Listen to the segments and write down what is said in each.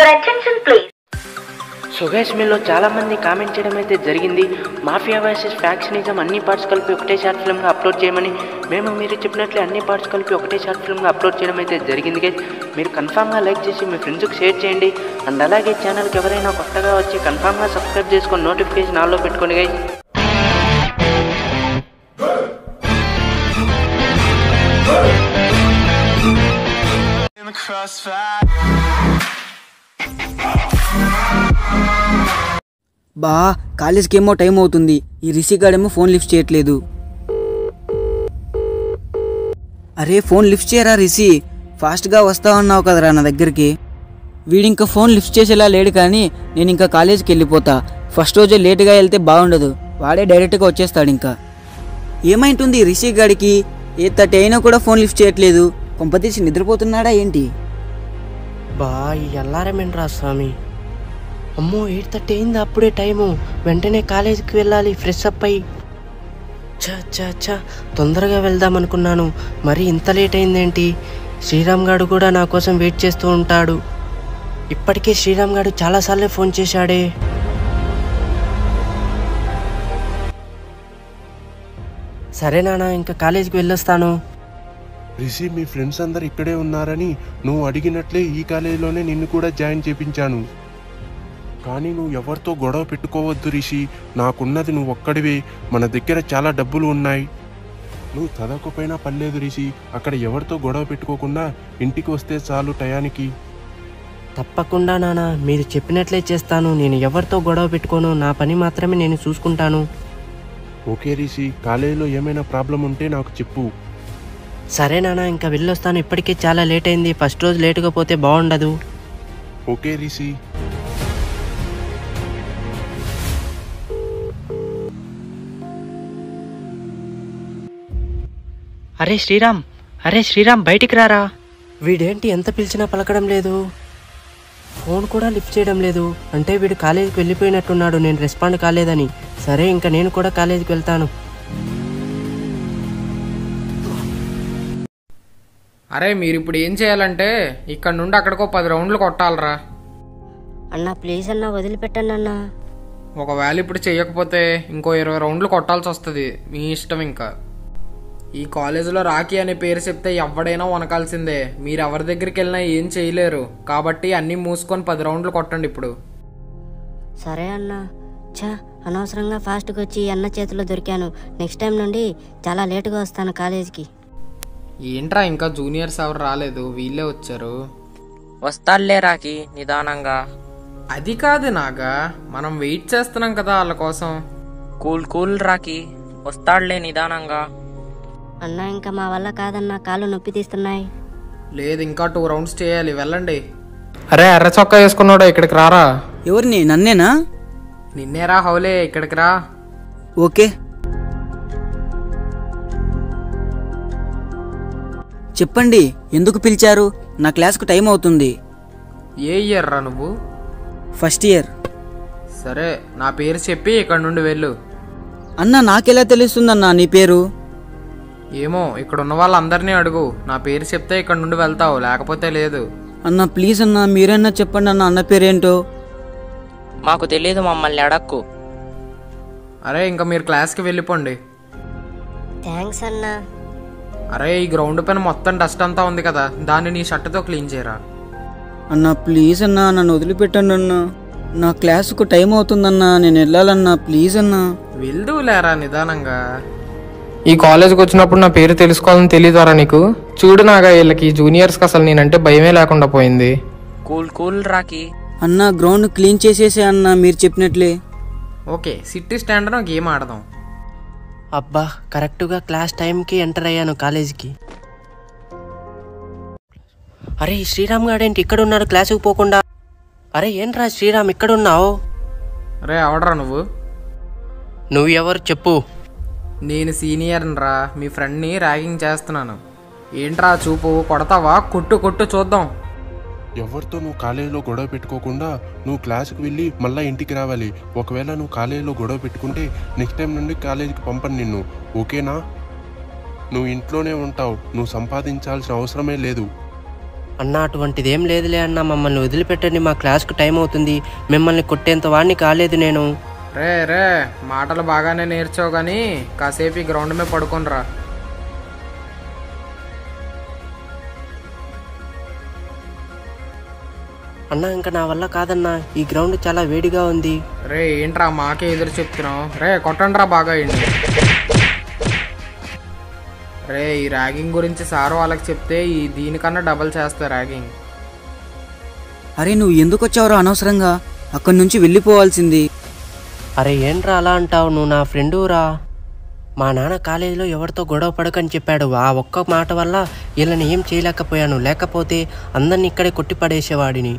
Your attention please. So guys మీలో చాలా మంది కామెంట్ చేయడం అయితే జరిగింది మాఫియా వర్సెస్ ఫ్యాక్షనిజం అన్ని పార్ట్స్ కలిపి ఒకటే షార్ట్ ఫిల్మ్గా అప్లోడ్ చేయమని మేము మీరు చెప్పినట్లే అన్ని పార్ట్స్ కలిపి ఒకటే షార్ట్ ఫిల్మ్గా అప్లోడ్ చేయడం అయితే జరిగింది గైస్ మీరు కన్ఫామ్గా లైక్ చేసి మీ ఫ్రెండ్స్కి షేర్ చేయండి అండ్ అలాగే ఛానల్కి ఎవరైనా కొత్తగా వచ్చి కన్ఫామ్గా సబ్స్క్రైబ్ చేసుకొని నోటిఫికేషన్ ఆన్లో పెట్టుకోండి గైస్ in the crossfire. బా కాలేజ్కి ఏమో టైం అవుతుంది ఈ రిషిగాడేమో ఫోన్ లిఫ్ట్ చేయట్లేదు అరే ఫోన్ లిఫ్ట్ చేయరా రిషి ఫాస్ట్గా వస్తా ఉన్నావు కదరా నా దగ్గరికి వీడింకా ఫోన్ లిఫ్ట్ చేసేలా లేడు కానీ నేను ఇంకా కాలేజీకి వెళ్ళిపోతా ఫస్ట్ రోజే లేటుగా వెళ్తే బాగుండదు వాడే డైరెక్ట్గా వచ్చేస్తాడు ఇంకా ఏమైంటుంది రిషి గాడికి ఏ థర్టీ అయినా కూడా ఫోన్ లిఫ్ట్ చేయట్లేదు కొంపతీసి నిద్రపోతున్నాడా ఏంటి బా ఈ అల్లారమేంట్రా స్వామి అమ్మో ఎయిట్ థర్టీ అయింది అప్పుడే టైము వెంటనే కాలేజీకి వెళ్ళాలి ఫ్రెష్ అప్ అయ్యి ఛా ఛా ఛా తొందరగా వెళ్దాం అనుకున్నాను మరి ఇంత లేట్ అయిందేంటి శ్రీరామ్ గారు కూడా నా కోసం వెయిట్ చేస్తూ ఉంటాడు ఇప్పటికే శ్రీరామ్ గారు చాలాసార్లు ఫోన్ చేశాడే సరే నాన్న ఇంకా కాలేజీకి వెళ్ళొస్తాను రిషి మీ ఫ్రెండ్స్ అందరు ఇక్కడే ఉన్నారని నువ్వు అడిగినట్లే ఈ కాలేజీలోనే నిన్ను కూడా జాయిన్ చేపించాను కానీ నువ్వు ఎవరితో గొడవ పెట్టుకోవద్దు రిషి నాకున్నది నువ్వు ఒక్కడివే మన దగ్గర చాలా డబ్బులు ఉన్నాయి నువ్వు చదవకపోయినా పర్లేదు రిషి అక్కడ ఎవరితో గొడవ పెట్టుకోకుండా ఇంటికి వస్తే చాలు టయానికి తప్పకుండా నాన్న మీరు చెప్పినట్లే చేస్తాను నేను ఎవరితో గొడవ పెట్టుకోను నా పని మాత్రమే నేను చూసుకుంటాను ఓకే రిషి కాలేజీలో ఏమైనా ప్రాబ్లం ఉంటే నాకు చెప్పు సరే నాన్న ఇంకా వెళ్ళొస్తాను ఇప్పటికే చాలా లేట్ అయింది ఫస్ట్ రోజు లేటుగా పోతే బాగుండదు ఓకే రిషి అరే శ్రీరామ్ అరే శ్రీరామ్ బయటికి రారా వీడేంటి ఎంత పిలిచినా పలకడం లేదు ఫోన్ కూడా లిఫ్ట్ చేయడం లేదు అంటే వీడు కాలేజీకి వెళ్ళిపోయినట్టున్నాడు నేను రెస్పాండ్ కాలేదని సరే ఇంకా నేను కూడా కాలేజీకి వెళ్తాను అరే మీరు ఇప్పుడు ఏం చేయాలంటే ఇక్కడ నుండి అక్కడికో పది రౌండ్లు కొట్టాలరా అన్నా ప్లీజ్ అన్నా వదిలిపెట్టండి అన్నా ఒకవేళ ఇప్పుడు చేయకపోతే ఇంకో ఇరవై రౌండ్లు కొట్టాల్సి వస్తుంది మీ ఇష్టం ఇంకా ఈ కాలేజీలో రాఖీ అనే పేరు చెప్తే ఎవడైనా వనకాల్సిందే మీరు ఎవరి దగ్గరికి వెళ్ళినా ఏం చేయలేరు కాబట్టి అన్నీ మూసుకొని పది రౌండ్లు కొట్టండి ఇప్పుడు సరే అన్నా ఛా అనవసరంగా ఫాస్ట్గా వచ్చి ఈ అన్న చేతిలో దొరికాను నెక్స్ట్ టైం నుండి చాలా లేటుగా వస్తాను కాలేజీకి ఏంట్రా ఇంకా జూనియర్స్ ఎవరు రాలేదు వీళ్ళే వచ్చారు వస్తాడులే రాకి నిదానంగా అది కాదు నాగా మనం వెయిట్ చేస్తున్నాం కదా వాళ్ళ కోసం కూల్ కూల్ రాకి వస్తాడులే నిదానంగా అన్నా ఇంకా మా వల్ల కాదన్నా కాళ్ళు నొప్పి తీస్తున్నాయి లేదు ఇంకా టూ రౌండ్స్ చేయాలి వెళ్ళండి అరే ఎర్ర చొక్కా వేసుకున్నాడు ఇక్కడికి రారా ఎవరిని నన్నేనా నిన్నేరా హౌలే ఇక్కడికి రా ఓకే చెప్పండి ఎందుకు పిలిచారు నా క్లాస్కు టైం అవుతుంది ఏ ఇయర్ రా నువ్వు ఫస్ట్ ఇయర్ సరే నా పేరు చెప్పి ఇక్కడ నుండి వెళ్ళు అన్న నాకెలా తెలుస్తుందన్నా నీ పేరు ఏమో ఇక్కడ ఉన్న వాళ్ళందరినీ అడుగు నా పేరు చెప్తే ఇక్కడ నుండి వెళ్తావు లేకపోతే లేదు అన్న ప్లీజ్ అన్న మీరైనా చెప్పండి అన్న అన్న పేరేంటో మాకు తెలియదు మమ్మల్ని అడక్కు అరే ఇంకా మీరు క్లాస్కి వెళ్ళిపోండి థ్యాంక్స్ అన్నా అరే ఈ గ్రౌండ్ పైన మొత్తం డస్ట్ అంతా ఉంది కదా దాన్ని నీ షర్ట్తో క్లీన్ చేయరా అన్న ప్లీజ్ అన్న నన్ను వదిలిపెట్టండి అన్న నా క్లాసుకు టైం అవుతుందన్నా నేను వెళ్ళాలన్నా ప్లీజ్ అన్నా వెళ్దు లేరా నిదానంగా ఈ కాలేజ్కి వచ్చినప్పుడు నా పేరు తెలుసుకోవాలని తెలియదారా నీకు చూడు నాగా వీళ్ళకి జూనియర్స్కి అసలు నేనంటే భయమే లేకుండా పోయింది కూల్ కూల్ రాకి అన్న గ్రౌండ్ క్లీన్ చేసేసే అన్న మీరు చెప్పినట్లే ఓకే సిటీ స్టాండ్ గేమ్ ఆడదాం అబ్బా కరెక్ట్గా క్లాస్ టైంకి ఎంటర్ అయ్యాను కాలేజీకి అరే ఈ శ్రీరామ్ గాడేంటి ఇక్కడ ఉన్నాడు క్లాసుకి పోకుండా అరే ఏంట్రా శ్రీరామ్ ఇక్కడ ఉన్నావు అరే అవడరా నువ్వు నువ్వు ఎవరు చెప్పు నేను సీనియర్ రా మీ ఫ్రెండ్ని ర్యాగింగ్ చేస్తున్నాను ఏంట్రా చూపు కొడతావా కొట్టు కొట్టు చూద్దాం ఎవరితో నువ్వు కాలేజీలో గొడవ పెట్టుకోకుండా నువ్వు క్లాస్కి వెళ్ళి మళ్ళీ ఇంటికి రావాలి ఒకవేళ నువ్వు కాలేజీలో గొడవ పెట్టుకుంటే నెక్స్ట్ టైం నుండి కాలేజీకి పంపను నిన్ను ఓకేనా నువ్వు ఇంట్లోనే ఉంటావు నువ్వు సంపాదించాల్సిన అవసరమే లేదు అన్న అటువంటిది ఏం లేదులే అన్న మమ్మల్ని వదిలిపెట్టండి మా క్లాస్కు టైం అవుతుంది మిమ్మల్ని కొట్టేంత వాడిని కాలేదు నేను రే రే మాటలు బాగానే నేర్చావు కానీ కాసేపు ఈ గ్రౌండ్ మీద పడుకోనరా అన్న ఇంకా నా వల్ల కాదన్నా ఈ గ్రౌండ్ చాలా వేడిగా ఉంది రే ఏంట్రా మాకే ఎదురు చెప్తున్నావు రే కొట్టండిరా బాగా ఇండి రే ఈ ర్యాగింగ్ గురించి సార్ వాళ్ళకి చెప్తే ఈ దీనికన్నా డబల్ చేస్తా ర్యాగింగ్ అరే నువ్వు ఎందుకు వచ్చావురా అనవసరంగా అక్కడి నుంచి వెళ్ళిపోవాల్సింది అరే ఏంట్రా అలా అంటావు నువ్వు నా ఫ్రెండు రా మా నాన్న కాలేజీలో ఎవరితో గొడవ పడకని చెప్పాడు ఆ ఒక్క మాట వల్ల వీళ్ళని ఏం చేయలేకపోయాను లేకపోతే అందరిని ఇక్కడే కొట్టి పడేసేవాడిని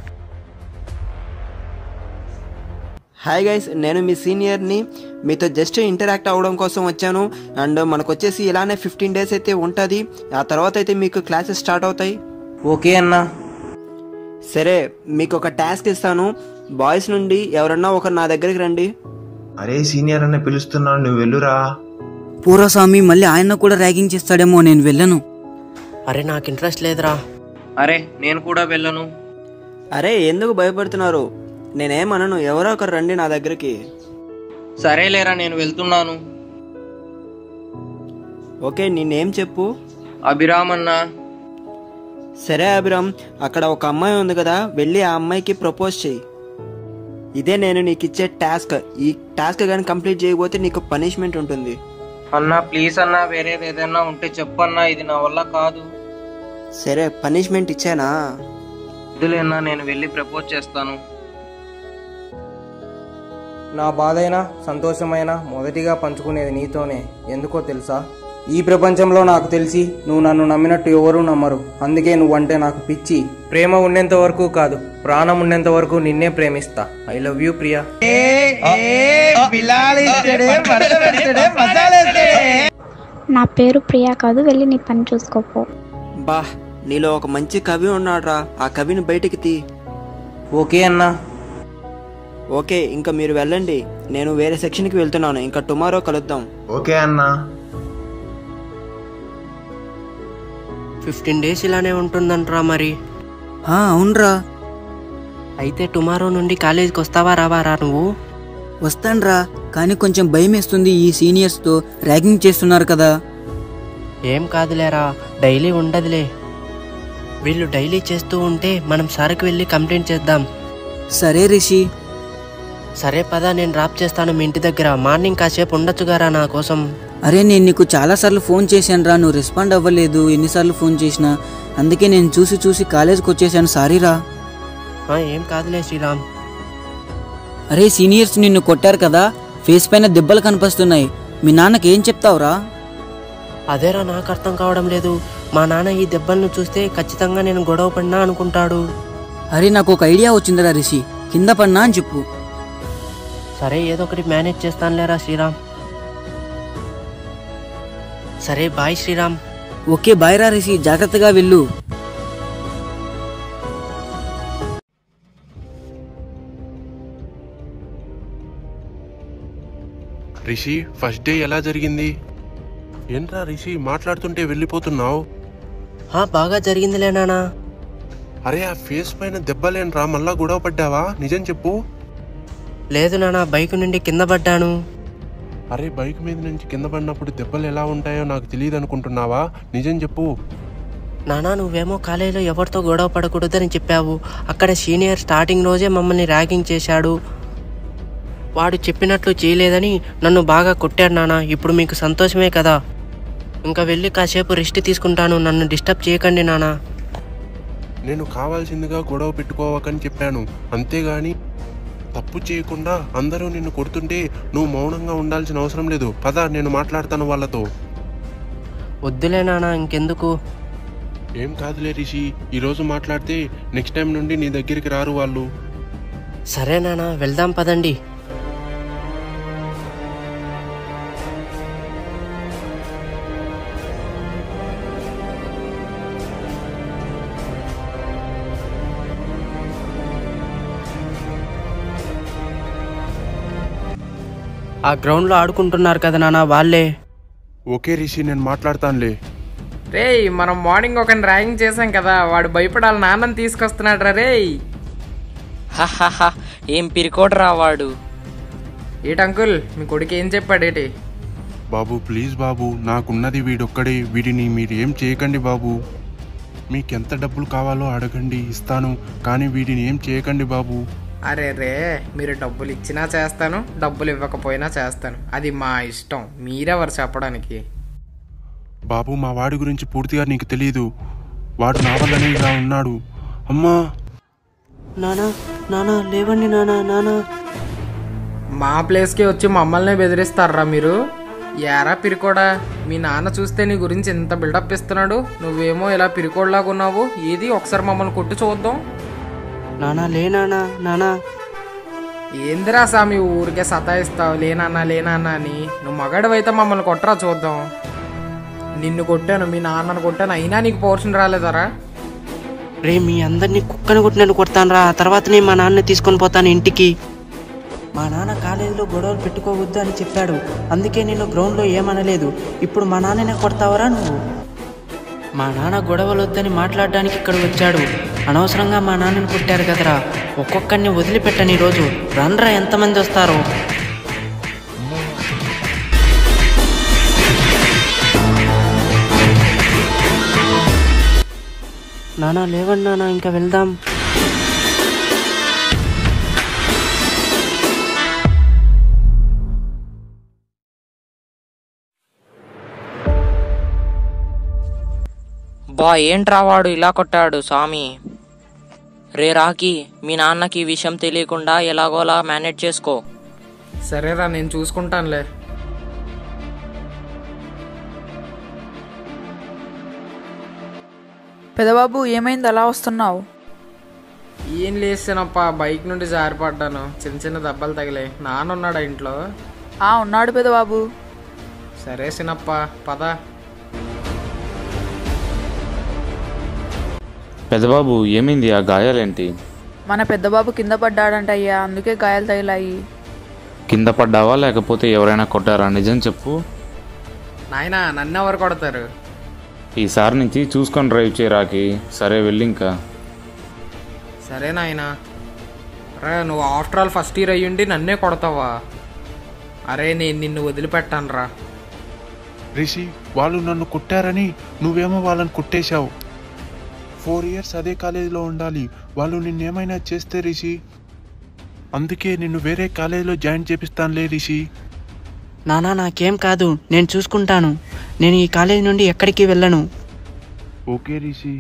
హాయ్ గైస్ నేను మీ సీనియర్ని మీతో జస్ట్ ఇంటరాక్ట్ అవ్వడం కోసం వచ్చాను అండ్ మనకు వచ్చేసి ఇలానే ఫిఫ్టీన్ డేస్ అయితే ఉంటుంది ఆ తర్వాత అయితే మీకు క్లాసెస్ స్టార్ట్ అవుతాయి ఓకే అన్నా సరే మీకు ఒక టాస్క్ ఇస్తాను బాయ్స్ నుండి ఎవరన్నా ఒకరు నా దగ్గరికి రండి అరే సీనియర్ అన్న పిలుస్తున్నాను నువ్వు వెళ్ళురా పూర్వస్వామి మళ్ళీ ఆయన కూడా ర్యాగింగ్ చేస్తాడేమో నేను వెళ్ళను అరే నాకు ఇంట్రెస్ట్ లేదురా అరే నేను కూడా వెళ్ళను అరే ఎందుకు భయపడుతున్నారు నేనేమనను ఎవరో ఒకరు రండి నా దగ్గరికి సరేలేరా నేను వెళ్తున్నాను ఓకే నీ నేమ్ చెప్పు అభిరామ్ అన్నా సరే అభిరామ్ అక్కడ ఒక అమ్మాయి ఉంది కదా వెళ్ళి ఆ అమ్మాయికి ప్రపోజ్ చెయ్యి ఇదే నేను నీకు ఇచ్చే టాస్క్ ఈ టాస్క్ కానీ కంప్లీట్ చేయకపోతే నీకు పనిష్మెంట్ ఉంటుంది అన్నా ప్లీజ్ అన్నా వేరేది ఏదైనా ఉంటే చెప్పన్నా ఇది నా వల్ల కాదు సరే పనిష్మెంట్ ఇచ్చానా ఇదిలేనా నేను వెళ్ళి ప్రపోజ్ చేస్తాను నా బాధైనా సంతోషమైనా మొదటిగా పంచుకునేది నీతోనే ఎందుకో తెలుసా ఈ ప్రపంచంలో నాకు తెలిసి నువ్వు నన్ను నమ్మినట్టు ఎవరూ నమ్మరు అందుకే నువ్వంటే నాకు పిచ్చి ప్రేమ ఉండేంత వరకు కాదు ప్రాణం ఉండేంత వరకు నిన్నే ప్రేమిస్తా ఐ లవ్ యూ ప్రియా నా పేరు ప్రియా కాదు వెళ్ళి నీ పని చూసుకోపో బా నీలో ఒక మంచి కవి ఉన్నాడ్రా ఆ కవిని బయటికి తీ ఓకే అన్నా ఓకే ఇంకా మీరు వెళ్ళండి నేను వేరే సెక్షన్కి వెళ్తున్నాను ఇంకా టుమారో కలుద్దాం ఓకే అన్నా ఫిఫ్టీన్ డేస్ ఇలానే ఉంటుందంట్రా మరి ఆ, అవునరా అయితే టుమారో నుండి కాలేజీకి వస్తావా రావా రా నువ్వు వస్తాన్రా కానీ కొంచెం భయం వేస్తుంది ఈ సీనియర్స్తో ర్యాగింగ్ చేస్తున్నారు కదా ఏం కాదులేరా డైలీ ఉండదులే వీళ్ళు డైలీ చేస్తూ ఉంటే మనం సార్కి వెళ్ళి కంప్లైంట్ చేద్దాం సరే రిషి సరే పదా నేను డ్రాప్ చేస్తాను మీ ఇంటి దగ్గర మార్నింగ్ కాసేపు ఉండొచ్చుగారా నా కోసం అరే నేను నీకు చాలాసార్లు ఫోన్ చేశాను రా నువ్వు రెస్పాండ్ అవ్వలేదు ఎన్నిసార్లు ఫోన్ చేసినా అందుకే నేను చూసి చూసి కాలేజ్కి వచ్చేసాను సారీరా ఆ, ఏం కాదులే శ్రీరామ్ అరే సీనియర్స్ నిన్ను కొట్టారు కదా ఫేస్ పైన దెబ్బలు కనిపిస్తున్నాయి మీ నాన్నకి ఏం చెప్తావురా అదేరా నాకు అర్థం కావడం లేదు మా నాన్న ఈ దెబ్బలను చూస్తే ఖచ్చితంగా నేను గొడవ పడినా అనుకుంటాడు అరే నాకు ఒక ఐడియా వచ్చిందిరా రిషి కింద పడినా అని చెప్పు సరే ఏదో ఒకటి మేనేజ్ చేస్తానులేరా శ్రీరామ్ సరే బాయ్ శ్రీరామ్ ఓకే బాయ్ రా రిషి జాగ్రత్తగా వెళ్ళు రిషి ఫస్ట్ డే ఎలా జరిగింది ఏంట్రా రిషి మాట్లాడుతుంటే వెళ్ళిపోతున్నావు ఆ, బాగా జరిగిందిలే నానా అరే ఆ ఫేస్ పైన దెబ్బలేంట్రా మళ్ళా గొడవ పడ్డావా నిజం చెప్పు లేదు నానా బైక్ నుండి కింద పడ్డాను అరే బైక్ మీద నుంచి కింద పడినప్పుడు దెబ్బలు ఎలా ఉంటాయో నాకు తెలియదు అనుకుంటున్నావా నిజం చెప్పు నానా నువ్వేమో కాలేజీలో ఎవరితో గొడవ పడకూడదని చెప్పావు అక్కడ సీనియర్ స్టార్టింగ్ రోజే మమ్మల్ని ర్యాగింగ్ చేశాడు వాడు చెప్పినట్లు చేయలేదని నన్ను బాగా కొట్టాడు నానా ఇప్పుడు మీకు సంతోషమే కదా ఇంకా వెళ్ళి కాసేపు రెస్ట్ తీసుకుంటాను నన్ను డిస్టర్బ్ చేయకండి నానా నేను కావాల్సిందిగా గొడవ పెట్టుకోవకని చెప్పాను అంతేగాని తప్పు చేయకుండా అందరూ నిన్ను కొడుతుంటే నువ్వు మౌనంగా ఉండాల్సిన అవసరం లేదు పద నేను మాట్లాడతాను వాళ్ళతో వద్దులే నానా ఇంకెందుకు ఏం కాదులే రిషి ఈరోజు మాట్లాడితే నెక్స్ట్ టైం నుండి నీ దగ్గరికి రారు వాళ్ళు సరే నానా వెళ్దాం పదండి ఆ గ్రౌండ్లో ఆడుకుంటున్నారు కదా నాన్న వాళ్ళే ఓకే రిషి నేను మాట్లాడతానులే రేయ్ మనం మార్నింగ్ ఒకరిని ర్యాగింగ్ చేసాం కదా వాడు భయపడాలి నాన్నని తీసుకొస్తున్నాడు రా రేయ్ హహహ ఏం పిరికోడరా వాడు ఏటి అంకుల్ మీ కొడుకు ఏం చెప్పాడేటి బాబు ప్లీజ్ బాబు నాకున్నది వీడొక్కడే వీడిని మీరు ఏం చేయకండి బాబు మీకెంత డబ్బులు కావాలో అడగండి ఇస్తాను కానీ వీడిని ఏం చేయకండి బాబు అరే రే మీరు డబ్బులు ఇచ్చినా చేస్తాను డబ్బులు ఇవ్వకపోయినా చేస్తాను అది మా ఇష్టం మీరెవరు చెప్పడానికి బాబు మా వాడి గురించి పూర్తిగా నీకు తెలియదు వాడు నా వల్లనే ఇలా ఉన్నాడు అమ్మా నానా నానా లేవండి నానా నానా మా ప్లేస్కి వచ్చి మమ్మల్ని బెదిరిస్తారా మీరు యారా పిరికోడా మీ నాన్న చూస్తే నీ గురించి ఎంత బిల్డప్ ఇస్తున్నాడు నువ్వేమో ఇలా పిరికోడ్లాగా ఉన్నావు ఏది ఒకసారి మమ్మల్ని కొట్టి చూద్దాం నానా లే నానా నానా ఏందిరా సామి ఊరికే సతాయిస్తావు లేనన్నా లేనన్నా అని నువ్వు మగాడివైతే మమ్మల్ని కొట్టరా చూద్దాం నిన్ను కొట్టాను మీ నాన్నను కొట్టాను అయినా నీకు పోర్షన్ రాలేదరా రే మీ అందరినీ కుక్కని కొట్టినట్టు కొడతాను రా తర్వాతనే మా నాన్న తీసుకొని పోతాను ఇంటికి మా నాన్న కాలేజీలో గొడవలు పెట్టుకోవద్దు అని చెప్పాడు అందుకే నేను గ్రౌండ్లో ఏమనలేదు ఇప్పుడు మా నాన్ననే కొడతావరా నువ్వు మా నాన్న గొడవలు వద్దని మాట్లాడడానికి ఇక్కడ వచ్చాడు అనవసరంగా మా నాన్నని కొట్టారు కదరా ఒక్కొక్కరిని వదిలిపెట్టని రోజు రండ్రా ఎంతమంది వస్తారో నానా లేవండి నానా ఇంకా వెళ్దాం బా ఏంట్రా వాడు ఇలా కొట్టాడు స్వామి రే రాకి మీ నాన్నకి ఈ విషయం తెలియకుండా ఎలాగోలా మేనేజ్ చేసుకో సరేరా నేను చూసుకుంటానులే పెదబాబు ఏమైంది అలా వస్తున్నావు ఏం లేసానప్ప బైక్ నుండి జారిపడ్డాను చిన్న చిన్న దెబ్బలు తగిలాయి నాన్న ఉన్నాడా ఇంట్లో ఆ ఉన్నాడు పెదబాబు సరే సినప్ప పద పెద్దబాబు ఏమైంది ఆ గాయాలేంటి మన పెద్దబాబు కింద పడ్డాడంట అయ్యా అందుకే గాయాలు తగిలాయి కింద పడ్డావా లేకపోతే ఎవరైనా కొట్టారా నిజం చెప్పు నాయనా నన్నెవరు కొడతారు ఈసారి నుంచి చూసుకొని డ్రైవ్ చేయరాకి సరే వెళ్ళి ఇంకా సరే నాయనా రే నువ్వు ఆఫ్టర్ ఆల్ ఫస్ట్ ఇయర్ అయ్యుండి నన్నే కొడతావా అరే నేను నిన్ను వదిలిపెట్టాను రా రిషి వాళ్ళు నన్ను కొట్టారని నువ్వేమో వాళ్ళని కొట్టేశావు ఫోర్ ఇయర్స్ అదే కాలేజీలో ఉండాలి వాళ్ళు నిన్నేమైనా చేస్తే రిషి అందుకే నిన్ను వేరే కాలేజీలో జాయిన్ చేపిస్తానులే రిషి నానా నాకేం కాదు నేను చూసుకుంటాను నేను ఈ కాలేజీ నుండి ఎక్కడికి వెళ్ళను okay Rishi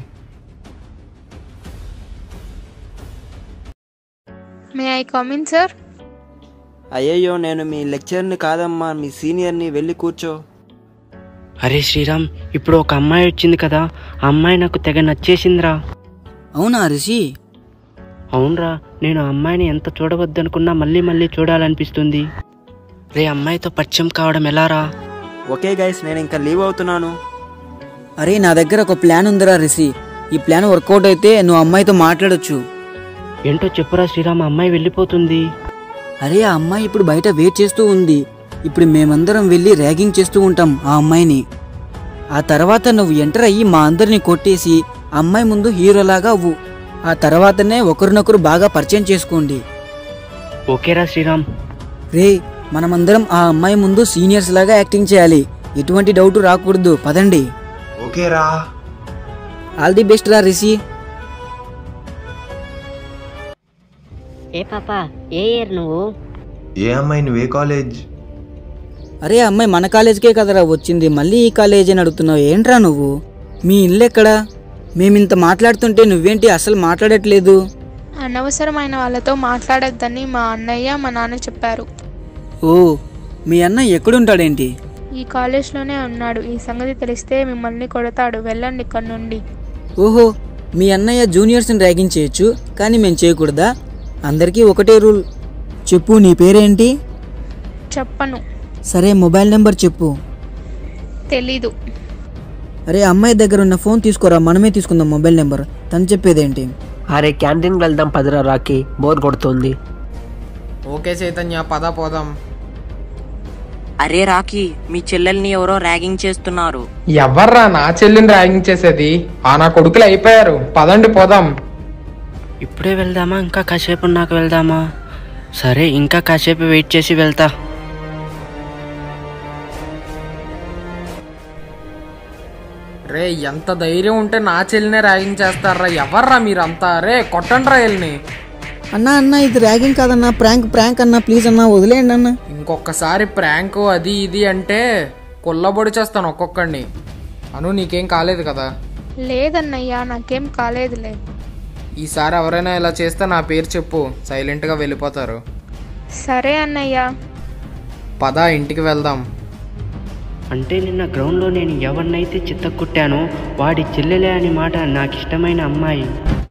may I come in sir అయ్యయ్యో నేను మీ లెక్చర్ని కాదమ్మా మీ సీనియర్ని వెళ్ళి కూర్చో అరే శ్రీరామ్ ఇప్పుడు ఒక అమ్మాయి వచ్చింది కదా ఆ అమ్మాయి నాకు తెగ నచ్చేసిందిరా అవునా రిషి అవునరా నేను ఆ అమ్మాయిని ఎంత చూడవద్దనుకున్నా మళ్ళీ మళ్ళీ చూడాలనిపిస్తుంది రే అమ్మాయితో పరిచయం కావడం ఎలారా ఓకే గైస్ నేను ఇంకా లీవ్ అవుతున్నాను అరే నా దగ్గర ఒక ప్లాన్ ఉందిరా రిషి ఈ ప్లాన్ వర్కౌట్ అయితే నువ్వు అమ్మాయితో మాట్లాడొచ్చు ఏంటో చెప్పురా శ్రీరామ్ ఆ అమ్మాయి వెళ్ళిపోతుంది అరే ఆ అమ్మాయి ఇప్పుడు బయట వెయిట్ చేస్తూ ఉంది ఇప్పుడు మేమందరం వెళ్ళి ర్యాగింగ్ చేస్తూ ఉంటాం ఆ అమ్మాయిని ఆ తర్వాత నువ్వు ఎంటర్ అయ్యి మా అందరిని కొట్టేసి ఆ అమ్మాయి ముందు హీరోలాగా అవ్వు ఆ తర్వాతనే ఒకరినొకరు బాగా పరిచయం చేసుకోండి ఓకేరా శ్రీరామ్ రే మనమందరం ఆ అమ్మాయి ముందు సీనియర్స్ లాగా యాక్టింగ్ చేయాలి ఎటువంటి డౌట్ రాకూడదు పదండి ఓకేరా ఆల్ ది బెస్ట్ రా రిషి ఏ పాప ఏ ఇయర్ నువ్వు ఏ అమ్మాయి నువ్వే కాలేజ్ అరే అమ్మాయి మన కాలేజ్కే కదరా వచ్చింది మళ్ళీ ఈ కాలేజ్ అని అడుగుతున్నావు ఏంట్రా నువ్వు మీ ఇల్లు ఎక్కడా మేమింత మాట్లాడుతుంటే నువ్వేంటి అసలు మాట్లాడట్లేదు అనవసరమైన వాళ్ళతో మాట్లాడొద్దని మా అన్నయ్య మా నాన్న చెప్పారు ఓ మీ అన్న ఎక్కడుంటాడేంటి ఈ కాలేజ్లోనే ఉన్నాడు ఈ సంగతి తెలిస్తే మిమ్మల్ని కొడతాడు వెళ్ళండి ఇక్కడ నుండి ఓహో మీ అన్నయ్య జూనియర్స్ని ర్యాగింగ్ చేయొచ్చు కానీ మేము చేయకూడదా అందరికీ ఒకటే రూల్ చెప్పు నీ పేరేంటి చెప్పను సరే మొబైల్ నెంబర్ చెప్పు తెలీదు అరే అమ్మాయి దగ్గర ఉన్న ఫోన్ తీసుకోరా మనమే తీసుకుందాం మొబైల్ నెంబర్ తను చెప్పేదేంటి అరే క్యాంటీన్కి వెళ్దాం పదిరా రాకి బోర్ కొడుతుంది ఓకే చైతన్య పద పోదాం అరే రాకీ మీ చెల్లెల్ని ఎవరో ర్యాగింగ్ చేస్తున్నారు ఎవర్రా నా చెల్లిని ర్యాగింగ్ చేసేది ఆ నా కొడుకులు అయిపోయారు పదండి పోదాం ఇప్పుడే వెళ్దామా ఇంకా కాసేపు నాకు వెళ్దామా సరే ఇంకా కాసేపు వెయిట్ చేసి వెళ్తా రే ఎంత ధైర్యం ఉంటే నా చెల్లినే ర్యాగింగ్ చేస్తారా ఎవర్రా మీరంతా రే కొట్టండి రా వెళ్ళని అన్నా అన్న ఇది ర్యాగింగ్ కాదన్నా ప్రాంక్ ప్రాంక్ అన్నా ప్లీజ్ అన్నా వదిలేయండి అన్న ఇంకొకసారి ప్రాంక్ అది ఇది అంటే కొల్లబొడి చేస్తాను ఒక్కొక్కడిని అను నీకేం కాలేదు కదా లేదన్నయ్యా నాకేం కాలేదులే ఈసారి ఎవరైనా ఇలా చేస్తే నా పేరు చెప్పు సైలెంట్గా వెళ్ళిపోతారు సరే అన్నయ్య పద ఇంటికి వెళ్దాం అంటే నిన్న గ్రౌండ్లో నేను ఎవరినైతే చిత్తకుట్టానో వాడి చెల్లెలే అని మాట నాకు ఇష్టమైన అమ్మాయి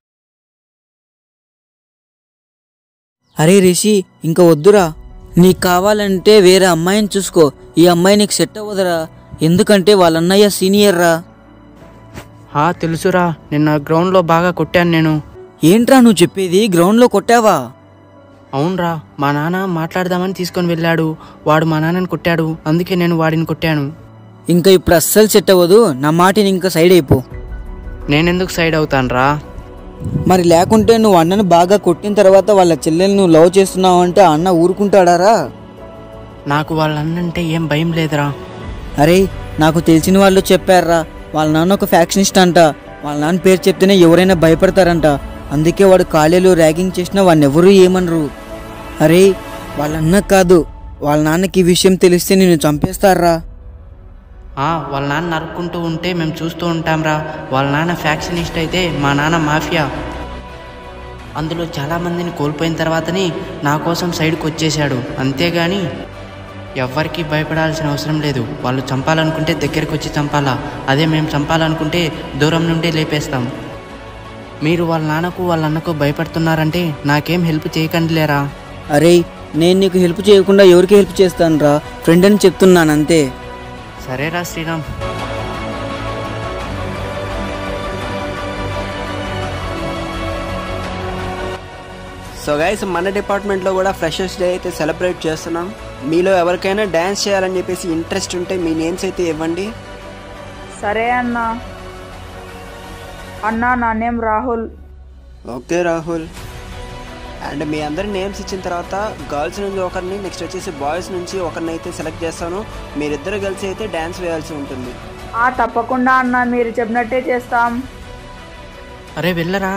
అరే రిషి ఇంకా వద్దురా నీకు కావాలంటే వేరే అమ్మాయిని చూసుకో ఈ అమ్మాయి నీకు సెట్ అవ్వదురా ఎందుకంటే వాళ్ళ అన్నయ్య సీనియర్ రా హా తెలుసురా నిన్న గ్రౌండ్లో బాగా కొట్టాను నేను ఏంట్రా నువ్వు చెప్పేది గ్రౌండ్లో కొట్టావా అవునరా మా నాన్న మాట్లాడదామని తీసుకొని వెళ్ళాడు వాడు మా నాన్నని కొట్టాడు అందుకే నేను వాడిని కొట్టాను ఇంకా ఇప్పుడు అస్సలు సెట్ అవ్వదు నా మాటిని ఇంకా సైడ్ అయిపో నేనెందుకు సైడ్ అవుతానురా మరి లేకుంటే నువ్వు అన్నను బాగా కొట్టిన తర్వాత వాళ్ళ చెల్లెల్ని నువ్వు లవ్ చేస్తున్నావు అంటే ఆ అన్న ఊరుకుంటాడారా నాకు వాళ్ళ అన్నంటే ఏం భయం లేదురా అరే నాకు తెలిసిన వాళ్ళు చెప్పారా వాళ్ళ నాన్న ఒక ఫ్యాక్షనిస్ట్ అంట వాళ్ళ నాన్న పేరు చెప్తేనే ఎవరైనా భయపడతారంట అందుకే వాడు కాలేలో ర్యాగింగ్ చేసినా వాడిని ఎవరూ ఏమనరు అరే వాళ్ళ అన్న కాదు వాళ్ళ నాన్నకి ఈ విషయం తెలిస్తే నిన్ను చంపేస్తారా ఆ, వాళ్ళ నాన్న నరుక్కుంటూ ఉంటే మేము చూస్తూ ఉంటాంరా వాళ్ళ నాన్న ఫ్యాక్షనిస్ట్ అయితే మా నాన్న మాఫియా అందులో చాలామందిని కోల్పోయిన తర్వాతని నా కోసం సైడ్కి వచ్చేసాడు అంతేగాని ఎవ్వరికీ భయపడాల్సిన అవసరం లేదు వాళ్ళు చంపాలనుకుంటే దగ్గరికి వచ్చి చంపాలా అదే మేము చంపాలనుకుంటే దూరం నుండి లేపేస్తాం మీరు వాళ్ళ నాన్నకు వాళ్ళ అన్నకు భయపడుతున్నారంటే నాకేం హెల్ప్ చేయకండి లేరా అరే నేను నీకు హెల్ప్ చేయకుండా ఎవరికి హెల్ప్ చేస్తాను రా ఫ్రెండ్ అని చెప్తున్నాను అంతే సరేరా శ్రీరామ్ సో గైస్ మన డిపార్ట్మెంట్లో కూడా ఫ్రెషర్స్ డే అయితే సెలబ్రేట్ చేస్తున్నాం మీలో ఎవరికైనా డ్యాన్స్ చేయాలని చెప్పేసి ఇంట్రెస్ట్ ఉంటే మీ నేమ్స్ అయితే ఇవ్వండి సరే అన్నా అన్నా నా name Rahul okay Rahul and మీ అందరి నేమ్స్ ఇచ్చిన తర్వాత గర్ల్స్ నుంచి ఒకరిని నెక్స్ట్ వచ్చేసి బాయ్స్ నుంచి ఒకరిని అయితే సెలెక్ట్ చేస్తాను మీరిద్దరు కలిసి అయితే డ్యాన్స్ వేయాల్సి ఉంటుంది ఆ తప్పకుండా అన్నా మీరు చెప్పినట్టే చేస్తాం అరే వెళ్ళరా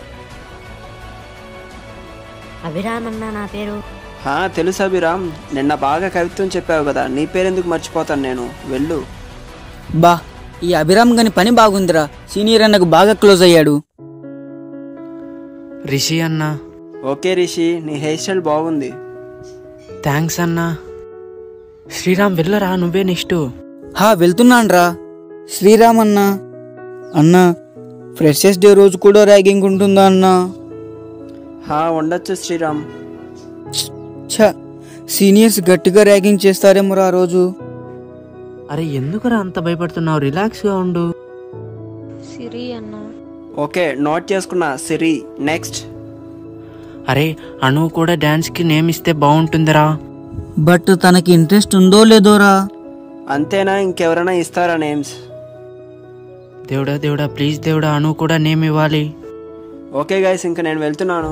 అభిరామ్ అన్న నా పేరు హా, తెలుసు అభిరామ్ నిన్న బాగా కవిత్వం చెప్పావు కదా నీ పేరెందుకు మర్చిపోతాను నేను వెళ్ళు బా ఈ అభిరామ్ గని పని బాగుందిరా సీనియర్ అన్నకు బాగా క్లోజ్ అయ్యాడు రిషి అన్నా ఓకే రిషి నీ హెయిర్ స్టైల్ బాగుంది థ్యాంక్స్ అన్నా శ్రీరామ్ వెళ్ళరా నువ్వే నెక్స్ట్ హా వెళ్తున్నాన్రా శ్రీరామ్ అన్న అన్నా ఫ్రెషర్స్ డే రోజు కూడా ర్యాగింగ్ ఉంటుందా అన్నా హా ఉండొచ్చు శ్రీరామ్ ఛ సీనియర్స్ గట్టిగా ర్యాగింగ్ చేస్తారేమో ఆ రోజు అరే ఎందుకురా అంత భయపడుతున్నావు రిలాక్స్గా ఉండు సిరి అన్న ఓకే నోట్ చేసుకున్నా సిరి నెక్స్ట్ అరే అను కూడా డాన్స్కి నేమ్ ఇస్తే బాగుంటుందిరా బట్ తనకి ఇంట్రెస్ట్ ఉందో లేదోరా అంతేనా ఇంకెవరైనా ఇస్తారా నేమ్స్ దేవుడా దేవుడా ప్లీజ్ దేవుడా అను కూడా నేమ్ ఇవ్వాలి ఓకే గైస్ ఇంకా నేను వెళ్తున్నాను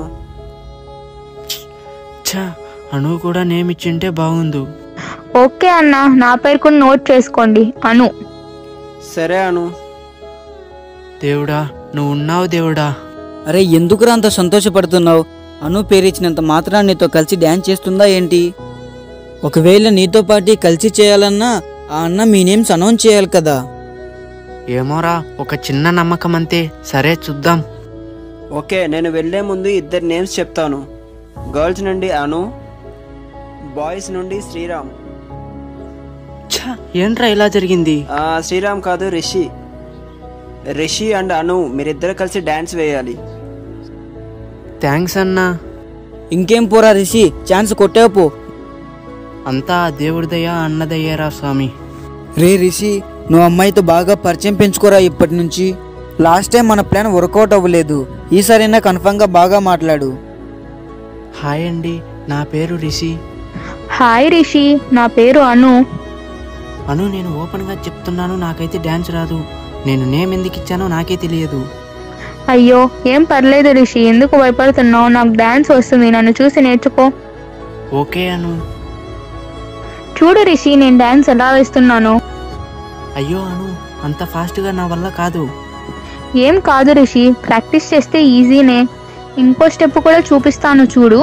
ఛా అను కూడా నేమ్ ఇచ్చింటే బాగుండు ఓకే అన్న నా పేరు కూడా నోట్ చేసుకోండి అను సరే అను దేవుడా నువ్వు ఉన్నావు దేవుడా అరే ఎందుకురా అంత సంతోషపడుతున్నావు అను పేరిచ్చినంత మాత్రాన్ని నీతో కలిసి డ్యాన్స్ చేస్తుందా ఏంటి ఒకవేళ నీతో పాటు కలిసి చేయాలన్నా ఆ అన్న మీ నేమ్స్ అనౌన్స్ చేయాలి కదా ఏమోరా ఒక చిన్న నమ్మకం అంతే సరే చూద్దాం ఓకే నేను వెళ్ళే ముందు ఇద్దరు నేమ్స్ చెప్తాను గర్ల్స్ నుండి అను బాయ్స్ నుండి శ్రీరామ్ ఛా ఏంట్రా ఇలా జరిగింది ఆ, శ్రీరామ్ కాదు రిషి రిషి అండ్ అను మీరిద్దరు కలిసి డాన్స్ వేయాలి థ్యాంక్స్ అన్నా ఇంకేం పోరా రిషి ఛాన్స్ కొట్టావు పో అంతా ఆ దేవుడిదయ్యా అన్నదయ్యారా స్వామి రే రిషి నువ్వు అమ్మాయితో బాగా పరిచయం పెంచుకోరా ఇప్పటి నుంచి లాస్ట్ టైం మన ప్లాన్ వర్కౌట్ అవ్వలేదు ఈసారైనా కన్ఫామ్గా బాగా మాట్లాడు హాయ్ అండి నా పేరు రిషి హాయ్ రిషి నా పేరు అను అను నేను ఓపెన్గా చెప్తున్నాను నాకైతే డ్యాన్స్ రాదు నేను నేమ్ ఎందుకు ఇచ్చానో నాకే తెలియదు అయ్యో ఏం పర్లేదు రిషి ఎందుకు భయపడుతున్నావు నాకు డాన్స్ వస్తుంది నన్ను చూసి నేర్చుకో ఓకే అను చూడు రిషి నేను డాన్స్ ఎలా వేస్తున్నాను అయ్యో అను అంత ఫాస్ట్గా నా వల్ల కాదు ఏం కాదు రిషి ప్రాక్టీస్ చేస్తే ఈజీనే ఇంకో స్టెప్ కూడా చూపిస్తాను చూడు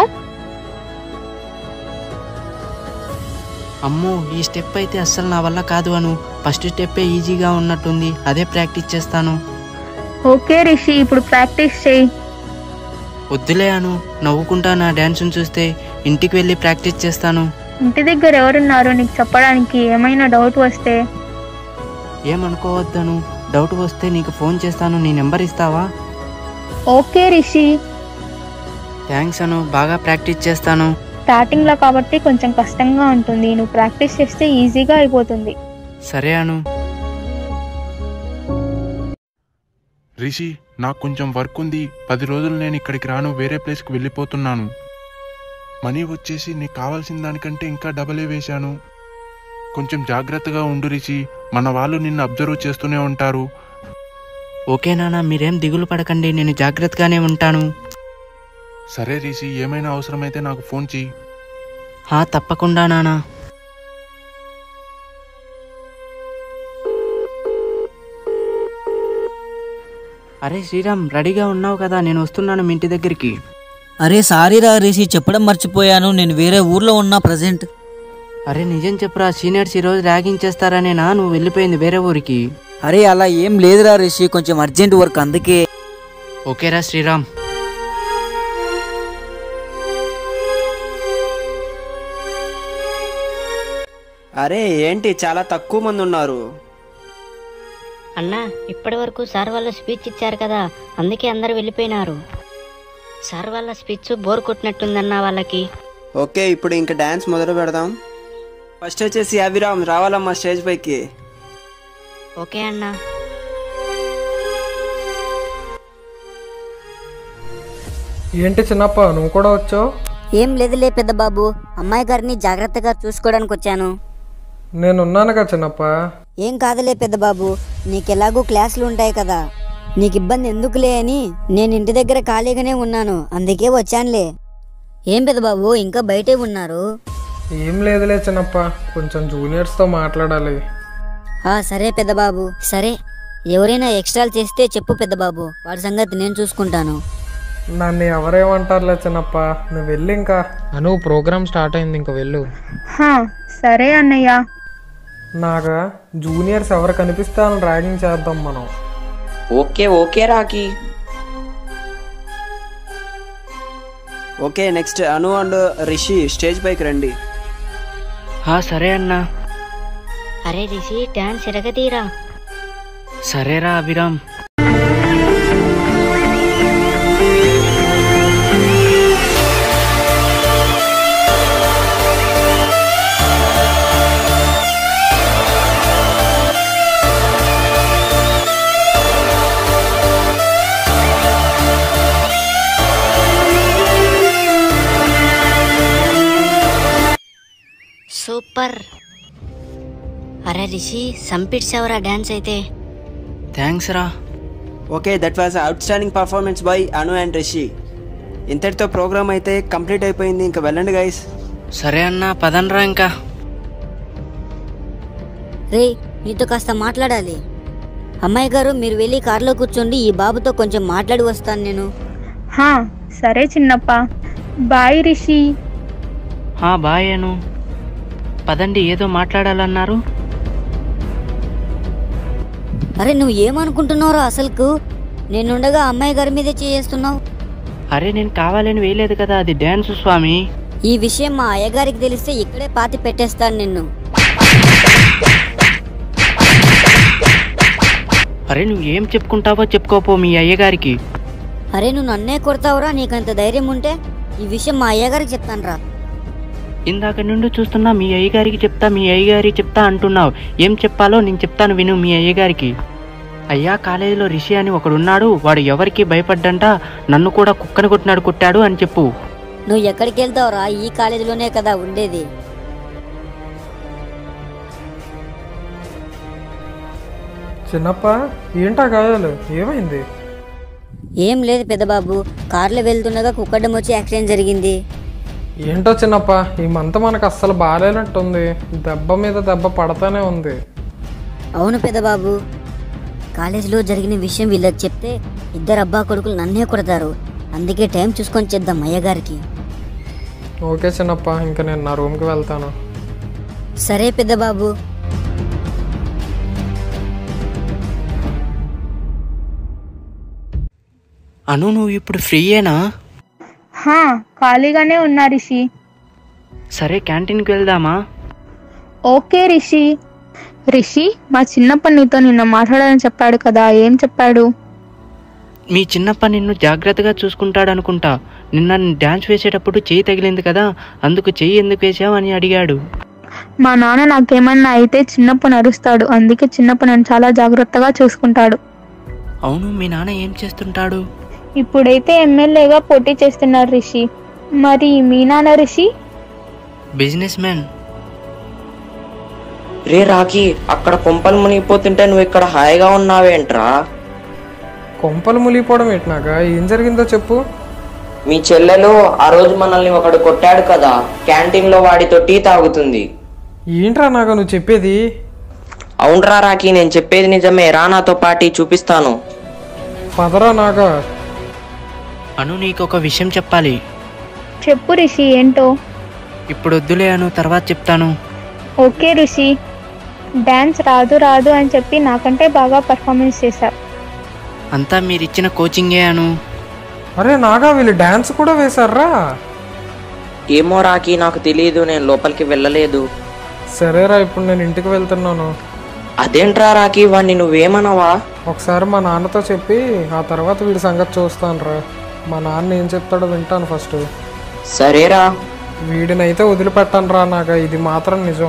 అమ్మో ఈ స్టెప్ అయితే అస్సలు నా వల్ల కాదు అను ఫస్ట్ స్టెప్పే ఈజీగా ఉన్నట్టుంది అదే ప్రాక్టీస్ చేస్తాను ఓకే రిషి ఇప్పుడు ప్రాక్టీస్ చేయి వద్దులే అను నవ్వుకుంటా నా డ్యాన్స్ని చూస్తే ఇంటికి వెళ్ళి ప్రాక్టీస్ చేస్తాను ఇంటి దగ్గర ఎవరున్నారు నీకు చెప్పడానికి ఏమైనా డౌట్ వస్తే ఏమనుకోవద్దను డౌట్ వస్తే నీకు ఫోన్ చేస్తాను నీ నెంబర్ ఇస్తావా ఓకే రిషి థ్యాంక్స్ అను బాగా ప్రాక్టీస్ చేస్తాను స్టార్టింగ్ లో కాబట్టి కొంచెం కష్టంగా ఉంటుంది నువ్వు ప్రాక్టీస్ చేస్తే ఈజీగా అయిపోతుంది సరే అను రిషి నాకు కొంచెం వర్క్ ఉంది పది రోజులు నేను ఇక్కడికి రాను వేరే ప్లేస్కి వెళ్ళిపోతున్నాను మనీ వచ్చేసి నీకు కావాల్సిన దానికంటే ఇంకా డబలే వేశాను కొంచెం జాగ్రత్తగా ఉండు రిషి మన వాళ్ళు నిన్ను అబ్జర్వ్ చేస్తూనే ఉంటారు ఓకే నాన్న మీరేం దిగులు పడకండి నేను జాగ్రత్తగానే ఉంటాను సరే రిషి ఏమైనా అవసరమైతే నాకు ఫోన్ చెయ్యి హా తప్పకుండా నానా అరే శ్రీరామ్ రెడీగా ఉన్నావు కదా నేను వస్తున్నాను మీ ఇంటి దగ్గరికి అరే సారీ రా రిషి చెప్పడం మర్చిపోయాను నేను వేరే ఊర్లో ఉన్నా ప్రజెంట్ అరే నిజం చెప్పురా సీనియర్స్ ఈరోజు ర్యాగింగ్ చేస్తారనేనా నువ్వు వెళ్ళిపోయింది వేరే ఊరికి అరే అలా ఏం లేదురా రిషి కొంచెం అర్జెంట్ వర్క్ అందుకే ఓకేరా శ్రీరామ్ అరే ఏంటి చాలా తక్కువ మంది ఉన్నారు అన్నా ఇప్పటి వరకు సార్ వాళ్ళ స్పీచ్ ఇచ్చారు కదా అందుకే అందరు వెళ్ళిపోయినారు సార్ వాళ్ళ స్పీచ్ బోర్ కొట్టినట్టుందన్నా వాళ్ళకి ఓకే ఇప్పుడు ఇంకా డాన్స్ మొదలు పెడదాం ఫస్ట్ వచ్చేసి అభిరామ్ రావాలమ్మా స్టేజ్ పైకి ఓకే అన్నా ఏంటి చిన్నప్ప నువ్వు కూడా వచ్చావు ఏం లేదులే పెద్ద బాబు అమ్మాయి గారిని జాగ్రత్తగా చూసుకోవడానికి వచ్చాను నేనున్నానుగా చిన్నప్ప ఏం కాదులే పెద్ద బాబు నీకెలాగూ క్లాసులు ఉంటాయి కదా నీకు ఇబ్బంది ఎందుకులే అని నేను ఇంటి దగ్గర ఖాళీగానే ఉన్నాను అందుకే వచ్చానులే ఏం పెద్ద బాబు ఇంకా బయటే ఉన్నారు ఏం లేదులే చిన్నప్ప కొంచెం జూనియర్స్తో మాట్లాడాలి ఆ సరే పెద్ద బాబు సరే ఎవరైనా ఎక్స్ట్రాలు చేస్తే చెప్పు పెద్ద బాబు వాడి సంగతి నేను చూసుకుంటాను నన్ను ఎవరేమంటారులే చిన్నప్ప నువ్వు వెళ్ళి ఇంకా అను ప్రోగ్రామ్ స్టార్ట్ అయింది ఇంకా వెళ్ళు హా సరే అన్నయ్య నాగా జూనియర్స్ ఎవరు కనిపిస్తే వాళ్ళని ర్యాగింగ్ చేద్దాం మనం okay okay Rocky okay next Anu and Rishi stage పైకి రండి హా సరే అన్నా అరే రిషి డాన్స్ ఎరగదీరా సరేరా అభిరామ్ సూపర్ అరే రిషి సంపిడ్చావురా డాన్స్ అయితే థ్యాంక్స్ రా okay that was outstanding performance bye Anu and Rishi ఇంతటితో ప్రోగ్రామ్ అయితే కంప్లీట్ అయిపోయింది ఇంకా వెళ్ళండి గైస్ సరే అన్నా పదనరా ఇంకా రే నీతో కాస్త మాట్లాడాలి అమ్మాయి గారు మీరు వెళ్ళి కారులో కూర్చోండి ఈ బాబుతో కొంచెం మాట్లాడి వస్తాను నేను హా సరే చిన్నప్ప బాయ్ రిషి హా బాయ్ అను పదండి ఏదో మాట్లాడాలన్నారు అరే నువ్వు ఏమనుకుంటున్నావురా అసలుకు నేనుండగా అమ్మాయి గారి మీదే చేస్తున్నావు అరే నేను కావాలని వేయలేదు కదా అది డ్యాన్స్ స్వామి ఈ విషయం మా అయ్యగారికి తెలిస్తే ఇక్కడే పాతి పెట్టేస్తాను నిన్ను అరే నువ్వు ఏం చెప్పుకుంటావో చెప్పుకోపో మీ అయ్యగారికి అరే నువ్వు నన్నే కొడతావురా నీకంత ధైర్యం ఉంటే ఈ విషయం మా అయ్యగారికి చెప్తాను రా ఇందాక నుండి చూస్తున్నా మీ అయ్యగారికి చెప్తా మీ అయ్యగారికి చెప్తా అంటున్నావు ఏం చెప్పాలో నేను చెప్తాను విను మీ అయ్యగారికి అయ్యా కాలేజీలో రిషి అని ఒకడున్నాడు వాడు ఎవరికి భయపడ్డంట నన్ను కూడా కుక్కని కొట్టినాడు కొట్టాడు అని చెప్పు నువ్వు ఎక్కడికి వెళ్తావురా ఈ కాలేజీలోనే కదా ఉండేది చిన్నప్ప ఏంటా గాయాలు ఏమైంది ఏం లేదు పెద్దబాబు కార్లో వెళ్తుండగా కుక్కడం వచ్చి యాక్సిడెంట్ జరిగింది ఏంటో చిన్నప్ప ఈ మంత్ మనకు అస్సలు బాగాలేనట్టుంది దెబ్బ మీద దెబ్బ పడతానే ఉంది అవును పెద్దబాబు కాలేజీలో జరిగిన విషయం వీళ్ళకి చెప్తే ఇద్దరు అబ్బా కొడుకులు నన్నే కొడతారు అందుకే టైం చూసుకొని చేద్దాం అయ్యగారికి ఓకే చిన్నప్ప ఇంకా నేను నా రూమ్కి వెళ్తాను సరే పెద్దబాబు అను నువ్వు ఇప్పుడు ఫ్రీయేనా హా ఖాళీగానే ఉన్నా రిషి సరే క్యాంటీన్కి వెళ్దామా ఓకే రిషి రిషి మా చిన్నప్ప నీతో నిన్న మాట్లాడాలని చెప్పాడు కదా ఏం చెప్పాడు మీ చిన్నప్ప నిన్ను జాగ్రత్తగా చూసుకుంటాడు అనుకుంటా నిన్న డ్యాన్స్ వేసేటప్పుడు చెయ్యి తగిలింది కదా అందుకు చెయ్యి ఎందుకు వేసావు అని అడిగాడు మా నాన్న నాకేమన్నా అయితే చిన్నప్ప నరుస్తాడు అందుకే చిన్నప్ప నన్ను చాలా జాగ్రత్తగా చూసుకుంటాడు అవును మీ నాన్న ఏం చేస్తుంటాడు ఇప్పుడైతే ఎమ్మెల్యేగా పోటీ చేస్తున్నారు రిషి మరి మీ నాన్న రిషి బిజినెస్ మ్యాన్ రే రాకి అక్కడ కొంపలు మునిగిపోతుంటే నువ్వు ఇక్కడ హాయిగా ఉన్నావేంట్రా కొంపలు మునిగిపోవడం ఏంటినాగా ఏం జరిగిందో చెప్పు మీ చెల్లెలు ఆ రోజు మనల్ని ఒకడు కొట్టాడు కదా క్యాంటీన్ లో వాడితో టీ తాగుతుంది ఏంట్రా నాగా నువ్వు చెప్పేది అవునరా రాకి నేను చెప్పేది నిజమే రా నాతో పాటి చూపిస్తాను పదరా నాగా అను నీకు ఒక విషయం చెప్పాలి చెప్పు రిషి ఏంటో ఇప్పుడు వద్దులే అను తర్వాత చెప్తాను ఓకే రిషి డాన్స్ రాదు రాదు అని చెప్పి నాకంటే బాగా పర్ఫార్మెన్స్ చేశావు అంతా మీరిచ్చిన కోచింగే అను అరే నాగా వీళ్ళు డాన్స్ కూడా వేశారా ఏమో రాకి నాకు తెలియదు నేను లోపలికి వెళ్ళలేదు సరేరా ఇప్పుడు నేను ఇంటికి వెళ్తున్నాను అదేంట్రా రాకి వాడిని నువ్వేమన్నావా ఒకసారి మా నాన్నతో చెప్పి ఆ తర్వాత వీడి సంగతి చూస్తానురా మా నాన్న ఏం చెప్తాడో వింటాను ఫస్ట్ సరేరా వీడినైతే వదిలిపెట్టాను రా నాగా ఇది మాత్రం నిజం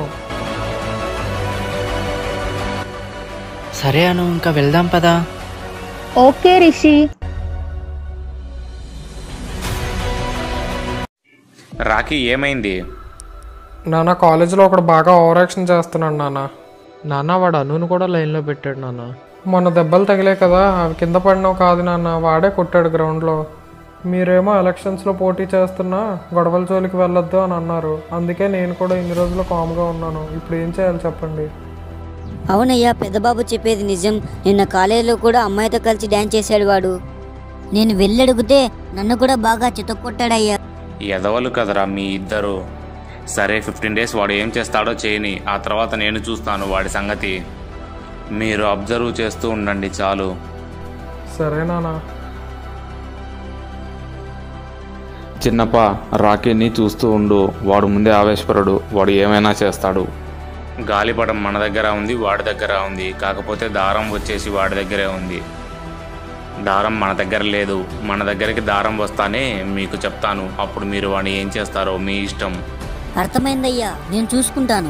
సరే అను ఇంకా వెళ్దాం పదా ఓకే రిషి రాఖీ ఏమైంది నాన్న కాలేజీలో ఒకడు బాగా ఓవర్ యాక్షన్ చేస్తున్నాడు నాన్న నాన్న వాడు అనును కూడా లైన్లో పెట్టాడు నాన్న మొన్న దెబ్బలు తగిలే కదా అవి కింద పడినావు కాదు నాన్న వాడే కొట్టాడు గ్రౌండ్లో మీరేమో ఎలక్షన్స్లో పోటీ చేస్తున్నా గొడవల జోలికి వెళ్ళొద్దు అని అన్నారు అందుకే నేను కూడా ఇన్ని రోజులు కామ్గా ఉన్నాను ఇప్పుడు ఏం చేయాలి చెప్పండి అవునయ్యా పెద్దబాబు చెప్పేది నిజం నిన్న కాలేజీలో కూడా అమ్మాయితో కలిసి డ్యాన్స్ చేశాడు వాడు నేను వెళ్ళడుగుతే నన్ను కూడా బాగా చితక్కొట్టాడయ్యా ఎదవలు కదరా మీ ఇద్దరు సరే ఫిఫ్టీన్ డేస్ వాడు ఏం చేస్తాడో చేయని ఆ తర్వాత నేను చూస్తాను వాడి సంగతి మీరు అబ్జర్వ్ చేస్తూ ఉండండి చాలు సరే నాన్న చిన్నప్ప రాకీని చూస్తూ ఉండు వాడు ముందే ఆవేశపరుడు వాడు ఏమైనా చేస్తాడు గాలిపటం మన దగ్గర ఉంది వాడి దగ్గర ఉంది కాకపోతే దారం వచ్చేసి వాడి దగ్గరే ఉంది దారం మన దగ్గర లేదు మన దగ్గరికి దారం వస్తానే మీకు చెప్తాను అప్పుడు మీరు వాడిని ఏం చేస్తారో మీ ఇష్టం అర్థమైందయ్యా నేను చూసుకుంటాను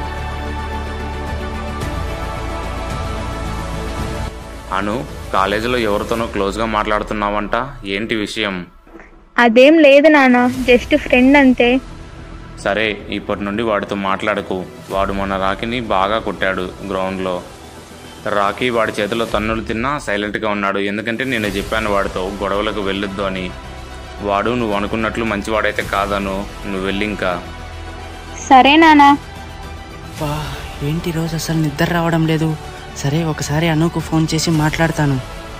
అను కాలేజీలో ఎవరితోనో క్లోజ్గా మాట్లాడుతున్నావంట ఏంటి విషయం అదేం లేదు నాన్న జస్ట్ ఫ్రెండ్ అంతే సరే ఇప్పటి నుండి వాడితో మాట్లాడకు వాడు మన రాకీని బాగా కొట్టాడు గ్రౌండ్లో రాకీ వాడి చేతిలో తన్నులు తిన్నా సైలెంట్గా ఉన్నాడు ఎందుకంటే నేను చెప్పాను వాడితో గొడవలకు వెళ్ళొద్దు అని వాడు నువ్వు అనుకున్నట్లు మంచివాడైతే కాదను నువ్వు వెళ్ళి ఇంకా సరే నాన్న వా ఏంటి రోజు అసలు నిద్ర రావడం లేదు సరే ఒకసారి అనుకు ఫోన్ చేసి మాట్లాడతాను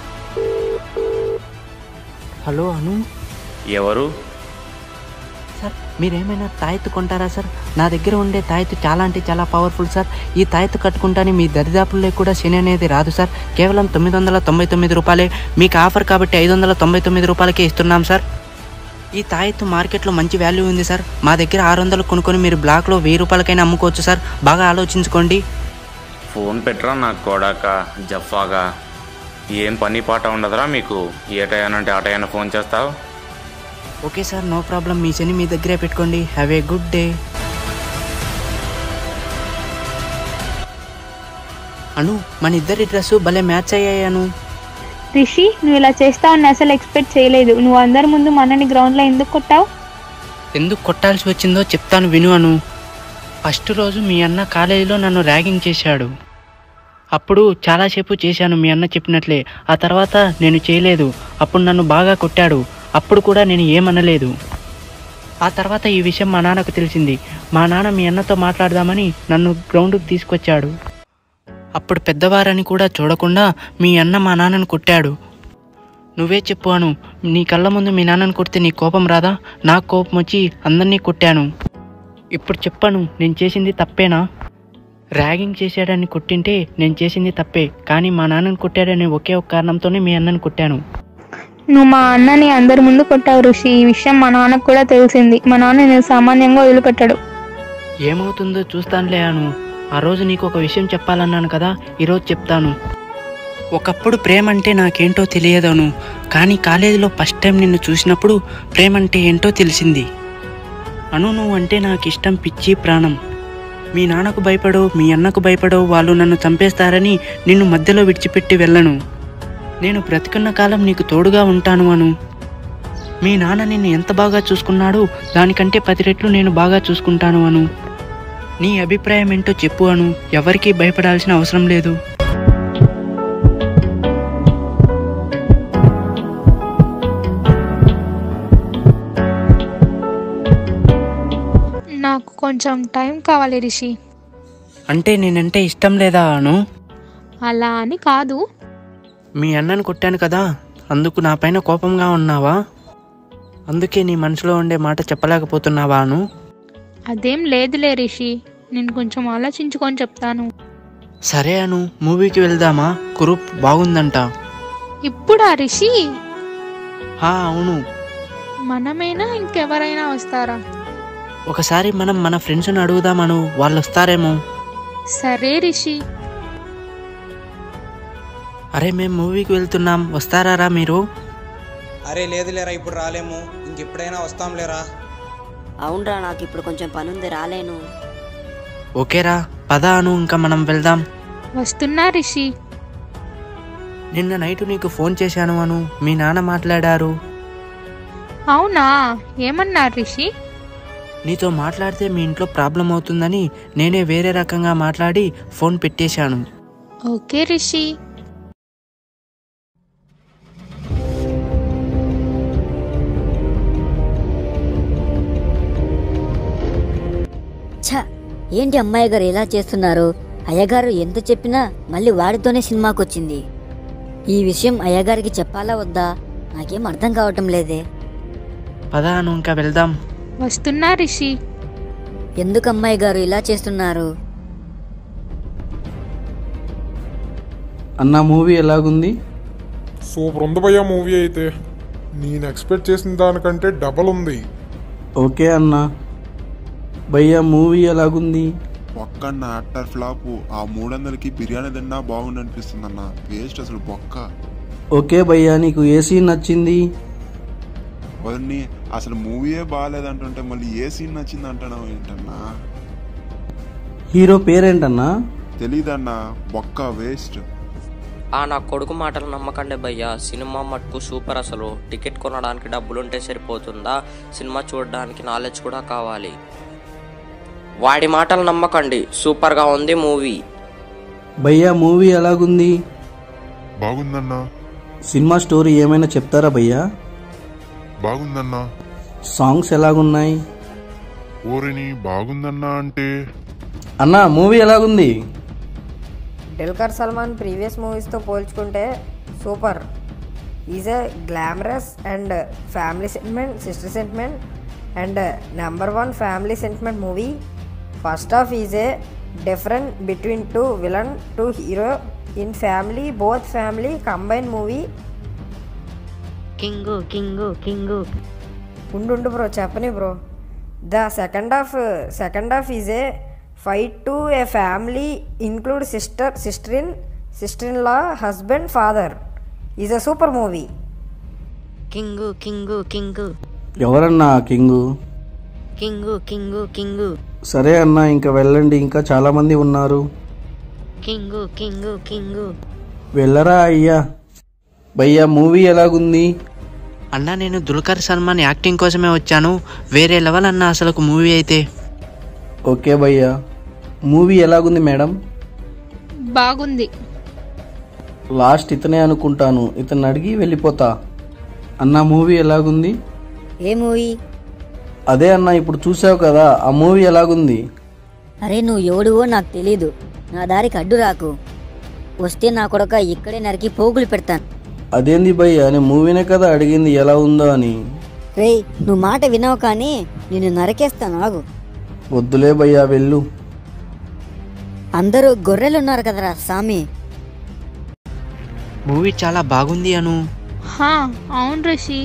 హలో అను ఎవరు సార్ మీరేమైనా తాయెత్తు కొంటారా సార్ నా దగ్గర ఉండే తాయెత్తు చాలా అంటే చాలా పవర్ఫుల్ సార్ ఈ తాయెత్తు కట్టుకుంటానే మీ దరిదాపుల్లో కూడా శని అనేది రాదు సార్ కేవలం తొమ్మిది వందల తొంభై తొమ్మిది రూపాయలే మీకు ఆఫర్ కాబట్టి ఐదు వందల తొంభై తొమ్మిది రూపాయలకే ఇస్తున్నాం సార్ ఈ తాయెత్తు మార్కెట్లో మంచి వాల్యూ ఉంది సార్ మా దగ్గర ఆరు వందలు కొనుక్కొని మీరు బ్లాక్లో వెయ్యి రూపాయలకైనా అమ్ముకోవచ్చు సార్ బాగా ఆలోచించుకోండి ఫోన్ పెట్టరా నాకు కొడాక జఫాగా ఏం పని పాట ఉండదురా మీకు ఏ టయానంటే ఆ టయాన ఫోన్ చేస్తావు ఓకే సార్ నో ప్రాబ్లం మీ శని మీ దగ్గరే పెట్టుకోండి have a good day Anu మన ఇద్దరి డ్రెస్సు భలే మ్యాచ్ అయ్యాయను రిషి నువ్వు ఇలా చేస్తావని అసలు ఎక్స్పెక్ట్ చేయలేదు నువ్వు అందరి ముందు మనని గ్రౌండ్లో ఎందుకు కొట్టావు ఎందుకు కొట్టాల్సి వచ్చిందో చెప్తాను విను అను ఫస్ట్ రోజు మీ అన్న కాలేజీలో నన్ను ర్యాగింగ్ చేశాడు అప్పుడు చాలాసేపు చేశాను మీ అన్న చెప్పినట్లే ఆ తర్వాత నేను చేయలేదు అప్పుడు నన్ను బాగా కొట్టాడు అప్పుడు కూడా నేను ఏమనలేదు ఆ తర్వాత ఈ విషయం మా నాన్నకు తెలిసింది మా నాన్న మీ అన్నతో మాట్లాడదామని నన్ను గ్రౌండ్కి తీసుకొచ్చాడు అప్పుడు పెద్దవారని కూడా చూడకుండా మీ అన్న మా నాన్నను కొట్టాడు నువ్వే చెప్పు అను నీ కళ్ళ ముందు మీ నాన్నను కొడితే నీ కోపం రాదా నాకు కోపం వచ్చి అందరినీ కొట్టాను ఇప్పుడు చెప్పను నేను చేసింది తప్పేనా ర్యాగింగ్ చేశాడని కొట్టింటే నేను చేసింది తప్పే కానీ మా నాన్నని కొట్టాడని ఒకే ఒక కారణంతోనే మీ అన్నని కొట్టాను నువ్వు మా అన్నని అందరి ముందు కొట్టావు ఋషి ఈ విషయం మా నాన్నకు కూడా తెలిసింది మా నాన్న నేను సామాన్యంగా వదిలిపెట్టాడు ఏమవుతుందో చూస్తానులే అను ఆ రోజు నీకు ఒక విషయం చెప్పాలన్నాను కదా ఈరోజు చెప్తాను ఒకప్పుడు ప్రేమ అంటే నాకేంటో తెలియదను కానీ కాలేజీలో ఫస్ట్ టైం నిన్ను చూసినప్పుడు ప్రేమ అంటే ఏంటో తెలిసింది అను నువ్వు అంటే నాకు ఇష్టం పిచ్చి ప్రాణం మీ నాన్నకు భయపడో మీ అన్నకు భయపడో వాళ్ళు నన్ను చంపేస్తారని నిన్ను మధ్యలో విడిచిపెట్టి వెళ్ళను నేను బ్రతికున్న కాలం నీకు తోడుగా ఉంటాను అను మీ నాన్న నిన్ను ఎంత బాగా చూసుకున్నాడో దానికంటే పది రెట్లు నేను బాగా చూసుకుంటాను అను నీ అభిప్రాయం ఏంటో చెప్పు అను ఎవరికీ భయపడాల్సిన అవసరం లేదు నాకు కొంచెం టైం కావాలి రిషి అంటే నేనంటే ఇష్టం లేదా అను అలా అని కాదు మీ అన్నను కొట్టాను కదా అందుకు నా పైన కోపంగా ఉన్నావా అందుకే నీ మనసులో ఉండే మాట చెప్పలేకపోతున్నావా అను అదేం లేదులే రిషి నేను కొంచెం ఆలోచించుకొని చెప్తాను సరే అను మూవీకి వెళ్దామా కురూప్ బాగుందంట ఇప్పుడా రిషి హా అవును మనమేనా ఇంకెవరైనా వస్తారా ఒకసారి మనం మన ఫ్రెండ్స్ని అడుగుదామను వాళ్ళు వస్తారేమో సరే రిషి అరే మేము మూవీకి వెళ్తున్నాం వస్తారా మీరు అరే లేదు లేరా ఇప్పుడు రాలేము ఇంకెప్పుడైనా వస్తాం లేరా అవునరా నాకు ఇప్పుడు కొంచెం పనుంది రాలేను ఓకేరా పద అను ఇంకా మనం వెళ్దాం వస్తున్నా రిషి నిన్న నైట్ నీకు ఫోన్ చేశాను అను మీ నాన్న మాట్లాడారు అవునా ఏమన్నారు రిషి నీతో మాట్లాడితే మీ ఇంట్లో ప్రాబ్లం అవుతుందని నేనే వేరే రకంగా మాట్లాడి ఫోన్ పెట్టేశాను ఓకే రిషి ఛ ఏంటి అమ్మాయి గారు ఇలా చేస్తున్నారు అయ్యగారు ఎంత చెప్పినా మళ్ళీ వాడితోనే సినిమాకి వచ్చింది ఈ విషయం అయ్యగారికి చెప్పాలా వద్దా నాకేం అర్థం కావటం లేదే పద అను ఇంకా వెళ్దాం వస్తున్నా రిషి ఎందుకు అమ్మాయి గారు ఇలా చేస్తున్నారు అన్న మూవీ ఎలాగుంది సూపర్ ఉంది భయ్యా మూవీ అయితే నేను ఎక్స్పెక్ట్ చేసిన దానికంటే డబల్ ఉంది ఓకే అన్న భయ్యా మూవీ ఎలాగుంది బొక్క అట్టర్ ఫ్లాప్ ఆ మూడు వందలకి బిర్యానీ తిన్నా బాగుంది అనిపిస్తుంది అన్న వేస్ట్ అసలు బొక్క ఓకే భయ్యా నీకు ఏ సీన్ నచ్చింది వదిని అసలు మూవీయే బాగాలేదంటుంటే మళ్ళీ ఏ సీన్ నచ్చింది అంటున్నావు ఏంటన్నా హీరో పేరేంటన్నా తెలీదన్నా బొక్క వేస్ట్ ఆ నా కొడుకు మాటలు నమ్మకండి భయ్యా సినిమా మటుకు సూపర్ అసలు టికెట్ కొనడానికి డబ్బులుంటే సరిపోతుందా సినిమా చూడడానికి నాలెడ్జ్ కూడా కావాలి వాడి మాటలు నమ్మకండి సూపర్గా ఉంది మూవీ భయ్యా మూవీ ఎలాగుంది బాగుందన్నా సినిమా స్టోరీ ఏమైనా చెప్తారా భయ్యా బాగుందన్నా సాంగ్స్ ఎలాగున్నాయి ఓరిని బాగుందన్నా అంటే అన్నా మూవీ ఎలాగుంది దిల్కర్ సల్మాన్ ప్రీవియస్ మూవీస్తో పోల్చుకుంటే super is a glamorous and family sentiment sister sentiment and number one family sentiment movie first half is a different between two villain two hero in family both family combine movie king king king ఉండు ఉండు bro చెప్పని bro the second half second half is a fight to a family include sister sister in sister in law husband father is a super movie king king king ఎవరన్నా ఆ king king king king సరే అన్న ఇంకా వెళ్ళండి ఇంకా చాలా మంది ఉన్నారు కింగు కింగు కింగు వెళ్ళరా అయ్యా భయ్యా మూవీ ఎలాగుంది అన్నా నేను దుల్కర్ సల్మాన్ యాక్టింగ్ కోసమే వచ్చాను వేరే లెవెల్ అన్న అసలు మూవీ అయితే ఓకే భయ్యా మూవీ ఎలాగుంది మేడం బాగుంది లాస్ట్ ఇతనే అనుకుంటాను ఇతన్ని అడిగి వెళ్ళిపోతా అన్న మూవీ ఎలాగుంది ఏ మూవీ అదే అన్న ఇప్పుడు చూసావు కదా ఆ మూవీ ఎలాగుంది అరే నువ్వు ఎవడువో నాకు తెలీదు నా దారికి అడ్డు రాకు వస్తే నా కొడక ఇక్కడే నరికి పోగులు పెడతాను అదేంది భయ్య నేను మూవీనే కదా అడిగింది ఎలా ఉందో అని రేయ్ నువ్వు మాట వినవు కానీ నిన్ను నరకేస్తాను ఆగు వద్దులే భయ్యా వెళ్ళు అందరూ గొర్రెలున్నారు కదరా సామి మూవీ చాలా బాగుంది అను హా అవును రిషి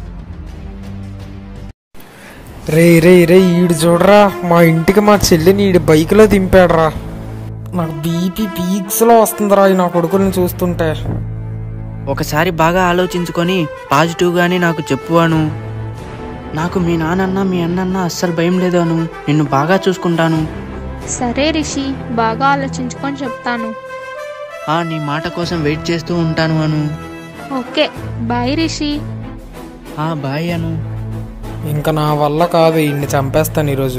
రే రే రే ఈడు చూడరా మా ఇంటికి మా చెల్లిని ఈడు బైక్లో దింపాడురా నాకు బీపీ పీక్స్లో వస్తుందిరా ఈ నా కొడుకుని చూస్తుంటే ఒకసారి బాగా ఆలోచించుకొని పాజిటివ్గానే నాకు చెప్పు అను నాకు మీ నాన్నన్న మీ అన్నన్న అస్సలు భయం లేదు అను నిన్ను బాగా చూసుకుంటాను సరే రిషి బాగా ఆలోచించుకొని చెప్తాను ఆ నీ మాట కోసం వెయిట్ చేస్తూ ఉంటాను అను ఓకే బాయ్ రిషి ఆ బాయ్ అను ఇంకా నా వల్ల కాదు ఈయన్ని చంపేస్తాను ఈరోజు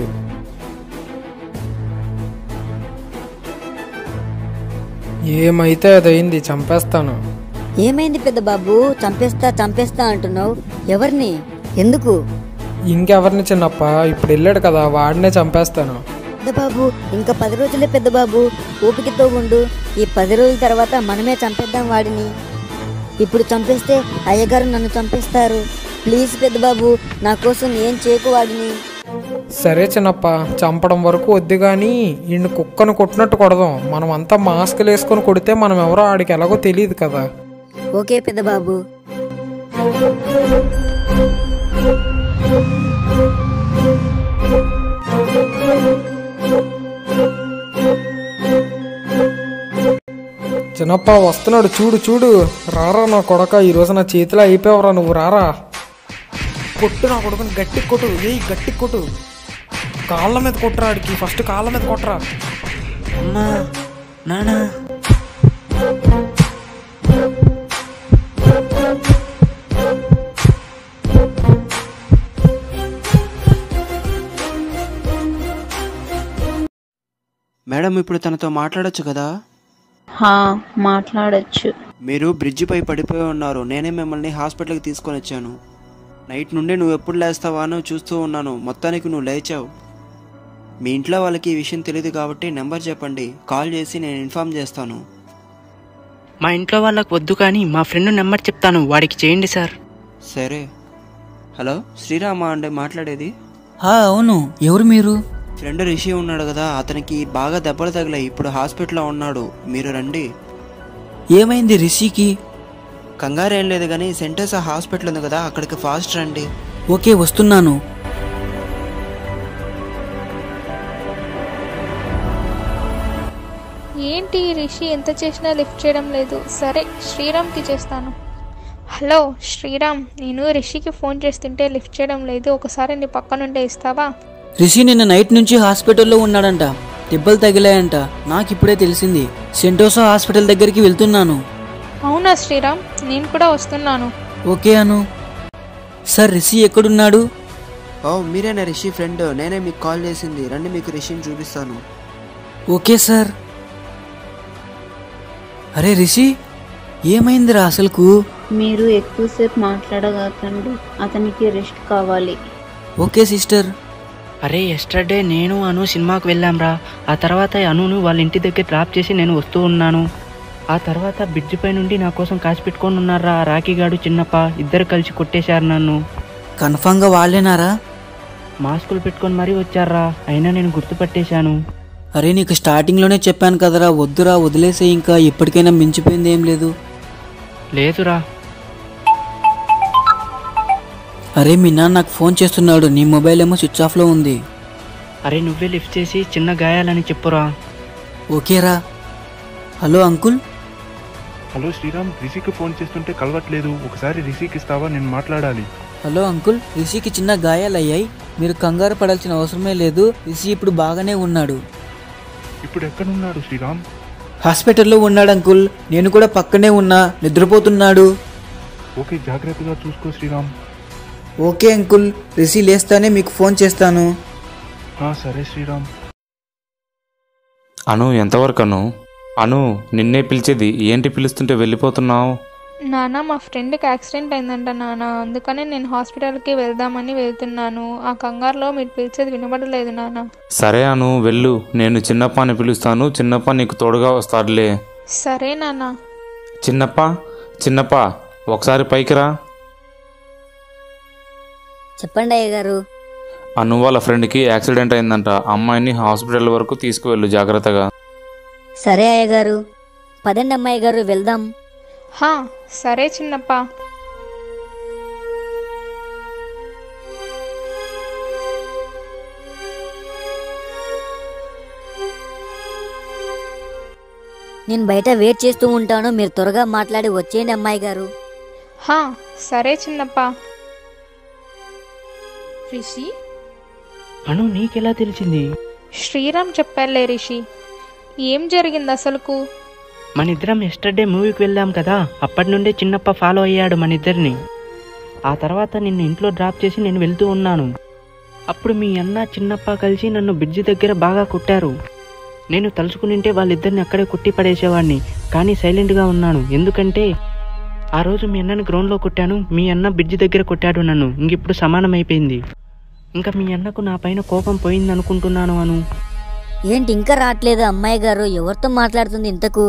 ఏమైతే అదయింది చంపేస్తాను ఏమైంది పెద్ద బాబు చంపేస్తా చంపేస్తా అంటున్నావు ఎవరిని ఎందుకు ఇంకెవరిని చిన్నప్ప ఇప్పుడు వెళ్ళాడు కదా వాడినే చంపేస్తాను పెద్ద బాబు ఇంకా పది రోజులే పెద్ద బాబు ఓపికతో ఉండు ఈ పది రోజుల తర్వాత మనమే చంపేద్దాం వాడిని ఇప్పుడు చంపేస్తే అయ్యగారు నన్ను చంపేస్తారు ప్లీజ్ పెద్ద బాబు నా కోసం ఏం చేయకు వాడిని సరే చిన్నప్ప చంపడం వరకు వద్దు కానీ ఈయన కుక్కను కొట్టినట్టు కొడదాం మనం అంతా మాస్కులు వేసుకొని కొడితే మనం ఎవరో ఆడికి ఎలాగో తెలియదు కదా ఓకే పెద్ద బాబు చిన్నప్ప వస్తున్నాడు చూడు చూడు రారా నా కొడక ఈరోజు నా చేతిలో అయిపోయావురా నువ్వు రారా కొట్టు నా కొడుకుని గట్టి కొట్టు ఏయ్ గట్టి కొట్టు కాళ్ళ మీద కొట్టురా ఆడికి ఫస్ట్ కాళ్ళ మీద కొట్టరా అమ్మా నానా మేడం ఇప్పుడు తనతో మాట్లాడొచ్చు కదా హా మాట్లాడొచ్చు మీరు బ్రిడ్జిపై పడిపోయి ఉన్నారు నేనే మిమ్మల్ని హాస్పిటల్కి తీసుకొని వచ్చాను నైట్ నుండి నువ్వు ఎప్పుడు లేస్తావా అని చూస్తూ ఉన్నాను మొత్తానికి నువ్వు లేచావు మీ ఇంట్లో వాళ్ళకి ఈ విషయం తెలియదు కాబట్టి నెంబర్ చెప్పండి కాల్ చేసి నేను ఇన్ఫామ్ చేస్తాను మా ఇంట్లో వాళ్ళకు వద్దు కానీ మా ఫ్రెండ్ నెంబర్ చెప్తాను వాడికి చేయండి సార్ సరే హలో శ్రీరామా అండి మాట్లాడేది హా అవును ఎవరు మీరు ఫ్రెండ్ రిషి ఉన్నాడు కదా అతనికి బాగా దెబ్బలు తగిలాయి ఇప్పుడు హాస్పిటల్లో ఉన్నాడు మీరు రండి ఏమైంది రిషికి కంగారు ఏం లేదు కానీ సెంటర్స్ హాస్పిటల్ ఉంది కదా అక్కడికి ఫాస్ట్ రండి ఓకే వస్తున్నాను ఏంటి రిషి ఎంత చేసినా లిఫ్ట్ చేయడం లేదు సరే శ్రీరామ్కి చేస్తాను హలో శ్రీరామ్ నేను రిషికి ఫోన్ చేస్తుంటే లిఫ్ట్ చేయడం లేదు ఒకసారి నీ పక్కనుండే ఇస్తావా రిషి నిన్న నైట్ నుంచి హాస్పిటల్లో ఉన్నాడంట దెబ్బలు తగిలాయంట నాకు ఇప్పుడే తెలిసింది సెంటోసా హాస్పిటల్ దగ్గరికి వెళ్తున్నాను అవునా శ్రీరామ్ నేను కూడా వస్తున్నాను ఓకే అను సార్ రిషి ఎక్కడున్నాడు ఓ మీరేనా రిషి ఫ్రెండ్ నేనే మీకు కాల్ చేసింది రండి మీకు రిషిని చూపిస్తాను ఓకే సార్ అరే రిషి ఏమైందిరా అసలుకు మీరు ఎక్కువసేపు మాట్లాడగాకండి అతనికి రెస్ట్ కావాలి ఓకే సిస్టర్ అరే ఎస్టర్డే నేను అను సినిమాకి వెళ్ళాంరా ఆ తర్వాత అనును వాళ్ళ ఇంటి దగ్గర డ్రాప్ చేసి నేను వస్తూ ఉన్నాను ఆ తర్వాత బ్రిడ్జ్ పై నుండి నా కోసం కాసి పెట్టుకొని ఉన్నారా ఆ రాఖీగాడు చిన్నప్ప ఇద్దరు కలిసి కొట్టేశారు నన్ను కన్ఫామ్గా వాళ్ళేనారా మాస్కులు పెట్టుకొని మరీ వచ్చారా అయినా నేను గుర్తుపట్టేశాను అరే నీకు స్టార్టింగ్లోనే చెప్పాను కదరా వద్దురా వదిలేసే ఇంకా ఇప్పటికైనా మించిపోయింది ఏం లేదు లేదురా అరే మీ నాన్న నాకు ఫోన్ చేస్తున్నాడు నీ మొబైల్ ఏమో స్విచ్ ఆఫ్లో ఉంది అరే నువ్వే లిఫ్ట్ చేసి చిన్న గాయాలని చెప్పురా ఓకేరా హలో అంకుల్ హలో శ్రీరామ్ రిషికి ఫోన్ చేస్తుంటే కలవట్లేదు ఒకసారి రిషికి ఇస్తావా నేను మాట్లాడాలి హలో అంకుల్ రిషికి చిన్న గాయాలయ్యాయి మీరు కంగారు పడాల్సిన అవసరమే లేదు రిషి ఇప్పుడు బాగానే ఉన్నాడు ఇప్పుడు ఎక్కడున్నాడు శ్రీరామ్ హాస్పిటల్లో ఉన్నాడు అంకుల్ నేను కూడా పక్కనే ఉన్నా నిద్రపోతున్నాడు ఓకే జాగ్రత్తగా చూసుకో శ్రీరామ్ ఓకే అంకుల్ రిషి లేస్తానే మీకు ఫోన్ చేస్తాను ఆ, సరే శ్రీరామ్ అను ఎంతవరకు అను అను నిన్నే పిలిచేది ఏంటి పిలుస్తుంటే వెళ్ళిపోతున్నావు నాన్న మా ఫ్రెండ్కి యాక్సిడెంట్ అయిందంట నాన్న అందుకనే నేను హాస్పిటల్కి వెళ్దామని వెళ్తున్నాను ఆ కంగారులో మీరు పిలిచేది వినబడలేదు నాన్న సరే అను వెళ్ళు నేను చిన్నప్పని పిలుస్తాను చిన్నప్ప నీకు తోడుగా వస్తాడులే సరే నాన్న చిన్నప్ప చిన్నప్ప ఒకసారి పైకి రా చెప్పండి అయ్య గారు అను వాళ్ళ ఫ్రెండ్కి యాక్సిడెంట్ అయిందంట అమ్మాయిని హాస్పిటల్ వరకు తీసుకువెళ్ళు జాగ్రత్తగా సరే అయ్య గారు పదండి అమ్మాయి గారు వెళ్దాం హా సరే చిన్నప్ప నేను బయట వెయిట్ చేస్తూ ఉంటాను మీరు త్వరగా మాట్లాడి వచ్చేయండి అమ్మాయి గారు హా సరే చిన్నప్ప రిషి అను నీకెలా తెలిసింది శ్రీరామ్ చెప్పారులే రిషి ఏం జరిగింది అసలుకు మన ఇద్దరం ఎస్టర్డే మూవీకి వెళ్ళాం కదా అప్పటి నుండే చిన్నప్ప ఫాలో అయ్యాడు మన ఇద్దరిని ఆ తర్వాత నిన్ను ఇంట్లో డ్రాప్ చేసి నేను వెళ్తూ ఉన్నాను అప్పుడు మీ అన్న చిన్నప్ప కలిసి నన్ను బ్రిడ్జి దగ్గర బాగా కొట్టారు నేను తలుచుకునింటే వాళ్ళిద్దరిని అక్కడే కుట్టి పడేసేవాడిని కానీ సైలెంట్గా ఉన్నాను ఎందుకంటే ఆ రోజు మీ అన్నని గ్రౌండ్లో కొట్టాను మీ అన్న బ్రిడ్జి దగ్గర కొట్టాడు నన్ను ఇంక ఇప్పుడు సమానమైపోయింది ఇంకా మీ అన్నకు నా పైన కోపం పోయింది అనుకుంటున్నాను అను ఏంటి ఇంకా రావట్లేదు అమ్మాయి గారు ఎవరితో మాట్లాడుతుంది ఇంతకు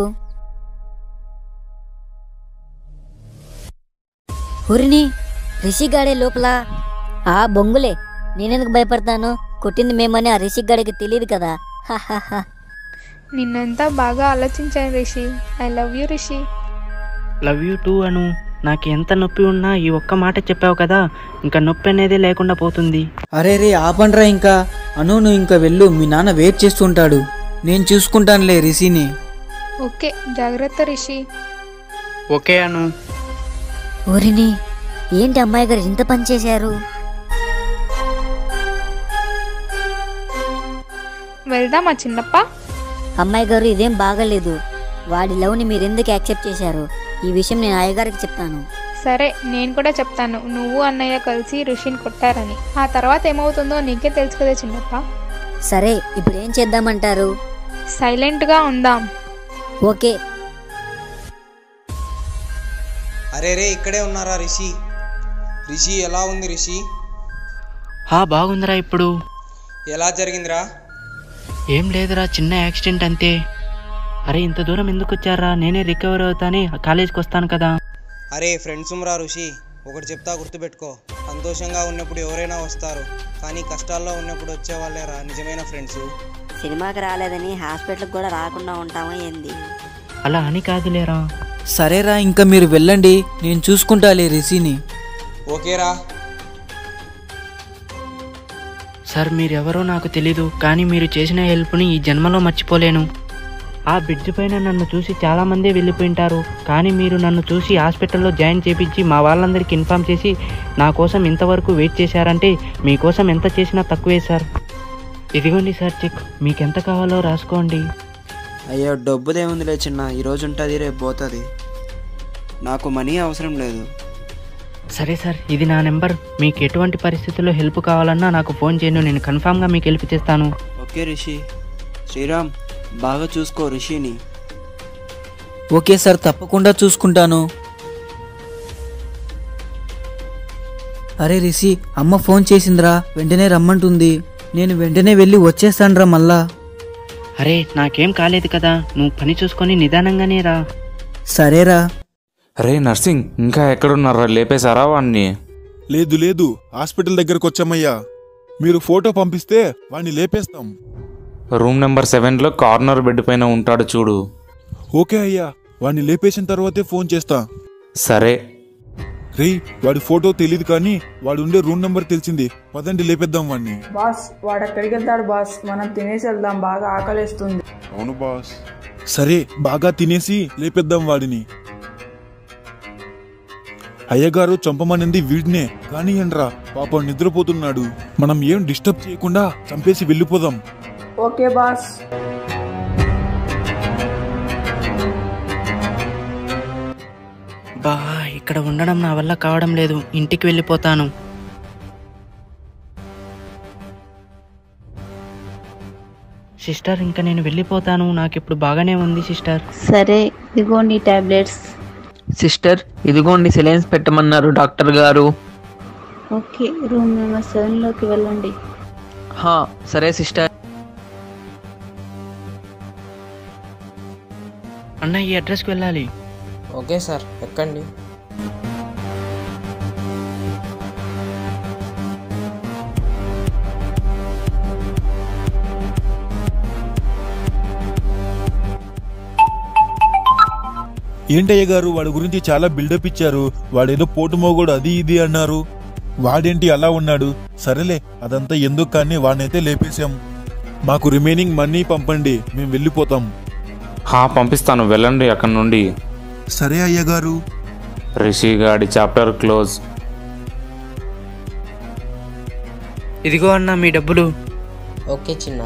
హురిని రిషిగాడే లోపల ఆ బొంగులే నేనెందుకు భయపడతాను కొట్టింది మేమని ఆ రిషిగాడికి తెలియదు కదా హాహాహా. నిన్నంతా బాగా ఆలోచించాను Rishi I love you Rishi love you too Anu నాకు ఎంత నొప్పి ఉన్నా ఈ ఒక్క మాట చెప్పావు కదా ఇంకా నొప్పి అనేది లేకుండా పోతుంది అరే రే ఆపండ్రా ఇంకా అను నువ్వు ఇంకా వెళ్ళు మీ నాన్న వెయిట్ చేస్తుంటాడు నేను చూసుకుంటానులే రిషిని ఓకే జాగ్రత్త రిషి ఓకే అను ఊరిని ఏంటి అమ్మాయి గారు ఇంత పని చేశారు వెళ్దామా చిన్నప్ప అమ్మాయి గారు ఇదేం బాగలేదు వాడి లవ్ని మీరు ఎందుకు యాక్సెప్ట్ చేశారు ఈ విషయం నేను అయ్యగారికి చెప్తాను సరే నేను కూడా చెప్తాను నువ్వు అన్నయ్య కలిసి ఋషిని కొట్టారని ఆ తర్వాత ఏమవుతుందో నీకే తెలుసు కదా చిన్నప్ప సరే ఇప్పుడు ఏం చేద్దామంటారు సైలెంట్గా ఉందాం ఓకే అరే రే ఇక్కడే ఉన్నారా రిషి రిషి ఎలా ఉంది రిషి హా బాగుందిరా ఇప్పుడు ఎలా జరిగిందిరా ఏం లేదురా చిన్న యాక్సిడెంట్ అంతే అరే ఇంత దూరం ఎందుకు వచ్చారా నేనే రికవర్ అవుతానే కాలేజ్కి వస్తాను కదా అరే ఫ్రెండ్స్ రా ఋషి ఒకటి చెప్తా గుర్తుపెట్టుకో సంతోషంగా ఉన్నప్పుడు ఎవరైనా వస్తారు కానీ కష్టాల్లో ఉన్నప్పుడు వచ్చేవాళ్ళేరా నిజమైన ఫ్రెండ్స్ సినిమాకి రాలేదని హాస్పిటల్కి కూడా రాకుండా ఉంటామా ఏంది అలా అని కాదులేరా సరేరా ఇంకా మీరు వెళ్ళండి నేను చూసుకుంటాలే రిషిని ఓకేరా సార్ మీరెవరో నాకు తెలీదు కానీ మీరు చేసిన హెల్ప్ని ఈ జన్మలో మర్చిపోలేను ఆ బ్రిడ్జ్ పైన నన్ను చూసి చాలా మందే వెళ్ళిపోయింటారు కానీ మీరు నన్ను చూసి హాస్పిటల్లో జాయిన్ చేపించి మా వాళ్ళందరికీ ఇన్ఫామ్ చేసి నా కోసం ఇంతవరకు వెయిట్ చేశారంటే మీకోసం ఎంత చేసినా తక్కువే సార్ ఇదిగోండి సార్ చెక్ మీకు ఎంత కావాలో రాసుకోండి అయ్యో డబ్బుదేముందిలే చిన్న ఈరోజు ఉంటుంది రేపు పోతుంది నాకు మనీ అవసరం లేదు సరే సార్ ఇది నా నెంబర్ మీకు ఎటువంటి పరిస్థితుల్లో హెల్ప్ కావాలన్నా నాకు ఫోన్ చేయండి నేను కన్ఫామ్గా మీకు హెల్ప్ చేస్తాను ఓకే రిషి శ్రీరామ్ బాగా చూసుకో రిషిని ఓకే సార్ తప్పకుండా చూసుకుంటాను అరే రిషి అమ్మ ఫోన్ చేసిందిరా వెంటనే రమ్మంటుంది నేను వెంటనే వెళ్ళి వచ్చేస్తానురా మళ్ళా అరే నాకేం కాలేదు కదా నువ్వు పని చూసుకొని నిదానంగానే రా సరేరా రే నర్సింగ్ ఇంకా ఎక్కడున్నారా లేపేశారా వాణ్ణి లేదు లేదు హాస్పిటల్ దగ్గరకు వచ్చామయ్యా మీరు ఫోటో పంపిస్తే వాణ్ణి లేపేస్తాం రూమ్ నెంబర్ సెవెన్లో కార్నర్ బెడ్ పైన ఉంటాడు చూడు ఓకే అయ్యా వాణ్ణి లేపేసిన తర్వాతే ఫోన్ చేస్తా సరే రేయ్ వాడి ఫోటో తెలియదు కానీ వాడు ఉండే రూమ్ నెంబర్ తెలిసింది పదండి లేపేద్దాం వాణ్ణి బాస్ వాడు ఎక్కడికి వెళ్తాడు బాస్ మనం తినేసి వెళ్దాం బాగా ఆకలేస్తుంది అవును బాస్ సరే బాగా తినేసి లేపేద్దాం వాడిని అయ్యగారు చంపమనింది వీడినే కానీ ఏంట్రా పాపం నిద్రపోతున్నాడు మనం ఏం డిస్టర్బ్ చేయకుండా చంపేసి వెళ్ళిపోదాం ఓకే బాస్ బా ఇక్కడ ఉండడం నా వల్ల కావడం లేదు ఇంటికి వెళ్ళిపోతాను సిస్టర్ ఇంకా నేను వెళ్ళిపోతాను నాకు ఇప్పుడు బాగానే ఉంది సిస్టర్ సరే ఇదిగోండి టాబ్లెట్స్ సిస్టర్ ఇదిగోండి సిలైన్స్ పెట్టమన్నారు డాక్టర్ గారు ఓకే రూమ్ నెంబర్ సెవెన్లోకి వెళ్ళండి హా సరే సిస్టర్ అన్న ఈ అడ్రస్కి వెళ్ళాలి ఓకే సార్ ఎక్కండి ఏంటయ్య గారు వాడి గురించి చాలా బిల్డప్ ఇచ్చారు వాడేదో పోటుమోగోడు అది ఇది అన్నారు వాడేంటి అలా ఉన్నాడు సరేలే అదంతా ఎందుకు కానీ వాడినైతే లేపేశాం మాకు రిమైనింగ్ మనీ పంపండి మేము వెళ్ళిపోతాం హా పంపిస్తాను వెళ్ళండి అక్కడి నుండి సరే అయ్యగారు రిషి గాడి చాప్టర్ క్లోజ్ ఇదిగో అన్న మీ డబ్బులు ఓకే చిన్న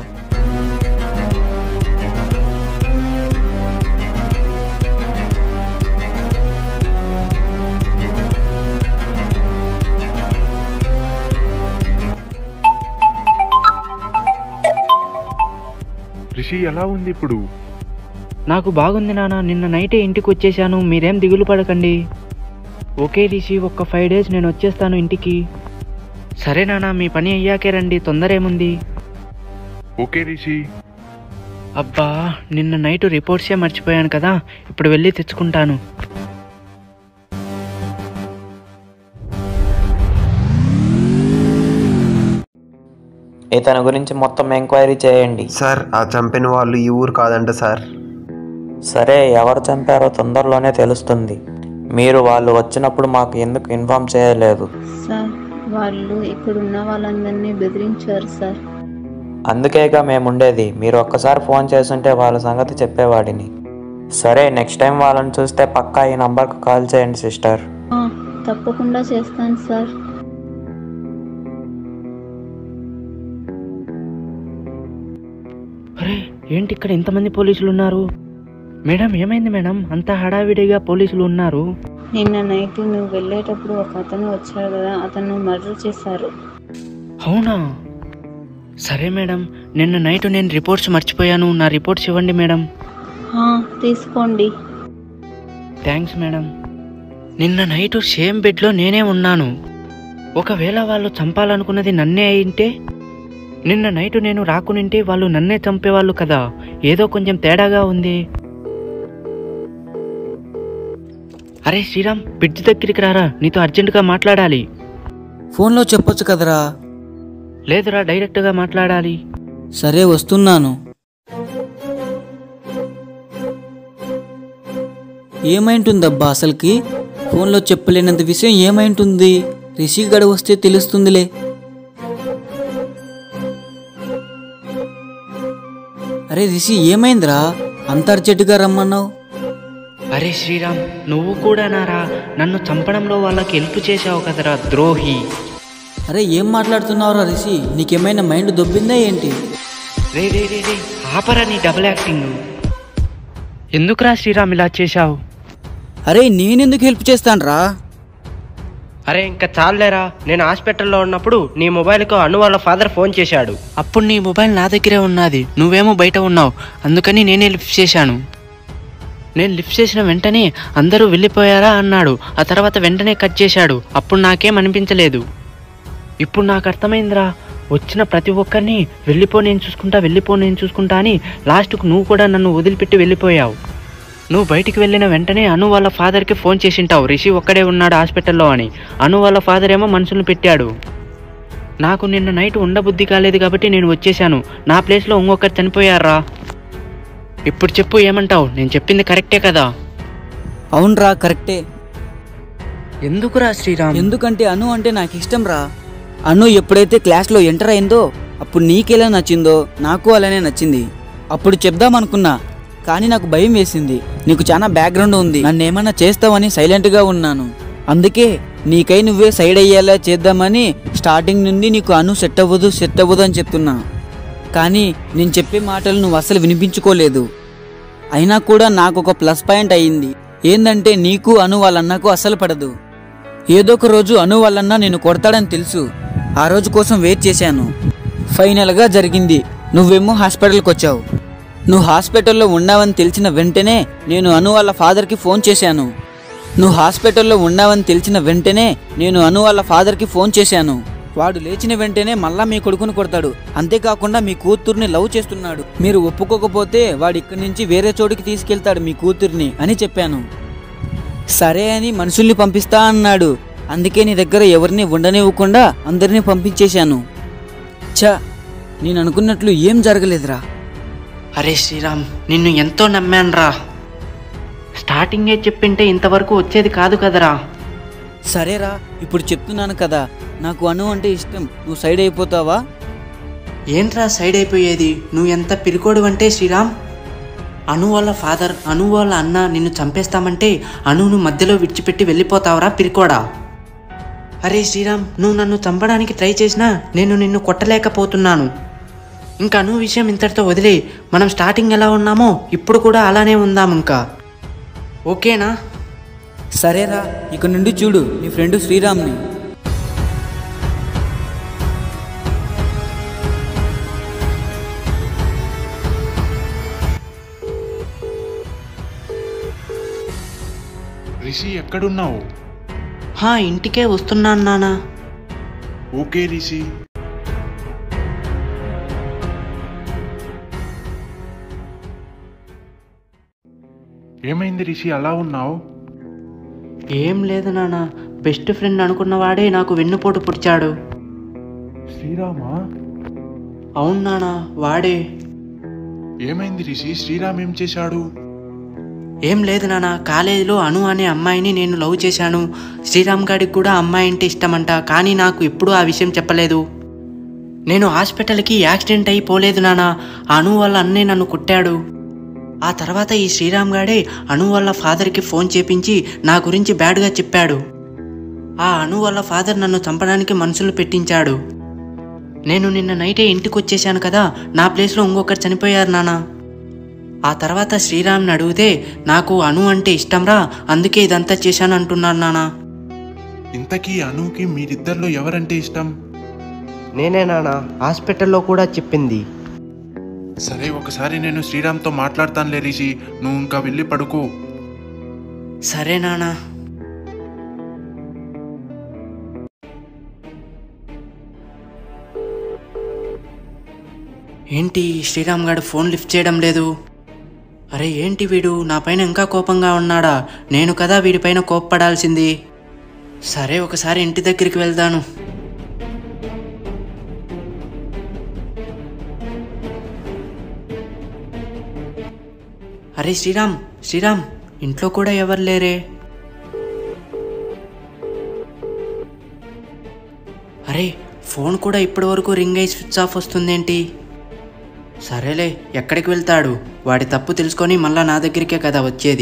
రిషి ఎలా ఉంది ఇప్పుడు నాకు బాగుంది నాన్న నిన్న నైటే ఇంటికి వచ్చేసాను మీరేం దిగులు పడకండి ఓకే రిషి ఒక్క ఫైవ్ డేస్ నేను వచ్చేస్తాను ఇంటికి సరే నాన్న మీ పని అయ్యాకే రండి తొందర ఏముంది ఓకే రిషి అబ్బా నిన్న నైట్ రిపోర్ట్సే మర్చిపోయాను కదా ఇప్పుడు వెళ్ళి తెచ్చుకుంటాను ఇతని గురించి మొత్తం ఎంక్వైరీ చేయండి సార్ ఆ చంపిన వాళ్ళు ఈ ఊరు కాదంట సార్ సరే ఎవరు చంపారో తొందరలోనే తెలుస్తుంది మీరు వాళ్ళు వచ్చినప్పుడు మాకు ఎందుకు ఇన్ఫామ్ చేయలేదు సార్ వాళ్ళు ఇక్కడున్న వాళ్ళందరినీ బెదిరించారు సార్ అందుకేగా మేముండేది మీరు ఒక్కసారి ఫోన్ చేసుంటే వాళ్ళ సంగతి చెప్పేవాడిని సరే నెక్స్ట్ టైం వాళ్ళని చూస్తే పక్కా ఈ నంబర్కు కాల్ చేయండి సిస్టర్ ఆ, తప్పకుండా చేస్తాను సార్ అరే ఏంటి ఇక్కడ ఇంతమంది పోలీసులు ఉన్నారు మేడం ఏమైంది మేడం అంత హడావిడిగా పోలీసులు ఉన్నారు నిన్న నైట్ నువ్వు వెళ్ళేటప్పుడు ఒక అతను వచ్చాడు కదా అతను మర్డర్ చేశారు అవునా సరే మేడం నిన్న నైట్ నేను రిపోర్ట్స్ మర్చిపోయాను నా రిపోర్ట్స్ ఇవ్వండి మేడం ఆ, తీసుకోండి థ్యాంక్స్ మేడం నిన్న నైట్ సేమ్ బెడ్లో నేనే ఉన్నాను ఒకవేళ వాళ్ళు చంపాలనుకున్నది నన్నే అయింటే నిన్న నైట్ నేను రాకునింటే వాళ్ళు నన్నే చంపేవాళ్ళు కదా ఏదో కొంచెం తేడాగా ఉంది అరే శ్రీరామ్ బ్రిడ్జ్ దగ్గరికి రారా నీతో అర్జెంటుగా మాట్లాడాలి ఫోన్లో చెప్పొచ్చు కదరా లేదురా డైరెక్ట్గా మాట్లాడాలి సరే వస్తున్నాను ఏమైంటుందబ్బా అసలుకి ఫోన్లో చెప్పలేనంత విషయం ఏమైంటుంది రిషి గడ వస్తే తెలుస్తుందిలే అరే రిషి ఏమైందిరా అంత అర్జెంటుగా రమ్మన్నావు అరే శ్రీరామ్ నువ్వు కూడా నారా నన్ను చంపడంలో వాళ్ళకి హెల్ప్ చేశావు కదరా ద్రోహి అరే ఏం మాట్లాడుతున్నావురా రిషి నీకేమైనా మైండ్ దొబ్బిందా ఏంటి రే రే రే రే ఆపరా నీ డబుల్ యాక్టింగ్ ఎందుకురా శ్రీరామ్ ఇలా చేశావు అరే నేనెందుకు హెల్ప్ చేస్తానురా అరే ఇంకా చాలేరా నేను హాస్పిటల్లో ఉన్నప్పుడు నీ మొబైల్కు అను వాళ్ళ ఫాదర్ ఫోన్ చేశాడు అప్పుడు నీ మొబైల్ నా దగ్గరే ఉన్నది నువ్వేమో బయట ఉన్నావు అందుకని నేనే లిఫ్ట్ చేశాను నేను లిఫ్ట్ చేసిన వెంటనే అందరూ వెళ్ళిపోయారా అన్నాడు ఆ తర్వాత వెంటనే కట్ చేశాడు అప్పుడు నాకేం అనిపించలేదు ఇప్పుడు నాకు అర్థమైందిరా వచ్చిన ప్రతి ఒక్కరిని వెళ్ళిపో నేను చూసుకుంటా వెళ్ళిపో నేను చూసుకుంటా అని లాస్ట్కు నువ్వు కూడా నన్ను వదిలిపెట్టి వెళ్ళిపోయావు నువ్వు బయటికి వెళ్ళిన వెంటనే అను వాళ్ళ ఫాదర్కి ఫోన్ చేసింటావు రిషి ఒక్కడే ఉన్నాడు హాస్పిటల్లో అని అను వాళ్ళ ఫాదర్ ఏమో మనుషులను పెట్టాడు నాకు నిన్న నైట్ ఉండబుద్ధి కాలేదు కాబట్టి నేను వచ్చేసాను నా ప్లేస్లో ఇంకొకరు చనిపోయారా ఇప్పుడు చెప్పు ఏమంటావు నేను చెప్పింది కరెక్టే కదా అవునరా కరెక్టే ఎందుకురా శ్రీరామ్ ఎందుకంటే అను అంటే నాకు ఇష్టం రా అను ఎప్పుడైతే క్లాస్లో ఎంటర్ అయిందో అప్పుడు నీకెలా నచ్చిందో నాకు అలానే నచ్చింది అప్పుడు చెప్దాం అనుకున్నా కానీ నాకు భయం వేసింది నీకు చాలా బ్యాక్గ్రౌండ్ ఉంది నన్ను ఏమన్నా చేస్తావని సైలెంట్గా ఉన్నాను అందుకే నీకై నువ్వే సైడ్ అయ్యేలా చేద్దామని స్టార్టింగ్ నుండి నీకు అను సెట్ అవ్వదు సెట్ అవ్వదు అని చెప్తున్నా కానీ నేను చెప్పే మాటలు నువ్వు అసలు వినిపించుకోలేదు అయినా కూడా నాకు ఒక ప్లస్ పాయింట్ అయ్యింది ఏందంటే నీకు అను వాళ్ళన్నకు అసలు పడదు ఏదో ఒక రోజు అను వాళ్ళన్న నేను కొడతాడని తెలుసు ఆ రోజు కోసం వెయిట్ చేశాను ఫైనల్గా జరిగింది నువ్వేమో హాస్పిటల్కి వచ్చావు నువ్వు హాస్పిటల్లో ఉన్నావని తెలిసిన వెంటనే నేను అను వాళ్ళ ఫాదర్కి ఫోన్ చేశాను నువ్వు హాస్పిటల్లో ఉన్నావని తెలిసిన వెంటనే నేను అను వాళ్ళ ఫాదర్కి ఫోన్ చేశాను వాడు లేచిన వెంటనే మళ్ళా మీ కొడుకుని కొడతాడు అంతేకాకుండా మీ కూతుర్ని లవ్ చేస్తున్నాడు మీరు ఒప్పుకోకపోతే వాడు ఇక్కడి నుంచి వేరే చోటుకి తీసుకెళ్తాడు మీ కూతుర్ని అని చెప్పాను సరే అని మనుషుల్ని పంపిస్తా అన్నాడు అందుకే నీ దగ్గర ఎవరిని ఉండనివ్వకుండా అందరినీ పంపించేశాను ఛ నేను అనుకున్నట్లు ఏం జరగలేదురా అరే శ్రీరామ్ నిన్ను ఎంతో నమ్మానురా స్టార్టింగే చెప్పింటే ఇంతవరకు వచ్చేది కాదు కదరా సరేరా ఇప్పుడు చెప్తున్నాను కదా నాకు అను అంటే ఇష్టం నువ్వు సైడ్ అయిపోతావా ఏంట్రా సైడ్ అయిపోయేది నువ్వు ఎంత పిరికోడు అంటే శ్రీరామ్ అను వాళ్ళ ఫాదర్ అను వాళ్ళ అన్న నిన్ను చంపేస్తామంటే అనును మధ్యలో విడిచిపెట్టి వెళ్ళిపోతావరా పిరికోడా అరే శ్రీరామ్ నువ్వు నన్ను చంపడానికి ట్రై చేసినా నేను నిన్ను కొట్టలేకపోతున్నాను ఇంకా అను విషయం ఇంతటితో వదిలే మనం స్టార్టింగ్ ఎలా ఉన్నామో ఇప్పుడు కూడా అలానే ఉందాం ఇంకా ఓకేనా సరేరా ఇక నుండి చూడు నీ ఫ్రెండ్ శ్రీరామ్ని రిషి ఎక్కడున్నావు హా ఇంటికే వస్తున్నాను నానా ఓకే రిషి ఏమైంది రిషి అలా ఉన్నావు ఏం లేదు నాన్న బెస్ట్ ఫ్రెండ్ అనుకున్నవాడే నాకు వెన్నుపోటు పుడిచాడు శ్రీరామా అవును నాన్న వాడే ఏమైంది రిషి శ్రీరామ్ ఏం చేశాడు ఏం లేదు నాన్న కాలేజీలో అను అనే అమ్మాయిని నేను లవ్ చేశాను శ్రీరామ్ గాడికి కూడా అమ్మాయి అంటే ఇష్టమంట కానీ నాకు ఎప్పుడూ ఆ విషయం చెప్పలేదు నేను హాస్పిటల్కి యాక్సిడెంట్ అయి పోలేదు నాన్న ఆ అను వాళ్ళ అన్నే నన్ను కొట్టాడు ఆ తర్వాత ఈ శ్రీరామ్ గాడే అను వాళ్ళ ఫాదర్కి ఫోన్ చేపించి నా గురించి బ్యాడ్గా చెప్పాడు ఆ అను వాళ్ళ ఫాదర్ నన్ను చంపడానికి మనసులు పెట్టించాడు నేను నిన్న నైటే ఇంటికి వచ్చేసాను కదా నా ప్లేస్లో ఇంకొకరు చనిపోయారు నాన్న ఆ తర్వాత శ్రీరామ్ని అడిగితే నాకు అను అంటే ఇష్టంరా అందుకే ఇదంతా చేశాను అంటున్నాను నాన్న ఇంతకీ అనుకి మీరిద్దరిలో ఎవరంటే ఇష్టం నేనే నాన్న హాస్పిటల్లో కూడా చెప్పింది సరే ఒకసారి నేను శ్రీరామ్తో మాట్లాడతానులే రిషి నువ్వు ఇంకా వెళ్ళి పడుకో సరే నానా ఏంటి శ్రీరామ్ గారు ఫోన్ లిఫ్ట్ చేయడం లేదు అరే ఏంటి వీడు నా పైన ఇంకా కోపంగా ఉన్నాడా నేను కదా వీడిపైన కోప్పడాల్సింది సరే ఒకసారి ఇంటి దగ్గరికి వెళ్తాను అరే శ్రీరామ్ శ్రీరామ్ ఇంట్లో కూడా ఎవరు లేరే అరే ఫోన్ కూడా ఇప్పటి వరకు రింగ్ అయి స్విచ్ ఆఫ్ వస్తుందేంటి సరేలే ఎక్కడికి వెళ్తాడు వాడి తప్పు తెలుసుకొని మళ్ళా నా దగ్గరికే కదా వచ్చేది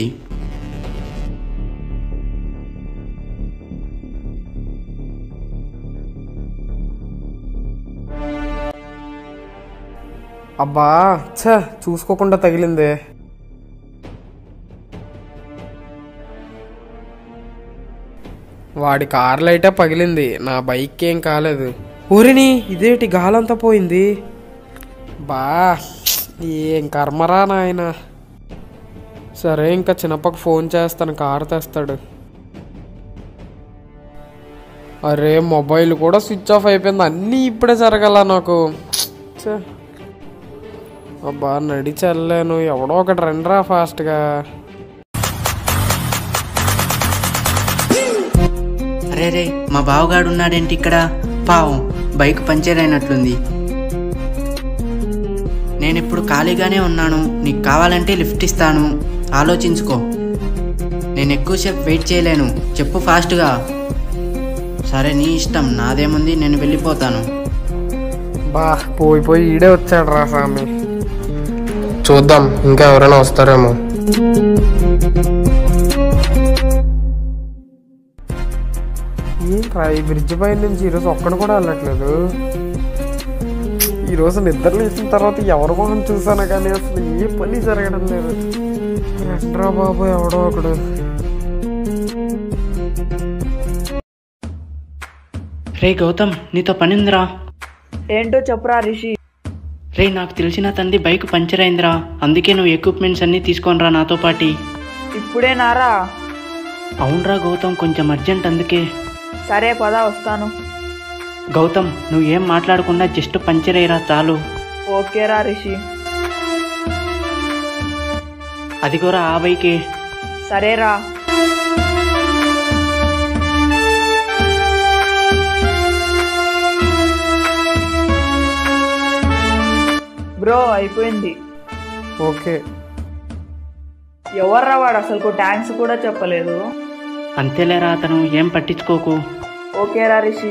అబ్బా ఛ చూసుకోకుండా తగిలిందే వాడి కార్ లైటే పగిలింది నా బైక్ ఏం కాలేదు ఊరిని ఇదేటి గాలంతా పోయింది బా ఏం కర్మరా నాయన సరే ఇంకా చిన్నప్పకు ఫోన్ చేస్తాను కార్ తెస్తాడు అరే మొబైల్ కూడా స్విచ్ ఆఫ్ అయిపోయింది అన్నీ ఇప్పుడే జరగాల నాకు ఛే. అబ్బా నడిచి వెళ్ళాను ఎవడో ఒకటి రండిరా ఫాస్ట్గా అరే రే మా బావగాడు ఉన్నాడేంటి ఇక్కడ పావం బైక్ పంచర్ అయినట్లుంది నేను ఇప్పుడు ఖాళీగానే ఉన్నాను నీకు కావాలంటే లిఫ్ట్ ఇస్తాను ఆలోచించుకో నేను ఎక్కువసేపు వెయిట్ చేయలేను చెప్పు ఫాస్ట్గా సరే నీ ఇష్టం నాదేముంది నేను వెళ్ళిపోతాను బా పోయి పోయి ఈడే వచ్చాడు రా స్వామి చూద్దాం ఇంకా ఎవరైనా వస్తారేమో ఏంట్రా ఈ బ్రిడ్జ్ పై నుంచి ఈరోజు ఒక్కడు కూడా వెళ్ళట్లేదు ఈరోజు నిద్ర లేచిన తర్వాత ఎవరి మొహం చూసాను కానీ అసలు ఏ పని జరగడం లేదు రండ్రా బాబు ఎవడో ఒకడు రే గౌతమ్ నీతో పనిందిరా ఏంటో చెప్పురా రిషి రే నాకు తెలిసిన తంది బైక్ పంచర్ అయిందిరా అందుకే నువ్వు ఎక్విప్మెంట్స్ అన్నీ తీసుకొనిరా నాతో పాటి ఇప్పుడే నారా అవునరా గౌతమ్ కొంచెం అర్జెంట్ అందుకే సరే పద వస్తాను గౌతమ్ నువ్వు ఏం మాట్లాడకుండా జస్ట్ పంచర్ అయ్యరా చాలు ఓకేరా రిషి అదిగోరా ఆ బైకే సరేరా బ్రో అయిపోయింది ఓకే ఎవర్రా వాడు అసలు థ్యాంక్స్ కూడా చెప్పలేదు అంతేలేరా అతను ఏం పట్టించుకోకు ఓకేరా రిషి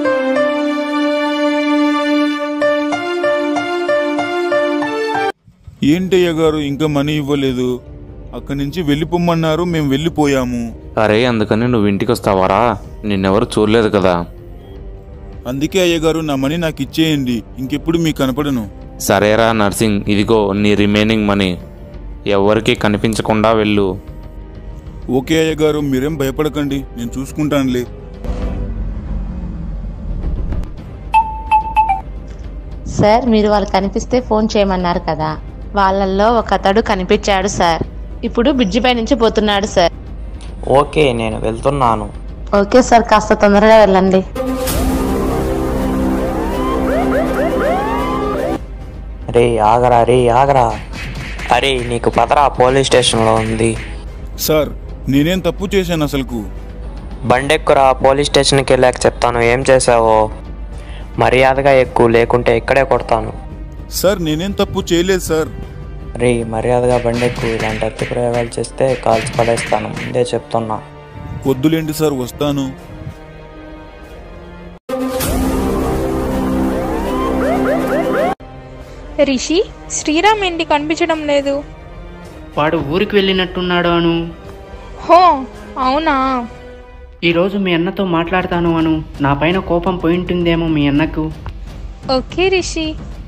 ఏంటయ్య గారు ఇంకా మనీ ఇవ్వలేదు అక్కడి నుంచి వెళ్ళిపోమన్నారు మేము వెళ్ళిపోయాము అరే అందుకని నువ్వు ఇంటికి వస్తావారా నిన్నెవరు చూడలేదు కదా అందుకే అయ్యగారు నా మనీ నాకు ఇచ్చేయండి ఇంకెప్పుడు మీకు కనపడను సరేరా నర్సింగ్ ఇదిగో నీ రిమైనింగ్ మనీ ఎవరికి కనిపించకుండా వెళ్ళు ఓకే అయ్యగారు మీరేం భయపడకండి నేను చూసుకుంటానులే సార్ మీరు వాళ్ళు కనిపిస్తే ఫోన్ చేయమన్నారు కదా వాళ్ళల్లో ఒక అతడు కనిపించాడు సార్ ఇప్పుడు బ్రిడ్జి పై నుంచి పోతున్నాడు సార్ ఓకే నేను వెళ్తున్నాను ఓకే సార్ కాస్త తొందరగా వెళ్ళండి రే ఆగరా రే ఆగరా అరే నీకు పదరా పోలీస్ స్టేషన్లో ఉంది సార్ నేనేం తప్పు చేశాను అసలుకు బండెక్కురా పోలీస్ స్టేషన్కి వెళ్ళాక చెప్తాను ఏం చేసావో మర్యాదగా ఎక్కువ లేకుంటే ఇక్కడే కొడతాను సార్ నేనేం తప్పు చేయలేదు సార్ రే మర్యాదగా బండెక్కు ఇలాంటి అతి ప్రయోగాలు చేస్తే కాల్చి పడేస్తాను ముందే చెప్తున్నా వద్దులేండి సార్ వస్తాను రిషి శ్రీరామ్ ఏంటి కనిపించడం లేదు వాడు ఊరికి వెళ్ళినట్టున్నాడు అను హో అవునా ఈరోజు మీ అన్నతో మాట్లాడతాను అను నా పైన కోపం పోయింటుందేమో మీ అన్నకు ఓకే రిషి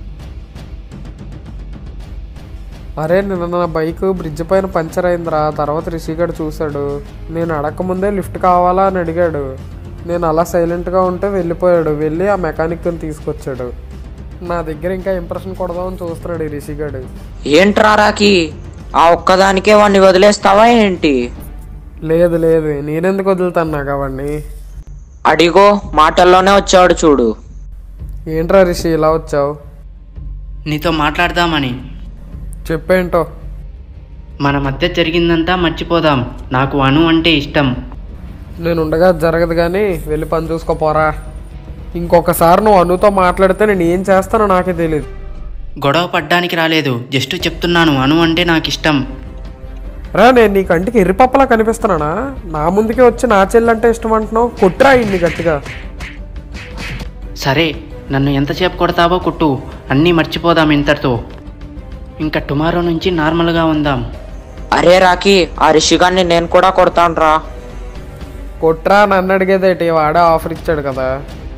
అరే నిన్న నా బైక్ బ్రిడ్జ్ పైన పంచర్ అయిందిరా తర్వాత రిషిగాడు చూశాడు నేను అడగకముందే లిఫ్ట్ కావాలా అని అడిగాడు నేను అలా సైలెంట్గా ఉంటే వెళ్ళిపోయాడు వెళ్ళి ఆ మెకానిక్ని తీసుకొచ్చాడు నా దగ్గర ఇంకా ఇంప్రెషన్ కొడదామని చూస్తున్నాడు ఈ రిషిగాడు ఏంట్రా రాకి ఆ ఒక్కదానికే వాడిని వదిలేస్తావా ఏంటి లేదు లేదు నేనెందుకు వదులుతాను నాకు అవన్నీ అడిగో మాటల్లోనే వచ్చాడు చూడు ఏంట్రా రిషి ఇలా వచ్చావు నీతో మాట్లాడదామని చెప్పేంటో మన మధ్య జరిగిందంతా మర్చిపోదాం నాకు అను అంటే ఇష్టం నేను ఉండగా జరగదు కానీ వెళ్ళి పని చూసుకోపోరా ఇంకొకసారి నువ్వు అనుతో మాట్లాడితే నేను ఏం చేస్తానో నాకే తెలియదు గొడవ పడ్డానికి రాలేదు జస్ట్ చెప్తున్నాను అను అంటే నాకు ఇష్టం రా నేను నీ కంటికి ఎర్రిపప్పలా కనిపిస్తున్నానా నా ముందుకే వచ్చి నా చెల్లంటే ఇష్టం అంటున్నావు కొట్టురా ఇన్ని గట్టిగా సరే నన్ను ఎంతసేపు కొడతావో కొట్టు అన్నీ మర్చిపోదాం ఇంతటితో ఇంకా టుమారో నుంచి నార్మల్గా ఉందాం అరే రాకి ఆ రిషిగాన్ని నేను కూడా కొడతాను రా కొట్రా నన్ను అడిగేదేటి వాడే ఆఫర్ ఇచ్చాడు కదా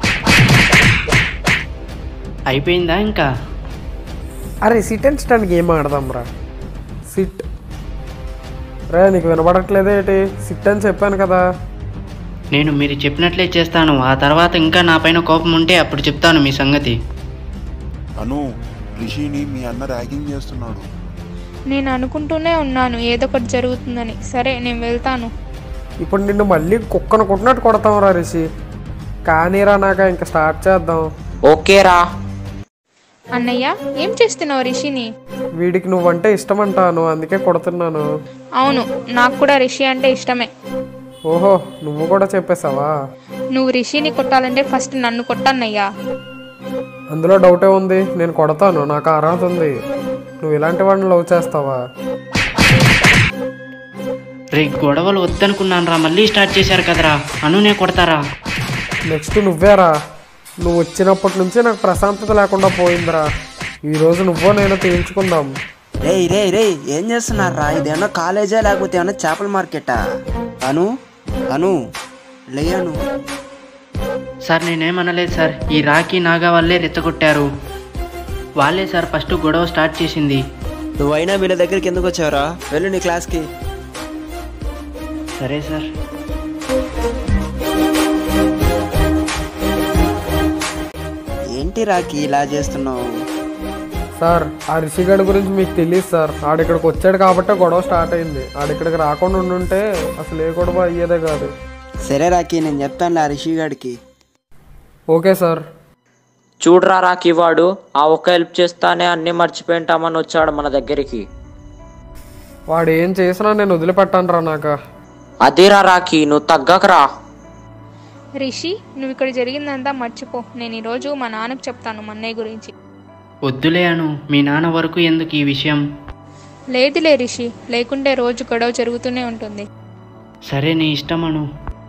అయిపోయిందా ఇంకా అరే సిట్ అండ్ స్టాండ్ గేమ్ ఆడదాం రా సిట్ రే నీకు వినపడట్లేదేటి సిట్ అని చెప్పాను కదా నేను మీరు చెప్పినట్లే చేస్తాను ఆ తర్వాత ఇంకా నా పైన కోపం ఉంటే అప్పుడు చెప్తాను మీ సంగతి అను రిషిని మీ అన్న ర్యాగింగ్ చేస్తున్నాడు నేను అనుకుంటూనే ఉన్నాను ఏదో ఒకటి జరుగుతుందని సరే నేను వెళ్తాను ఇప్పుడు నిన్ను మళ్ళీ కుక్కను కొట్టినట్టు కొడతాం రా రిషి కానీరా నాక ఇంకా స్టార్ట్ చేద్దాం ఓకేరా అన్నయ్య ఏం చేస్తున్నావు రిషిని వీడికి నువ్వంటే ఇష్టం అంటాను అందుకే కొడుతున్నాను అవును నాకు కూడా రిషి అంటే ఇష్టమే ఓహో నువ్వు కూడా చెప్పేశావా నువ్వు రిషిని కొట్టాలంటే ఫస్ట్ నన్ను కొట్టన్నయ్యా అందులో డౌటే ఉంది నేను కొడతాను నాకు అర్హత ఉంది నువ్వు ఇలాంటి వాడిని లవ్ చేస్తావా రే గొడవలు వద్దనుకున్నాను రా మళ్ళీ స్టార్ట్ చేశారు కదరా అనునే కొడతారా నెక్స్ట్ నువ్వేరా నువ్వు వచ్చినప్పటి నుంచి నాకు ప్రశాంతత లేకుండా పోయిందిరా ఈరోజు నువ్వో నేను తేల్చుకుందాం రేయ్ రేయ్ రేయ్ ఏం చేస్తున్నారా ఇదేమన్నా కాలేజా లేకపోతే ఏమన్నా చేపల మార్కెటా అను అను లేయను సార్ నేనేమనలేదు సార్ ఈ రాఖీ నాగా వల్లే రెచ్చగొట్టారు వాళ్ళే సార్ ఫస్ట్ గొడవ స్టార్ట్ చేసింది నువ్వైనా వీళ్ళ దగ్గరికి ఎందుకు వచ్చావురా వెళ్ళు నీ క్లాస్కి సరే సార్ ఏంటి రాకి ఇలా చేస్తున్నావు సార్ ఆ రిషిగడ్ గురించి మీకు తెలియదు సార్ ఆడిక్కడికి వచ్చాడు కాబట్టే గొడవ స్టార్ట్ అయింది ఆడిక్కడికి రాకుండా ఉండుంటే అసలు ఏ గొడవ అయ్యేదే కాదు సరే రాకీ నేను చెప్తానులే ఆ రిషి గాడికి ఓకే సార్ చూడరా రాకి వాడు ఆ ఒక్క హెల్ప్ చేస్తానే అన్ని మర్చిపోయింటామని వచ్చాడు మన దగ్గరికి వాడు ఏం చేసినా నేను వదిలిపెట్టాను రా నాకు అదేరా రాకి నువ్వు తగ్గకరా రిషి నువ్వు ఇక్కడ జరిగిందంతా మర్చిపో నేను ఈరోజు మా నాన్నకు చెప్తాను మా అన్నయ్య గురించి వద్దులే అను మీ నాన్న వరకు ఎందుకు ఈ విషయం లేదులే రిషి లేకుంటే రోజు గొడవ జరుగుతూనే ఉంటుంది సరే నీ ఇష్టం అను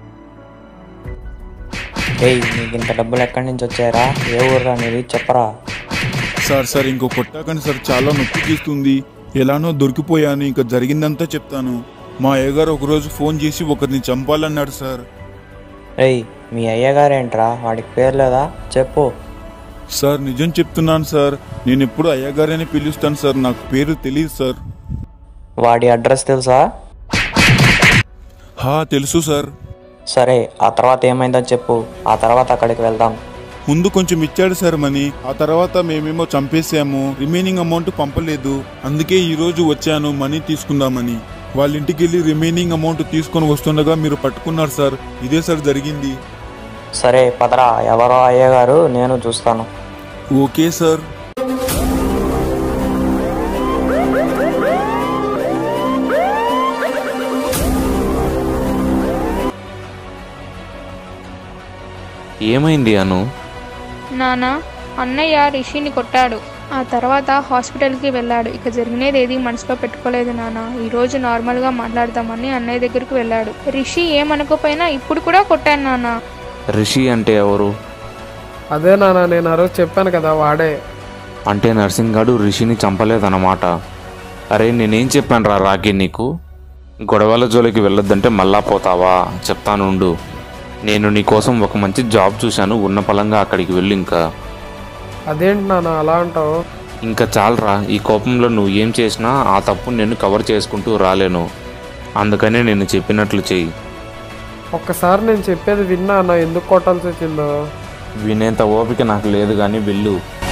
ఏయ్ నీకు ఇంత డబ్బులు ఎక్కడి నుంచి వచ్చాయరా ఏ ఊర్రా నీది చెప్పరా సార్ సార్ ఇంకో కొట్టాకని సార్ చాలా నొప్పి తీస్తుంది ఎలానో దొరికిపోయాను ఇంకా జరిగిందంతా చెప్తాను మా అయ్యగారు ఒకరోజు ఫోన్ చేసి ఒకరిని చంపాలన్నాడు సార్ రేయ్ మీ అయ్యగారేంట్రా వాడికి పేరు లేదా చెప్పు సార్ నిజం చెప్తున్నాను సార్ నేను ఎప్పుడు అయ్యగారని పిలుస్తాను సార్ నాకు పేరు తెలియదు సార్ వాడి అడ్రస్ తెలుసా హా తెలుసు సార్ సరే ఆ తర్వాత ఏమైందో చెప్పు ఆ తర్వాత అక్కడికి వెళ్దాం ముందు కొంచెం ఇచ్చాడు సార్ మనీ ఆ తర్వాత మేమేమో చంపేసాము రిమైనింగ్ అమౌంట్ పంపలేదు అందుకే ఈ రోజు వచ్చాను మనీ తీసుకుందామని వాళ్ళ ఇంటికి వెళ్ళి రిమైనింగ్ అమౌంట్ తీసుకొని వస్తుండగా మీరు పట్టుకున్నారు సార్ ఇదే సార్ జరిగింది సరే పదరా ఎవరో అయ్యగారు నేను చూస్తాను ఓకే సార్ ఏమైంది అను నానా అన్నయ్య రిషిని కొట్టాడు ఆ తర్వాత హాస్పిటల్కి వెళ్ళాడు ఇక జరిగినది ఏది మనసులో పెట్టుకోలేదు నాన్న ఈ రోజు నార్మల్గా మాట్లాడదామని అన్నయ్య దగ్గరికి వెళ్ళాడు రిషి ఏమనుకోపోయినా ఇప్పుడు కూడా కొట్టాను నాన్న రిషి అంటే ఎవరు అదే నాన్న నేను ఆ రోజు చెప్పాను కదా వాడే అంటే నర్సింగ్ గాడు రిషిని చంపలేదన్నమాట అరే నేనేం చెప్పాను రా రాకీ నీకు గొడవల జోలికి వెళ్ళొద్దంటే మళ్ళా పోతావా చెప్తానుండు నేను నీ కోసం ఒక మంచి జాబ్ చూశాను ఉన్న పలంగా అక్కడికి వెళ్ళి ఇంకా అదేంటి నాన్న అలా అంటావు ఇంకా చాలరా ఈ కోపంలో నువ్వు ఏం చేసినా ఆ తప్పు నేను కవర్ చేసుకుంటూ రాలేను అందుకనే నేను చెప్పినట్లు చెయ్యి ఒక్కసారి నేను చెప్పేది విన్నా అన్న ఎందుకు కొట్టాల్సి వచ్చిందో వినేంత ఓపిక నాకు లేదు కానీ వెళ్ళు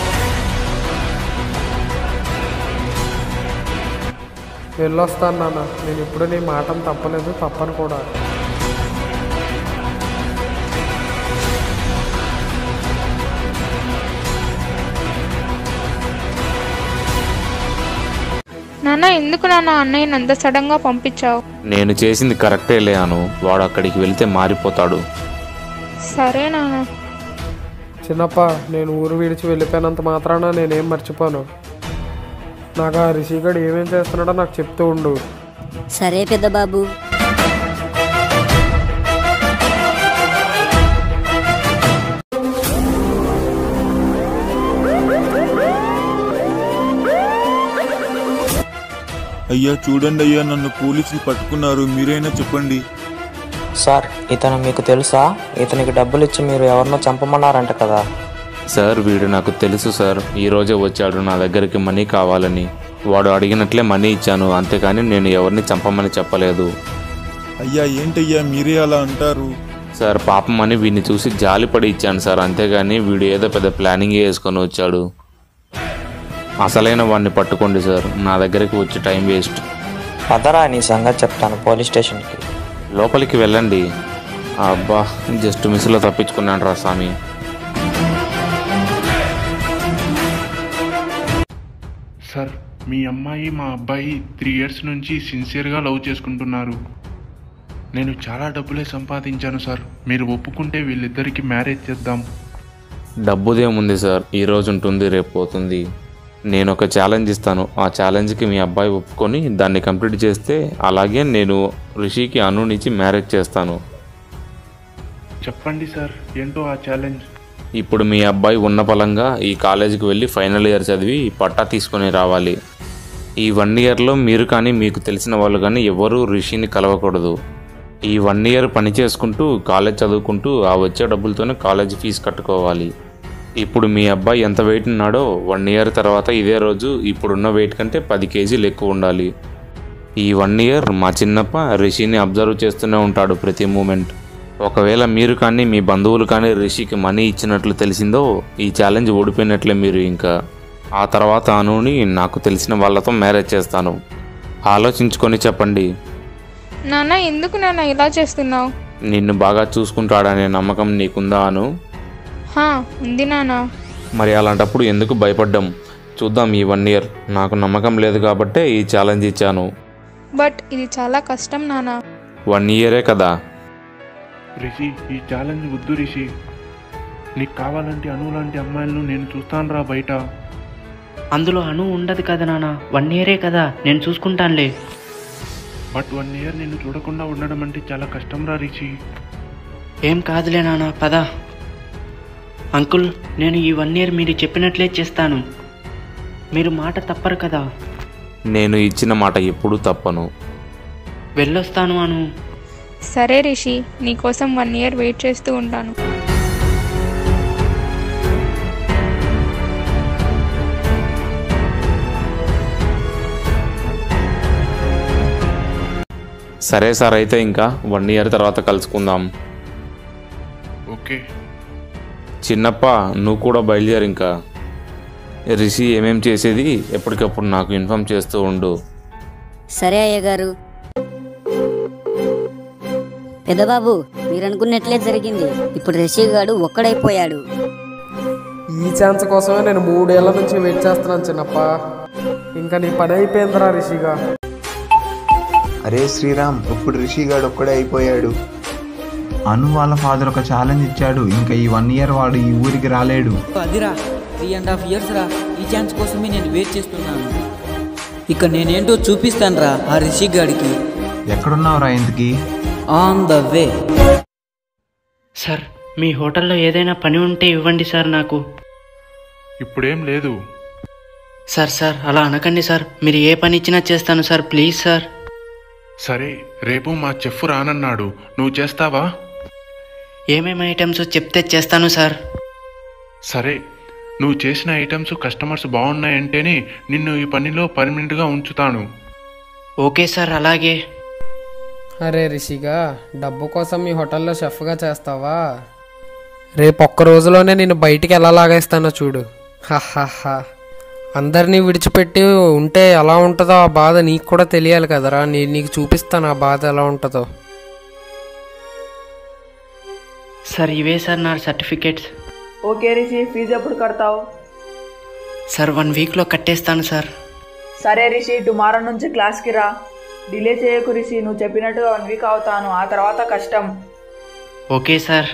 వెళ్ళొస్తాను నాన్న నేను ఇప్పుడు నీ మాటను తప్పలేదు తప్పను కూడా నాన్న ఎందుకు నాన్న అన్నయ్యని అంత సడన్ గా పంపించావు నేను చేసింది కరెక్టే లే అను వాడు అక్కడికి వెళ్తే మారిపోతాడు సరే నాన్న చిన్నప్ప నేను ఊరు విడిచి వెళ్ళిపోయినంత మాత్రాన నేనేం మర్చిపోను నాకు ఆ రిషిగడ్ ఏమేం చేస్తున్నాడో నాకు చెప్తూ ఉండు సరే పెద్ద బాబు అయ్యా చూడండి అయ్యా నన్ను పోలీసులు పట్టుకున్నారు మీరైనా చెప్పండి సార్ ఇతను మీకు తెలుసా ఇతనికి డబ్బులు ఇచ్చి మీరు ఎవరినో చంపమన్నారంట కదా సార్ వీడు నాకు తెలుసు సార్ ఈ రోజే వచ్చాడు నా దగ్గరికి మనీ కావాలని వాడు అడిగినట్లే మనీ ఇచ్చాను అంతేకాని నేను ఎవరిని చంపమని చెప్పలేదు అయ్యా ఏంటయ్యా మీరే అలా అంటారు సార్ పాపం అని వీడిని చూసి జాలిపడి ఇచ్చాను సార్ అంతేగాని వీడు ఏదో పెద్ద ప్లానింగ్ వేసుకొని వచ్చాడు అసలైన వాడిని పట్టుకోండి సార్ నా దగ్గరికి వచ్చి టైం వేస్ట్ పదరా నీ సంగతి చెప్తాను పోలీస్ స్టేషన్కి లోపలికి వెళ్ళండి అబ్బా జస్ట్ మిస్లో తప్పించుకున్నాను రా స్వామి సార్ మీ అమ్మాయి మా అబ్బాయి త్రీ ఇయర్స్ నుంచి సిన్సియర్గా లవ్ చేసుకుంటున్నారు నేను చాలా డబ్బులే సంపాదించాను సార్ మీరు ఒప్పుకుంటే వీళ్ళిద్దరికి మ్యారేజ్ చేద్దాం డబ్బుదేముంది సార్ ఈ రోజు ఉంటుంది రేపు పోతుంది నేను ఒక ఛాలెంజ్ ఇస్తాను ఆ ఛాలెంజ్కి మీ అబ్బాయి ఒప్పుకొని దాన్ని కంప్లీట్ చేస్తే అలాగే నేను రిషికి అనునిచ్చి మ్యారేజ్ చేస్తాను చెప్పండి సార్ ఏంటో ఆ ఛాలెంజ్ ఇప్పుడు మీ అబ్బాయి ఉన్న పలంగా ఈ కాలేజీకి వెళ్ళి ఫైనల్ ఇయర్ చదివి పట్టా తీసుకొని రావాలి ఈ వన్ ఇయర్లో మీరు కానీ మీకు తెలిసిన వాళ్ళు కానీ ఎవరూ రిషిని కలవకూడదు ఈ వన్ ఇయర్ పని చేసుకుంటూ కాలేజ్ చదువుకుంటూ ఆ వచ్చే డబ్బులతోనే కాలేజ్ ఫీజు కట్టుకోవాలి ఇప్పుడు మీ అబ్బాయి ఎంత వెయిట్ ఉన్నాడో వన్ ఇయర్ తర్వాత ఇదే రోజు ఇప్పుడున్న వెయిట్ కంటే పది కేజీలు ఎక్కువ ఉండాలి ఈ వన్ ఇయర్ మా చిన్నప్ప రిషిని అబ్జర్వ్ చేస్తూనే ఉంటాడు ప్రతి మూమెంట్ ఒకవేళ మీరు కానీ మీ బంధువులు కానీ రిషికి మనీ ఇచ్చినట్లు తెలిసిందో ఈ ఛాలెంజ్ ఓడిపోయినట్లే మీరు ఇంకా ఆ తర్వాత అనుని నాకు తెలిసిన వాళ్ళతో మ్యారేజ్ చేస్తాను ఆలోచించుకొని చెప్పండి నాన్న ఎందుకు నాన్న ఇలా చేస్తున్నావు నిన్ను బాగా చూసుకుంటాడనే నమ్మకం నీకుందా అను హా ఉంది నాన్న మరి అలాంటప్పుడు ఎందుకు భయపడ్డం చూద్దాం ఈ వన్ ఇయర్ నాకు నమ్మకం లేదు కాబట్టే ఈ ఛాలెంజ్ ఇచ్చాను బట్ ఇది చాలా కష్టం నాన్న వన్ ఇయరే కదా రిషి ఈ ఛాలెంజ్ వద్దు రిషి నీకు కావాలంటే అను లాంటి అమ్మాయిలను నేను చూస్తాను రా బయట అందులో అను ఉండదు కదా నాన్న వన్ ఇయరే కదా నేను చూసుకుంటానులే బట్ వన్ ఇయర్ నిన్ను చూడకుండా ఉండడం అంటే చాలా కష్టం రా రిషి ఏం కాదులే నాన్న పద అంకుల్ నేను ఈ వన్ ఇయర్ మీరు చెప్పినట్లే చేస్తాను మీరు మాట తప్పరు కదా నేను ఇచ్చిన మాట ఎప్పుడూ తప్పను వెళ్ళొస్తాను అను సరే రిషి నీకోసం వన్ ఇయర్ వెయిట్ చేస్తూ ఉంటాను సరే సార్ అయితే ఇంకా వన్ ఇయర్ తర్వాత కలుసుకుందాం ఓకే చిన్నప్ప నువ్వు కూడా బయలుదేరు ఇంకా రిషి ఏమేం చేసేది ఎప్పటికప్పుడు నాకు ఇన్ఫామ్ చేస్తూ ఉండు సరే అయ్యగారు పెద్దబాబు మీరు అనుకున్నట్లే జరిగింది ఇప్పుడు రషీగాడు ఒక్కడైపోయాడు ఈ ఛాన్స్ కోసమే నేను మూడేళ్ల నుంచి వెయిట్ చేస్తున్నాను చిన్నప్ప ఇంకా నీ పని అయిపోయిందిరా రిషిగా అరే శ్రీరామ్ ఇప్పుడు రిషిగాడు ఒక్కడే అయిపోయాడు అను వాళ్ళ ఫాదర్ ఒక ఛాలెంజ్ ఇచ్చాడు ఇంకా ఈ వన్ ఇయర్ వాడు ఈ ఊరికి రాలేడు అదిరా త్రీ అండ్ హాఫ్ ఇయర్స్ రా ఈ ఛాన్స్ కోసమే నేను వెయిట్ చేస్తున్నాను ఇక నేనేంటో చూపిస్తాను రా ఆ రిషి గాడికి ఎక్కడున్నావురా ఇంతకీ ఆన్ ద వే సార్ మీ హోటల్లో ఏదైనా పని ఉంటే ఇవ్వండి సార్ నాకు ఇప్పుడేం లేదు సార్ సార్ అలా అనకండి సార్ మీరు ఏ పని ఇచ్చినా చేస్తాను సార్ ప్లీజ్ సార్ సరే రేపు మా చెఫ్ రానన్నాడు నువ్వు చేస్తావా ఏమేమి ఐటమ్స్ చెప్తే చేస్తాను సార్ సరే నువ్వు చేసిన ఐటమ్స్ కస్టమర్స్ బాగున్నాయంటేనే నిన్ను ఈ పనిలో పర్మనెంట్గా ఉంచుతాను ఓకే సార్ అలాగే అరే రిషిగా డబ్బు కోసం మీ హోటల్లో షెఫ్గా చేస్తావా రేపు ఒక్క రోజులోనే నేను బయటికి ఎలా లాగేస్తానో చూడు హహహ అందరినీ విడిచిపెట్టి ఉంటే ఎలా ఉంటుందో ఆ బాధ నీకు కూడా తెలియాలి కదరా నేను నీకు చూపిస్తాను ఆ బాధ ఎలా ఉంటుందో సార్ ఇవే సార్ నా సర్టిఫికేట్స్ ఓకే రిషి ఫీజు ఎప్పుడు కడతావు సార్ వన్ వీక్లో కట్టేస్తాను సార్ సరే రిషి టుమారో నుంచి క్లాస్కి రా డిలే చేయకు రిషి నువ్వు చెప్పినట్టుగా వన్ వీక్ అవుతాను ఆ తర్వాత కష్టం ఓకే సార్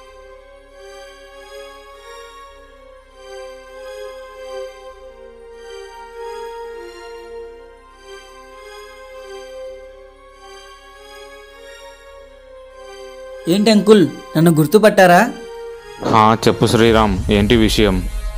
ఏంటి అంకుల్ నన్ను గుర్తుపట్టారా హా, చెప్పు శ్రీరామ్ ఏంటి విషయం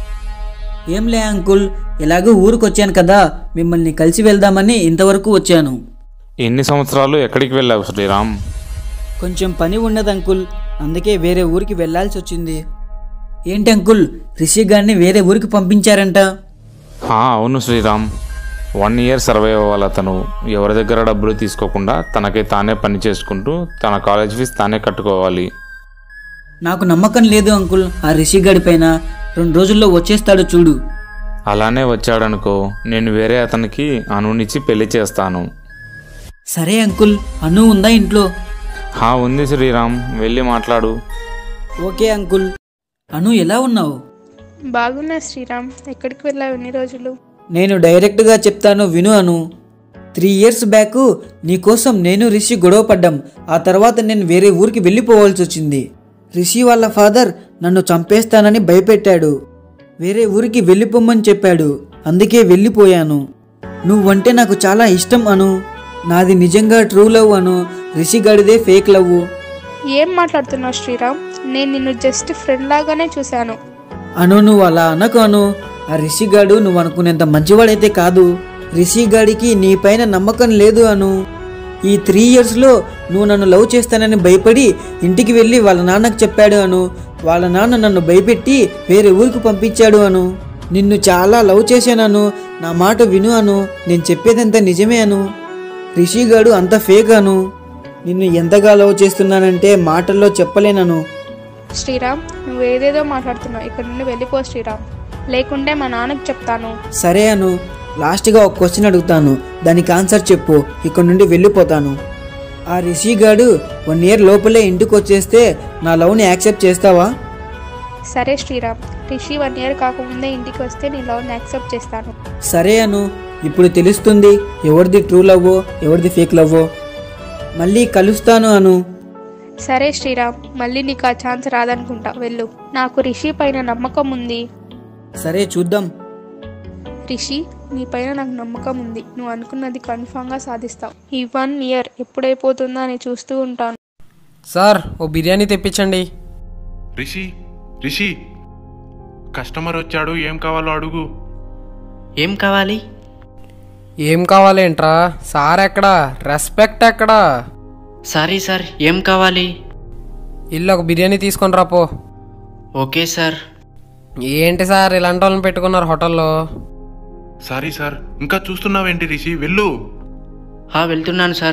ఏం లే అంకుల్ ఎలాగో ఊరికి వచ్చాను కదా మిమ్మల్ని కలిసి వెళ్దామని ఇంతవరకు వచ్చాను ఎన్ని సంవత్సరాలు ఎక్కడికి వెళ్ళావు శ్రీరామ్ కొంచెం పని ఉన్నది అంకుల్ అందుకే వేరే ఊరికి వెళ్ళాల్సి వచ్చింది ఏంటి అంకుల్ రిషి గారిని వేరే ఊరికి పంపించారంట హా, అవును శ్రీరామ్ వన్ ఇయర్ సర్వైవ్ అవ్వాలి అతను ఎవరి దగ్గర డబ్బులు తీసుకోకుండా తనకి తానే పని చేసుకుంటూ తన కాలేజ్ ఫీజు తానే కట్టుకోవాలి నాకు నమ్మకం లేదు అంకుల్ ఆ రిషి గాడి పైన రెండు రోజుల్లో వచ్చేస్తాడు చూడు అలానే వచ్చాడనుకో నేను వేరే అతనికి అనునిచ్చి పెళ్లి చేస్తాను సరే అంకుల్ అను ఉందా ఇంట్లో హా ఉంది శ్రీరామ్ వెళ్ళి మాట్లాడు ఓకే అంకుల్ అను ఎలా ఉన్నావు బాగున్నా శ్రీరామ్ ఎక్కడికి వెళ్ళావు ఎన్ని రోజులు నేను డైరెక్ట్గా చెప్తాను విను అను త్రీ ఇయర్స్ బ్యాక్ నీకోసం నేను రిషి గొడవ పడ్డాం ఆ తర్వాత నేను వేరే ఊరికి వెళ్ళిపోవాల్సి వచ్చింది రిషి వాళ్ళ ఫాదర్ నన్ను చంపేస్తానని భయపెట్టాడు వేరే ఊరికి వెళ్ళిపోమని చెప్పాడు అందుకే వెళ్ళిపోయాను నువ్వంటే నాకు చాలా ఇష్టం అను నాది నిజంగా ట్రూ లవ్ అను రిషి గడిదే ఫేక్ లవ్ ఏం మాట్లాడుతున్నావు శ్రీరామ్ నేను నిన్ను జస్ట్ ఫ్రెండ్ లాగానే చూశాను అను నువ్వు అలా అనకు అను ఆ రిషిగాడు నువ్వు అనుకునేంత మంచివాడైతే కాదు రిషిగాడికి నీ పైన నమ్మకం లేదు అను ఈ త్రీ ఇయర్స్లో నువ్వు నన్ను లవ్ చేస్తానని భయపడి ఇంటికి వెళ్ళి వాళ్ళ నాన్నకు చెప్పాడు అను వాళ్ళ నాన్న నన్ను భయపెట్టి వేరే ఊరికి పంపించాడు అను నిన్ను చాలా లవ్ చేశానను నా మాట విను అను నేను చెప్పేదంతా నిజమే అను రిషిగాడు అంత ఫేక్ అను నిన్ను ఎంతగా లవ్ చేస్తున్నానంటే మాటల్లో చెప్పలేనను శ్రీరామ్ నువ్వు ఏదేదో మాట్లాడుతున్నావు ఇక్కడ నుండి వెళ్ళిపో శ్రీరామ్ లేకుంటే మా నాన్నకు చెప్తాను సరే అను లాస్ట్గా ఒక క్వశ్చన్ అడుగుతాను దానికి ఆన్సర్ చెప్పు ఇక్కడ నుండి వెళ్ళిపోతాను ఆ రిషి గాడు వన్ ఇయర్ లోపలే ఇంటికి వచ్చేస్తే నా లవ్ని యాక్సెప్ట్ చేస్తావా సరే శ్రీరామ్ రిషి వన్ ఇయర్ కాకముందే ఇంటికి వస్తే నీ లవ్ని యాక్సెప్ట్ చేస్తాను సరే అను ఇప్పుడు తెలుస్తుంది ఎవరిది ట్రూ లవ్వో ఎవరిది ఫేక్ లవ్వో మళ్ళీ కలుస్తాను అను సరే శ్రీరామ్ మళ్ళీ నీకు ఆ ఛాన్స్ రాదనుకుంటా వెళ్ళు నాకు రిషి పైన నమ్మకం ఉంది సరే చూద్దాం రిషి నీ పైన నాకు నమ్మకం ఉంది నువ్వు అనుకున్నది కన్ఫామ్గా సాధిస్తావు ఈ వన్ ఇయర్ ఎప్పుడైపోతుందో అని చూస్తూ ఉంటాను సార్ ఓ బిర్యానీ తెప్పించండి రిషి రిషి కస్టమర్ వచ్చాడు ఏం కావాలో అడుగు ఏం కావాలి ఏం కావాలేంట్రా సార్ ఎక్కడా రెస్పెక్ట్ ఎక్కడా సారీ సార్ ఏం కావాలి ఇల్లు ఒక బిర్యానీ తీసుకొని రాపో ఓకే సార్ ఏంటి సార్ ఇలాంటి వాళ్ళని పెట్టుకున్నారు హోటల్లో సారీ సార్ ఇంకా చూస్తున్నావేంటి రిషి వెళ్ళు హా వెళ్తున్నాను సార్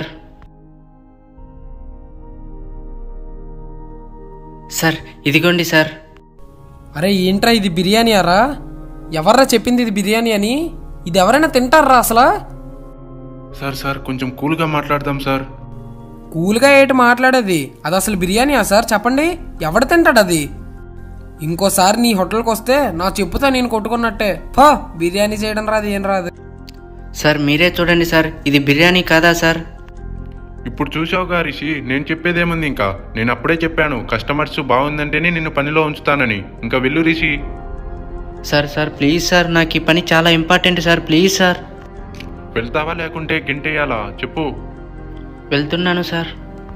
సార్ ఇదిగోండి సార్ అరే ఏంట్రా ఇది బిర్యానీ అరా ఎవర్రా చెప్పింది ఇది బిర్యానీ అని ఇది ఎవరైనా తింటారా అసలు సార్ సార్ కొంచెం కూల్గా మాట్లాడదాం సార్ కూల్గా ఏంటి మాట్లాడేది అది అసలు బిర్యానీయా సార్ చెప్పండి ఎవడు తింటాడు అది ఇంకోసారి నీ హోటల్కి వస్తే నా చెప్పుతా నేను కొట్టుకున్నట్టే ఫా బిర్యానీ చేయడం రాదు ఏం రాదు సార్ మీరే చూడండి సార్ ఇది బిర్యానీ కాదా సార్ ఇప్పుడు చూసావుగా రిషి నేను చెప్పేదేముంది ఇంకా నేను అప్పుడే చెప్పాను కస్టమర్స్ బాగుందంటేనే నిన్ను పనిలో ఉంచుతానని ఇంకా వెళ్ళు Rishi sir sir please sir నాకు ఈ పని చాలా ఇంపార్టెంట్ సార్ ప్లీజ్ సార్ వెళ్తావా లేకుంటే గింటేయాలా చెప్పు వెళ్తున్నాను సార్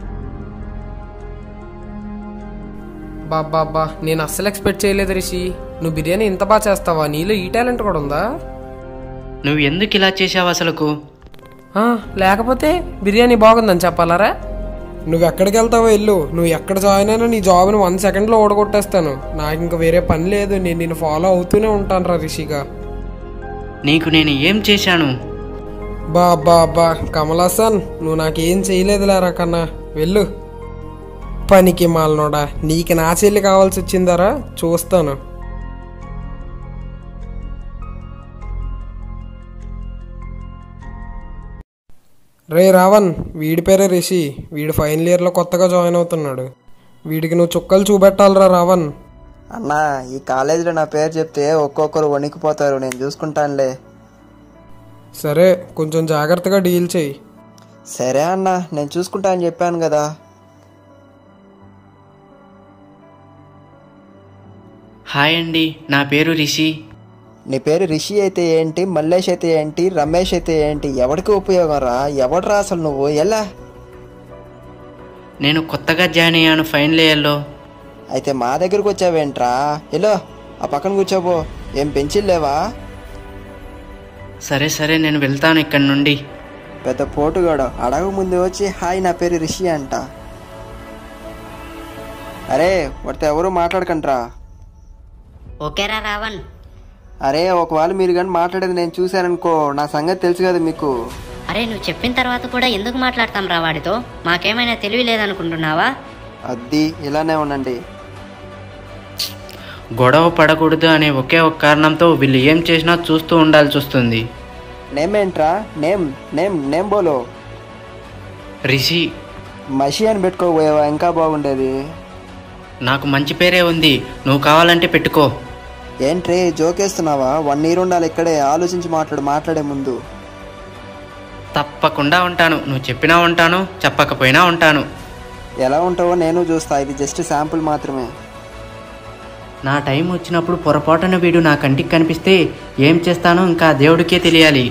బాబా నేను అస్సలు ఎక్స్పెక్ట్ చేయలేదు రిషి నువ్వు బిర్యానీ ఇంత బాగా చేస్తావా నీలో ఈ టాలెంట్ కూడా ఉందా నువ్వు ఎందుకు ఇలా చేసావు అసలుకు ఆ, లేకపోతే బిర్యానీ బాగుందని చెప్పాలరా నువ్వు ఎక్కడికి వెళ్తావో వెళ్ళు నువ్వు ఎక్కడ జాయిన్ అయినా నీ జాబ్ని వన్ సెకండ్లో ఓడగొట్టేస్తాను నాకు ఇంకా వేరే పని లేదు నేను నిన్ను ఫాలో అవుతూనే ఉంటాను రా రిషిగా నీకు నేను ఏం చేశాను బా బా బా కమల్ హాసన్ నువ్వు నాకేం చేయలేదులేరా కన్నా వెళ్ళు పనికి మాలనోడా నీకు నా చెల్లి కావాల్సి వచ్చిందరా చూస్తాను రే రావణ్ వీడి పేరే రిషి వీడు ఫైనల్ ఇయర్లో కొత్తగా జాయిన్ అవుతున్నాడు వీడికి నువ్వు చుక్కలు చూపెట్టాలిరా రావణ్ అన్నా ఈ కాలేజీలో నా పేరు చెప్తే ఒక్కొక్కరు వణికిపోతారు నేను చూసుకుంటానులే సరే కొంచెం జాగ్రత్తగా డీల్ చేయి సరే అన్న నేను చూసుకుంటా అని చెప్పాను కదా హాయ్ అండి నా పేరు రిషి నీ పేరు రిషి అయితే ఏంటి మల్లేష్ అయితే ఏంటి రమేష్ అయితే ఏంటి ఎవరికి ఉపయోగం రా ఎవడరా అసలు నువ్వు ఎలా నేను కొత్తగా జాయిన్ అయ్యాను ఫైనల్ ఇయర్లో అయితే మా దగ్గరకు వచ్చావేంట్రా హలో ఆ పక్కన కూర్చోబో ఏం పెంచిల్లేవా సరే సరే నేను వెళ్తాను ఇక్కడి నుండి పెద్ద పోటుగాడు అడగ ముందు వచ్చి హాయ్ నా పేరు రిషి అంట అరే వాడితో ఎవరు మాట్లాడకంట్రా ఓకేరా రావణ్ అరే ఒకవేళ మీరు కానీ మాట్లాడేది నేను చూశాననుకో నా సంగతి తెలుసు కదా మీకు అరే నువ్వు చెప్పిన తర్వాత కూడా ఎందుకు మాట్లాడతాం రా వాడితో మాకేమైనా తెలివి లేదనుకుంటున్నావా అద్ది ఇలానే ఉండండి గొడవ పడకూడదు అనే ఒకే ఒక కారణంతో వీళ్ళు ఏం చేసినా చూస్తూ ఉండాల్సి వస్తుంది నేమ్ ఏంట్రా నేమ్ నేమ్ నేమ్ బోలో రిషి మషి అని పెట్టుకోబోయేవా ఇంకా బాగుండేది నాకు మంచి పేరే ఉంది నువ్వు కావాలంటే పెట్టుకో ఏంట్రీ జోకేస్తున్నావా వన్ ఇయర్ ఉండాలి ఇక్కడే ఆలోచించి మాట్లాడు మాట్లాడే ముందు తప్పకుండా ఉంటాను నువ్వు చెప్పినా ఉంటాను చెప్పకపోయినా ఉంటాను ఎలా ఉంటావో నేను చూస్తా ఇది జస్ట్ శాంపుల్ మాత్రమే నా టైం వచ్చినప్పుడు పొరపాటున వీడు నా కంటికి కనిపిస్తే ఏం చేస్తానో ఇంకా దేవుడికే తెలియాలి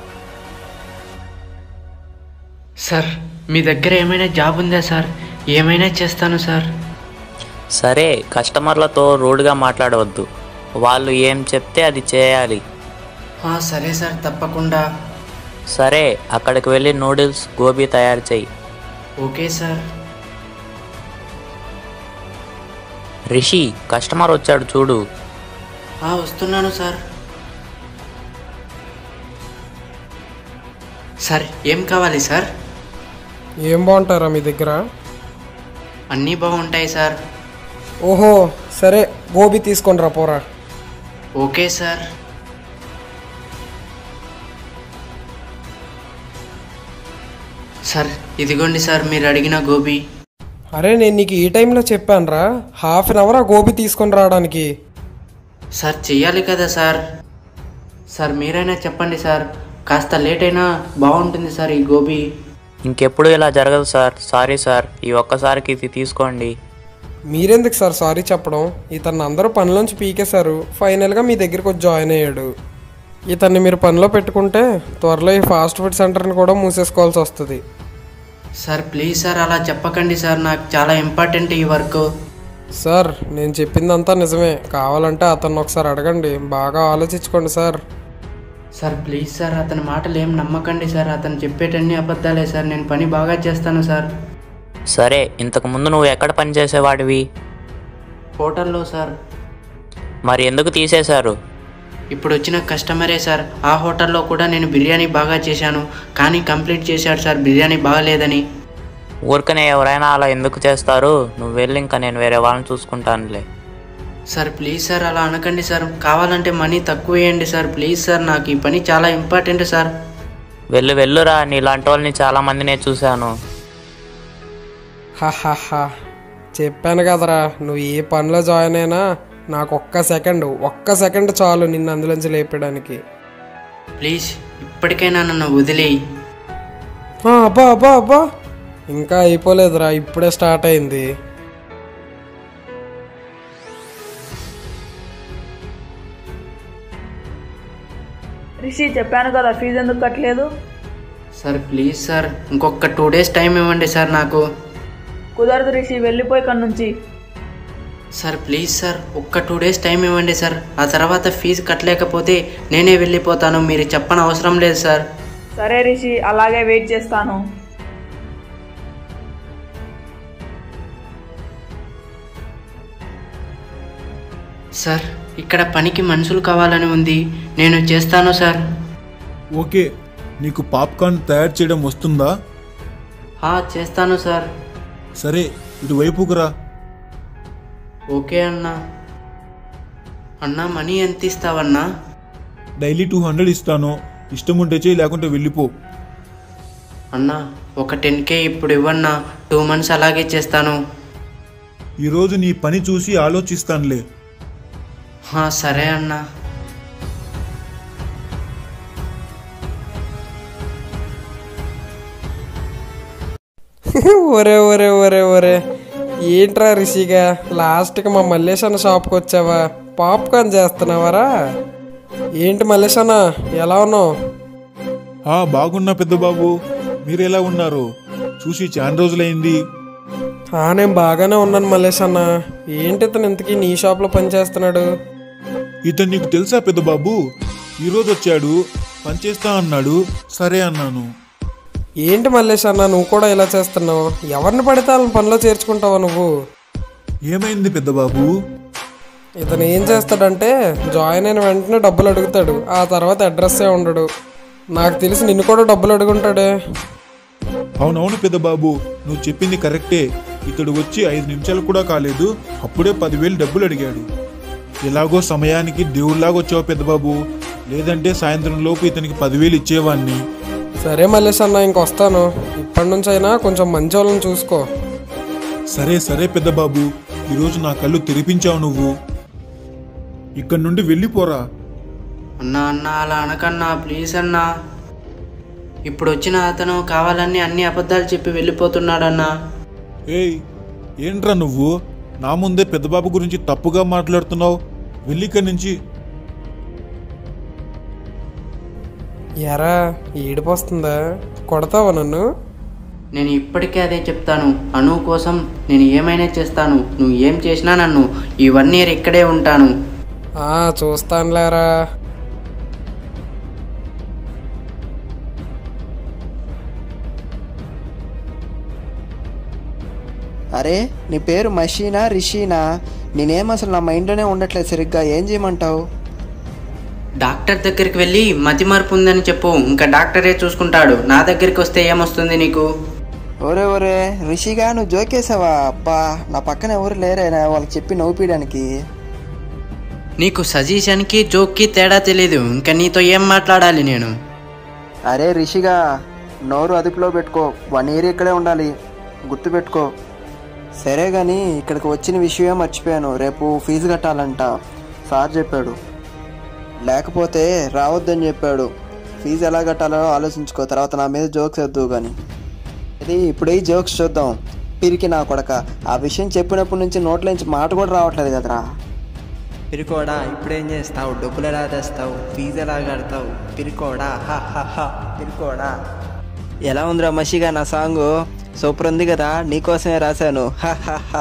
సార్ మీ దగ్గర ఏమైనా జాబ్ ఉందా సార్ ఏమైనా చేస్తాను సార్ సరే కస్టమర్లతో రూడ్గా మాట్లాడవద్దు వాళ్ళు ఏం చెప్తే అది చేయాలి ఆ, సరే సార్ తప్పకుండా సరే అక్కడికి వెళ్ళి నూడిల్స్ గోబీ తయారు చేయి ఓకే సార్ రిషి కస్టమర్ వచ్చాడు చూడు ఆ, వస్తున్నాను సార్ సార్ ఏం కావాలి సార్ ఏం బాగుంటారా మీ దగ్గర అన్నీ బాగుంటాయి సార్ ఓహో సరే గోబీ తీసుకొని రా పోరా ఓకే సార్ సార్ ఇదిగోండి సార్ మీరు అడిగిన గోబీ అరే నేను నీకు ఈ టైంలో చెప్పానురా హాఫ్ అన్ అవర్ ఆ గోబీ తీసుకొని రావడానికి సార్ చెయ్యాలి కదా సార్ సార్ మీరైనా చెప్పండి సార్ కాస్త లేట్ అయినా బాగుంటుంది సార్ ఈ గోబీ ఇంకెప్పుడు ఇలా జరగదు సార్ సారీ సార్ ఈ ఒక్కసారికి ఇది తీసుకోండి మీరెందుకు సార్ సారీ చెప్పడం ఇతన్ని అందరూ పనిలోంచి పీకేశారు ఫైనల్గా మీ దగ్గరికి వచ్చి జాయిన్ అయ్యాడు ఇతన్ని మీరు పనిలో పెట్టుకుంటే త్వరలో ఈ ఫాస్ట్ ఫుడ్ సెంటర్ని కూడా మూసేసుకోవాల్సి వస్తుంది సార్ ప్లీజ్ సార్ అలా చెప్పకండి సార్ నాకు చాలా ఇంపార్టెంట్ ఈ వర్క్ సార్ నేను చెప్పిందంతా నిజమే కావాలంటే అతన్ని ఒకసారి అడగండి బాగా ఆలోచించుకోండి సార్ సార్ ప్లీజ్ సార్ అతని మాటలు ఏం నమ్మకండి సార్ అతను చెప్పేటన్ని అబద్ధాలే సార్ నేను పని బాగా చేస్తాను సార్ సరే ఇంతకు ముందు నువ్వు ఎక్కడ పనిచేసేవాడివి హోటల్లో సార్ మరి ఎందుకు తీసేశారు ఇప్పుడు వచ్చిన కస్టమరే సార్ ఆ హోటల్లో కూడా నేను బిర్యానీ బాగా చేశాను కానీ కంప్లీట్ చేశాడు సార్ బిర్యానీ బాగలేదని ఊరికనే ఎవరైనా అలా ఎందుకు చేస్తారు నువ్వు వెళ్ళి ఇంకా నేను వేరే వాళ్ళని చూసుకుంటానులే సార్ ప్లీజ్ సార్ అలా అనకండి సార్ కావాలంటే మనీ తక్కువ వేయండి సార్ ప్లీజ్ సార్ నాకు ఈ పని చాలా ఇంపార్టెంట్ సార్ వెళ్ళు వెళ్ళురా నీలాంటి వాళ్ళని చాలా మందినే చూశాను హహహా చెప్పాను కదరా నువ్వు ఏ పనిలో జాయిన్ అయినా నాకు ఒక్క సెకండ్ ఒక్క సెకండ్ చాలు నిన్ను అందులోంచి లేపడానికి ప్లీజ్ ఇప్పటికైనా నన్ను వదిలేయి ఆ, అబ్బా అబ్బా అబ్బా ఇంకా అయిపోలేదురా ఇప్పుడే స్టార్ట్ అయింది రిషి చెప్పాను కదా ఫీజు ఎందుకు కట్టలేదు సార్ ప్లీజ్ సార్ ఇంకొక టూ డేస్ టైం ఇవ్వండి సార్ నాకు కుదరదు రిషి వెళ్ళిపోయి ఇక్కడ నుంచి సార్ ప్లీజ్ సార్ ఒక్క టూ డేస్ టైం ఇవ్వండి సార్ ఆ తర్వాత ఫీజు కట్టలేకపోతే నేనే వెళ్ళిపోతాను మీరు చెప్పని అవసరం లేదు సార్ సరే రిషి అలాగే వెయిట్ చేస్తాను సార్ ఇక్కడ పనికి మనుషులు కావాలని ఉంది నేను చేస్తాను సార్ ఓకే నీకు పాప్కార్న్ తయారు చేయడం వస్తుందా ఆ, చేస్తాను సార్ సరే ఇటువైపుకు రా ఓకే అన్నా అన్నా మనీ ఎంత ఇస్తావన్నా డైలీ టూ హండ్రెడ్ ఇస్తాను ఇష్టం ఉంటే చేయి లేకుంటే వెళ్ళిపో అన్నా ఒక టెన్ కే ఇప్పుడు ఇవ్వన్నా టూ మంత్స్ అలాగే చేస్తాను ఈరోజు నీ పని చూసి ఆలోచిస్తానులే హా, సరే అన్నా ఒరే ఒరే ఒరే ఒరే ఏంట్రా రిషిగా లాస్ట్కి మా మల్లేష్ అన్న షాప్కి వచ్చావా పాప్కార్న్ చేస్తున్నావారా ఏంటి మల్లేష్ అన్న ఎలా ఉన్నావు ఆ బాగున్నా పెద్ద బాబు మీరు ఎలా ఉన్నారు చూసి చాలా రోజులైంది ఆ, నేను బాగానే ఉన్నాను మల్లేష్ అన్న ఏంటి ఇతను ఇంతకీ నీ షాప్లో పనిచేస్తున్నాడు ఇతను నీకు తెలుసా పెద్ద బాబు ఈరోజు వచ్చాడు పనిచేస్తా అన్నాడు సరే అన్నాను ఏంటి మల్లేష్ అన్న నువ్వు కూడా ఇలా చేస్తున్నావు ఎవరిని పడితే వాళ్ళని పనిలో చేర్చుకుంటావా నువ్వు ఏమైంది పెద్ద బాబు ఇతను ఏం చేస్తాడంటే జాయిన్ అయిన వెంటనే డబ్బులు అడుగుతాడు ఆ తర్వాత అడ్రస్సే ఉండడు నాకు తెలిసి నిన్ను కూడా డబ్బులు అడుగుంటాడే అవునవును పెద్ద బాబు నువ్వు చెప్పింది కరెక్టే ఇతడు వచ్చి ఐదు నిమిషాలు కూడా కాలేదు అప్పుడే పదివేలు డబ్బులు అడిగాడు ఎలాగో సమయానికి దేవుళ్ళలాగా వచ్చావు పెద్ద బాబు లేదంటే సాయంత్రం లోపు ఇతనికి పదివేలు ఇచ్చేవాడిని సరే మల్లేష్ అన్న ఇంకొస్తాను ఇప్పటి నుంచి అయినా కొంచెం మంచి వాళ్ళని చూసుకో సరే సరే పెద్ద బాబు ఈరోజు నా కళ్ళు తెరిపించావు నువ్వు ఇక్కడి నుండి వెళ్ళిపోరా అన్నా అన్నా అలా అనకన్నా ప్లీజ్ అన్నా ఇప్పుడు వచ్చిన అతను కావాలని అన్ని అబద్ధాలు చెప్పి వెళ్ళిపోతున్నాడన్నా ఏయ్ ఏంట్రా నువ్వు నా ముందే పెద్దబాబు గురించి తప్పుగా మాట్లాడుతున్నావు వెళ్ళిక్కడి నుంచి ఎరా ఏడుపు వస్తుందా కొడతావా నన్ను నేను ఇప్పటికే అదే చెప్తాను అను కోసం నేను ఏమైనా చేస్తాను నువ్వు ఏం చేసినా నన్ను ఈ వన్ ఇయర్ ఇక్కడే ఉంటాను ఆ చూస్తానులేరా అరే నీ పేరు మషీనా రిషీనా నేనేం అసలు నా మైండ్లోనే ఉండట్లేదు సరిగ్గా ఏం చేయమంటావు డాక్టర్ దగ్గరికి వెళ్ళి మతి మార్పు ఉందని చెప్పు ఇంకా డాక్టరే చూసుకుంటాడు నా దగ్గరికి వస్తే ఏమొస్తుంది నీకు ఒరే ఒరే రిషిగా నువ్వు జోకేసావా అబ్బా నా పక్కన ఎవరు లేరే నా వాళ్ళకి చెప్పి నవ్వుపీయడానికి నీకు సజెషన్కి జోక్కి తేడా తెలీదు ఇంకా నీతో ఏం మాట్లాడాలి నేను అరే రిషిగా నోరు అదుపులో పెట్టుకో వన్ ఇయర్ ఇక్కడే ఉండాలి గుర్తుపెట్టుకో సరే కానీ ఇక్కడికి వచ్చిన విషయమే మర్చిపోయాను రేపు ఫీజు కట్టాలంట సార్ చెప్పాడు లేకపోతే రావద్దని చెప్పాడు ఫీజు ఎలా కట్టాలో ఆలోచించుకో తర్వాత నా మీద జోక్స్ వద్దు కానీ ఇది ఇప్పుడు ఈ జోక్స్ చూద్దాం పిరికి నా కొడక ఆ విషయం చెప్పినప్పటి నుంచి నోట్లోంచి మాట కూడా రావట్లేదు కదరా పిరికోడా ఇప్పుడేం చేస్తావు డబ్బులు ఎలా తెస్తావు ఫీజు ఎలా కడతావు పిరికోడా హా హా హా పిరికోడా ఎలా ఉందిరా మషిగా నా సాంగ్ సూపర్ ఉంది కదా నీకోసమే రాశాను హా హా హా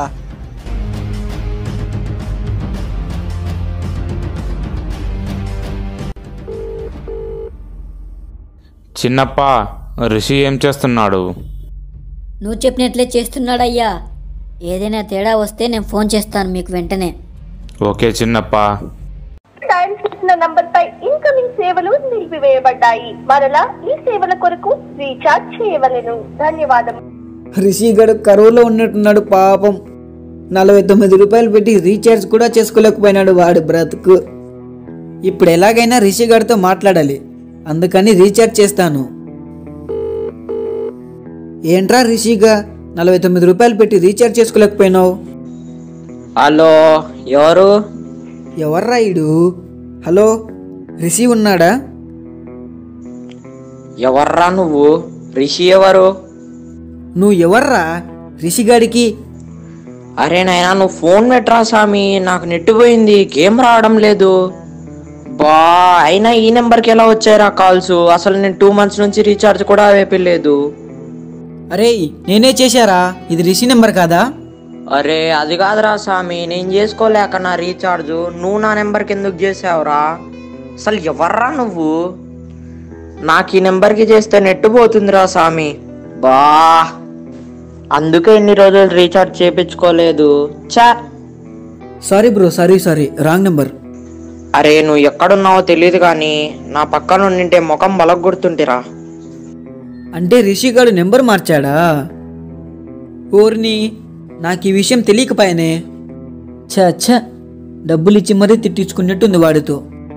చిన్నప్ప రిషి ఏం చేస్తున్నాడు నువ్వు చెప్పినట్లే చేస్తున్నాడయ్యా ఏదైనా తేడా వస్తే నేను ఫోన్ చేస్తాను మీకు వెంటనే ఓకే చిన్నప్ప టైం ఇచ్చిన నంబర్ పై ఇన్కమింగ్ సేవలు నిలిపివేయబడ్డాయి మరలా ఈ సేవల కొరకు రీఛార్జ్ చేయవలెను ధన్యవాదం రిషి గడు కరువులో ఉన్నట్టున్నాడు పాపం నలభై తొమ్మిది రూపాయలు పెట్టి రీఛార్జ్ కూడా చేసుకోలేకపోయినాడు వాడు బ్రతుకు ఇప్పుడు ఎలాగైనా రిషి గడితో మాట్లాడాలి అందుకని రీఛార్జ్ చేస్తాను ఏంట్రా రిషిగా నలభై తొమ్మిది రూపాయలు పెట్టి రీఛార్జ్ చేసుకోలేకపోయినావు హలో ఎవరు ఎవర్రా ఇడు హలో రిషి ఉన్నాడా ఎవర్రా నువ్వు రిషి ఎవరు నువ్వు ఎవర్రా రిషిగాడికి అరే నాయనా నువ్వు ఫోన్ పెట్టరా స్వామి నాకు నెట్ పోయింది గేమ్ రావడం లేదు బా అయినా ఈ నెంబర్కి ఎలా వచ్చారా కాల్స్ అసలు నేను టూ మంత్స్ నుంచి రీఛార్జ్ కూడా వేపలేదు అరే నేనే చేశారా ఇది రిషి నెంబర్ కాదా అరే అది కాదురా స్వామి నేను చేసుకోలేక నా రీఛార్జ్ నువ్వు నా నెంబర్కి ఎందుకు చేసావురా అసలు ఎవర్రా నువ్వు నాకు ఈ నెంబర్కి చేస్తే నెట్ పోతుందిరా స్వామి బా అందుకే ఇన్ని రోజులు రీఛార్జ్ చేపించుకోలేదు చా sorry bro sorry sorry wrong number అరే నువ్వు ఎక్కడున్నావో తెలియదు కానీ నా పక్కన ఉండింటే ముఖం బలగొడుతుంటిరా అంటే రిషిగాడు నెంబర్ మార్చాడా ఓర్ని నాకు ఈ విషయం తెలియకపాయనే ఛ ఛ డబ్బులు ఇచ్చి మరీ తిట్టించుకున్నట్టుంది వాడితో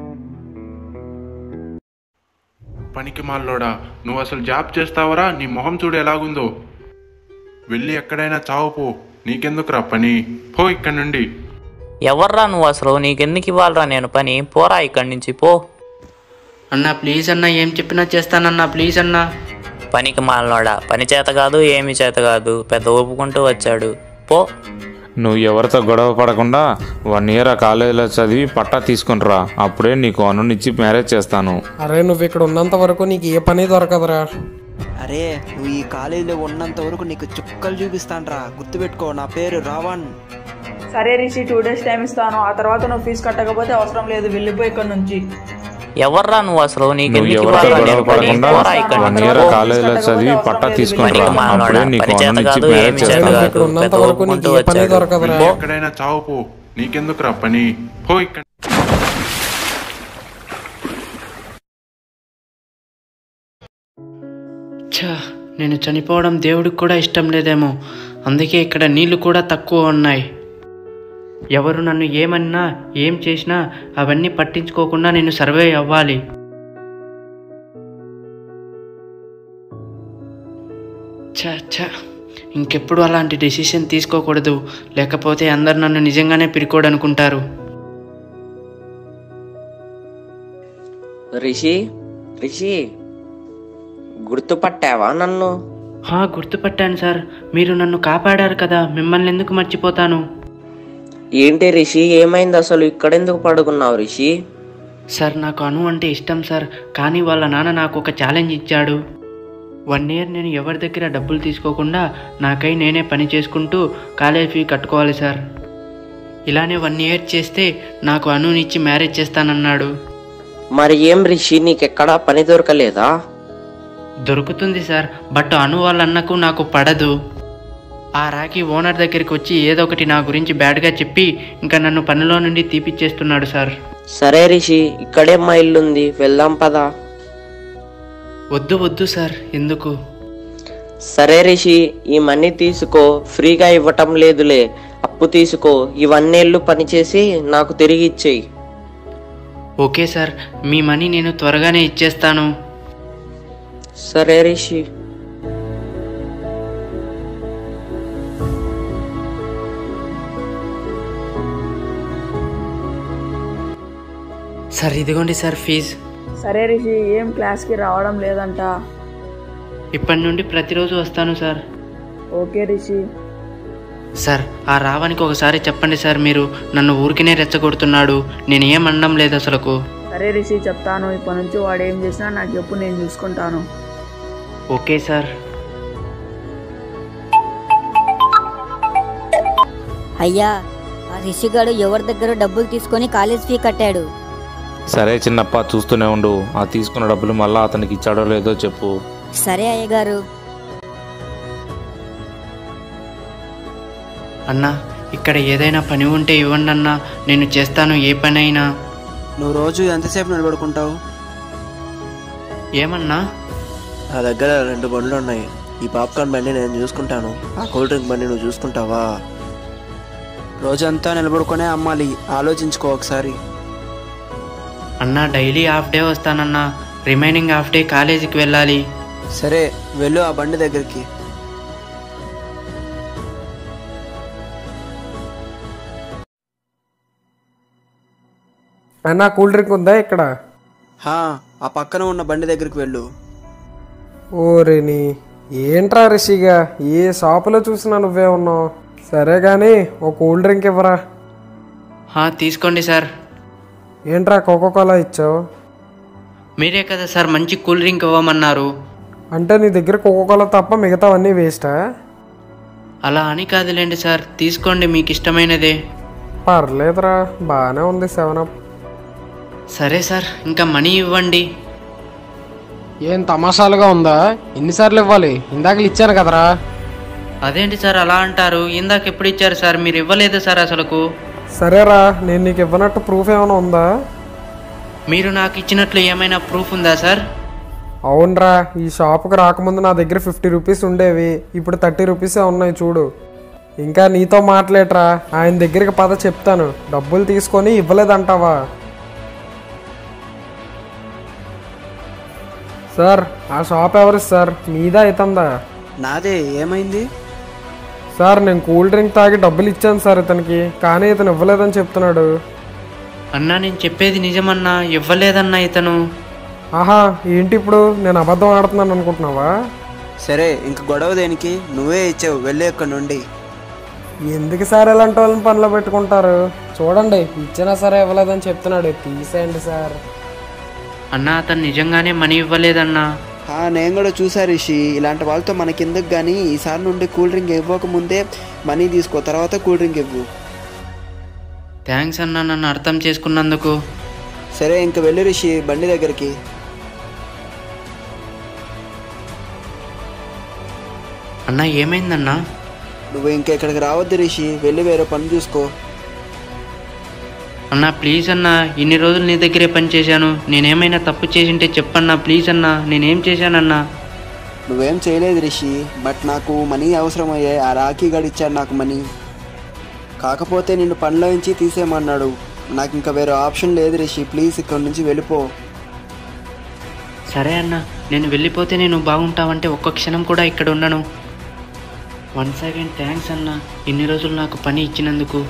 పనికి మాల్లోడా నువ్వు అసలు జాబ్ చేస్తావరా నీ మొహం చూడు ఎలాగుందో వెళ్ళి ఎక్కడైనా చావు పో నీకెందుకురా పని పో ఇక్కడి నుండి ఎవర్రా నువ్వు అసలు నీకెందుకు ఇవ్వాలరా నేను పని పోరా ఇక్కడి నుంచి పో అన్నా ప్లీజ్ అన్నా ఏం చెప్పినా చేస్తానన్నా ప్లీజ్ అన్నా పనికి మాలనోడా పని చేత కాదు ఏమి చేత కాదు పెద్ద ఒప్పుకుంటూ వచ్చాడు పో నువ్వు ఎవరితో గొడవ పడకుండా వన్ ఇయర్ ఆ కాలేజీలో చదివి పట్టా తీసుకునిరా అప్పుడే నీకు అనునిచ్చి మ్యారేజ్ చేస్తాను అరే నువ్వు ఇక్కడ ఉన్నంత వరకు నీకు ఏ పని దొరకదురా అరే నువ్వు ఈ కాలేజీలో ఉన్నంత వరకు నీకు చుక్కలు చూపిస్తానరా గుర్తుపెట్టుకో నా పేరు రావణ్ సరే రిషి టూ డేస్ టైం ఇస్తాను ఆ తర్వాత నువ్వు ఫీజు కట్టకపోతే అవసరం లేదు వెళ్ళిపోయి ఇక్కడ నుంచి ఎవర్రా నువ్వు అసలు నువ్వు నీకెందుకు ఎవరితో ఇవ్వాలరా గొడవ నేను పని పడకుండా పోరా ఇక్కడి వన్ నుంచి ఇయర్ పో. కాలేజీలో చదివి పట్టా తీసుకునిరా పనికి మాలినోడా, అప్పుడే నీకు పని చేత అనునిచ్చి కాదు, మ్యారేజ్ ఏమి చేత చేస్తాను కాదు, ఇక్కడ ఉన్నంత పెద్ద వరకు ఒప్పుకుంటూ నీకు ఏ పని వచ్చాడు. దొరకదురా వెళ్ళి ఎక్కడైనా చావు పో నీకెందుకురా పని పో ఇక్కడ ఛా నేను చనిపోవడం దేవుడికి కూడా ఇష్టం లేదేమో అందుకే ఇక్కడ నీళ్లు కూడా తక్కువ ఉన్నాయి ఎవరు నన్ను ఏమన్నా ఏం చేసినా అవన్నీ పట్టించుకోకుండా నేను సర్వే అవ్వాలి ఛా ఛా ఇంకెప్పుడు అలాంటి డెసిషన్ తీసుకోకూడదు లేకపోతే అందరు నన్ను నిజంగానే పిరికోడు అనుకుంటారు రిషి రిషి గుర్తుపట్టావా నన్ను హా గుర్తుపట్టాను సార్ మీరు నన్ను కాపాడారు కదా మిమ్మల్ని ఎందుకు మర్చిపోతాను ఏంటి రిషి ఏమైంది అసలు ఇక్కడెందుకు పడుకున్నావు రిషి సార్ నాకు అను అంటే ఇష్టం సార్ కానీ వాళ్ళ నాన్న నాకు ఒక ఛాలెంజ్ ఇచ్చాడు వన్ ఇయర్ నేను ఎవరి దగ్గర డబ్బులు తీసుకోకుండా నాకై నేనే పని చేసుకుంటూ కాలేజ్ ఫీ కట్టుకోవాలి సార్ ఇలానే వన్ ఇయర్ చేస్తే నాకు అనునిచ్చి మ్యారేజ్ చేస్తానన్నాడు మరి ఏం రిషి నీకెక్కడా పని దొరకలేదా దొరుకుతుంది సార్ బట్ అను వాళ్ళ అన్నకు నాకు పడదు ఆ రాకి ఓనర్ దగ్గరికి వచ్చి ఏదో ఒకటి నా గురించి బ్యాడ్గా చెప్పి ఇంకా నన్ను పనిలో నుండి తీపిచ్చేస్తున్నాడు సార్ సరే రిషి ఇక్కడే మా ఇల్లుంది వెళ్దాం పదా వద్దు వద్దు సార్ ఎందుకు సరే రిషి ఈ మనీ తీసుకో ఫ్రీగా ఇవ్వటం లేదులే అప్పు తీసుకో ఇవన్నేళ్ళు పనిచేసి నాకు తిరిగి ఇచ్చేయి ఓకే సార్ మీ మనీ నేను త్వరగానే ఇచ్చేస్తాను సరే రిషి సార్ ఇదిగోండి సార్ ఫీజు సరే రిషి ఏం క్లాస్కి రావడం లేదంట ఇప్పటి నుండి ప్రతిరోజు వస్తాను సార్ ఓకే రిషి సార్ ఆ రావానికి ఒకసారి చెప్పండి సార్ మీరు నన్ను ఊరికినే రెచ్చగొడుతున్నాడు నేను ఏం అనడం లేదు అసలుకు సరే రిషి చెప్తాను ఇప్పటి నుంచి వాడు ఏం చేసినా నాకు చెప్పు నేను చూసుకుంటాను ఓకే సార్ అయ్యా ఆ రిషిగాడు ఎవరి దగ్గర డబ్బులు తీసుకొని కాలేజ్ ఫీ కట్టాడు సరే చిన్నప్ప చూస్తూనే ఉండు ఆ తీసుకున్న డబ్బులు మళ్ళా అతనికి ఇచ్చాడో లేదో చెప్పు సరే అయ్యగారు అన్నా ఇక్కడ ఏదైనా పని ఉంటే ఇవ్వండి అన్నా నేను చేస్తాను ఏ పనైనా నువ్వు రోజు ఎంతసేపు నిలబడుకుంటావు ఏమన్నా నా దగ్గర రెండు బండ్లు ఉన్నాయి ఈ పాప్కార్న్ బండి నేను చూసుకుంటాను ఆ కూల్ డ్రింక్ బండి నువ్వు చూసుకుంటావా రోజంతా నిలబడుకునే అమ్మాలి ఆలోచించుకో ఒకసారి అన్నా డైలీ హాఫ్ డే వస్తానన్నా రిమైనింగ్ హాఫ్ డే కాలేజీకి వెళ్ళాలి సరే వెళ్ళు ఆ బండి దగ్గరికి అన్నా కూల్ డ్రింక్ ఉందా ఇక్కడ హా ఆ పక్కన ఉన్న బండి దగ్గరికి వెళ్ళు ఓరేని ఏంట్రా రిషిగా ఏ షాపులో చూసినా నువ్వే ఉన్నావు సరే కానీ ఓ కూల్ డ్రింక్ ఇవ్వరా హా, తీసుకోండి సార్ ఏంట్రా కోకో కోలా ఇచ్చావు మీరే కదా సార్ మంచి కూల్ డ్రింక్ ఇవ్వమన్నారు అంటే నీ దగ్గర కోకో కోలా తప్ప మిగతావన్నీ వేస్టా అలా అని కాదులేండి సార్ తీసుకోండి మీకు ఇష్టమైనదే పర్లేదురా బాగానే ఉంది సెవెన్ అప్ సరే సార్ ఇంకా మనీ ఇవ్వండి ఏం తమాషాలుగా ఉందా ఎన్నిసార్లు ఇవ్వాలి ఇందాకలు ఇచ్చాను కదరా అదేంటి సార్ అలా అంటారు ఇందాక ఎప్పుడు ఇచ్చారు సార్ మీరు ఇవ్వలేదు సార్ అసలుకు సరేరా నేను నీకు ఇవ్వనట్టు ప్రూఫ్ ఏమైనా ఉందా మీరు నాకు ఇచ్చినట్లు ఏమైనా ప్రూఫ్ ఉందా సార్ అవునరా ఈ షాప్కి రాకముందు నా దగ్గర ఫిఫ్టీ రూపీస్ ఉండేవి ఇప్పుడు థర్టీ రూపీసే ఉన్నాయి చూడు ఇంకా నీతో మాట్లాడరా ఆయన దగ్గరికి పద చెప్తాను డబ్బులు తీసుకొని ఇవ్వలేదంటావా సార్ ఆ షాప్ ఎవరు సార్ మీదా ఇతందా నాదే ఏమైంది సార్ నేను కూల్ డ్రింక్ తాగి డబ్బులు ఇచ్చాను సార్ ఇతనికి కానీ ఇతను ఇవ్వలేదని చెప్తున్నాడు అన్నా నేను చెప్పేది నిజమన్నా ఇవ్వలేదన్నా ఇతను ఆహా ఏంటి ఇప్పుడు నేను అబద్ధం ఆడుతున్నాను అనుకుంటున్నావా సరే ఇంక గొడవ దేనికి నువ్వే ఇచ్చావు వెళ్ళి ఇక్కడి నుండి ఎందుకు సార్ ఇలాంటి వాళ్ళని పనిలో పెట్టుకుంటారు చూడండి ఇచ్చినా సరే ఇవ్వలేదని చెప్తున్నాడు తీసేయండి సార్ అన్నా అతను నిజంగానే మనీ ఇవ్వలేదన్నా ఆ, నేను కూడా చూసా రిషి ఇలాంటి వాళ్ళతో మనకెందుకు కానీ ఈసారి నుండి కూల్ డ్రింక్ ఇవ్వకముందే మనీ తీసుకో తర్వాత కూల్ డ్రింక్ ఇవ్వు థ్యాంక్స్ అన్నా నన్ను అర్థం చేసుకున్నందుకు సరే ఇంక వెళ్ళి రిషి బండి దగ్గరికి అన్నా ఏమైందన్నా నువ్వు ఇంకా ఇక్కడికి రావద్దు రిషి వెళ్ళి వేరే పని చూసుకో అన్నా ప్లీజ్ అన్నా ఇన్ని రోజులు నీ దగ్గరే పని చేశాను నేనేమైనా తప్పు చేసింటే చెప్పన్నా ప్లీజ్ అన్నా నేనేం చేశానన్నా నువ్వేం చేయలేదు రిషి బట్ నాకు మనీ అవసరమయ్యాయి ఆ రాఖీ గడి ఇచ్చాడు నాకు మనీ కాకపోతే నిన్ను పనిలో నుంచి తీసేయమన్నాడు నాకు ఇంకా వేరే ఆప్షన్ లేదు రిషి ప్లీజ్ ఇక్కడ నుంచి వెళ్ళిపో సరే అన్నా నేను వెళ్ళిపోతే నేను బాగుంటావంటే ఒక్క క్షణం కూడా ఇక్కడ ఉండను వన్స్ అగైన్ థ్యాంక్స్ అన్నా ఇన్ని రోజులు నాకు పని ఇచ్చినందుకు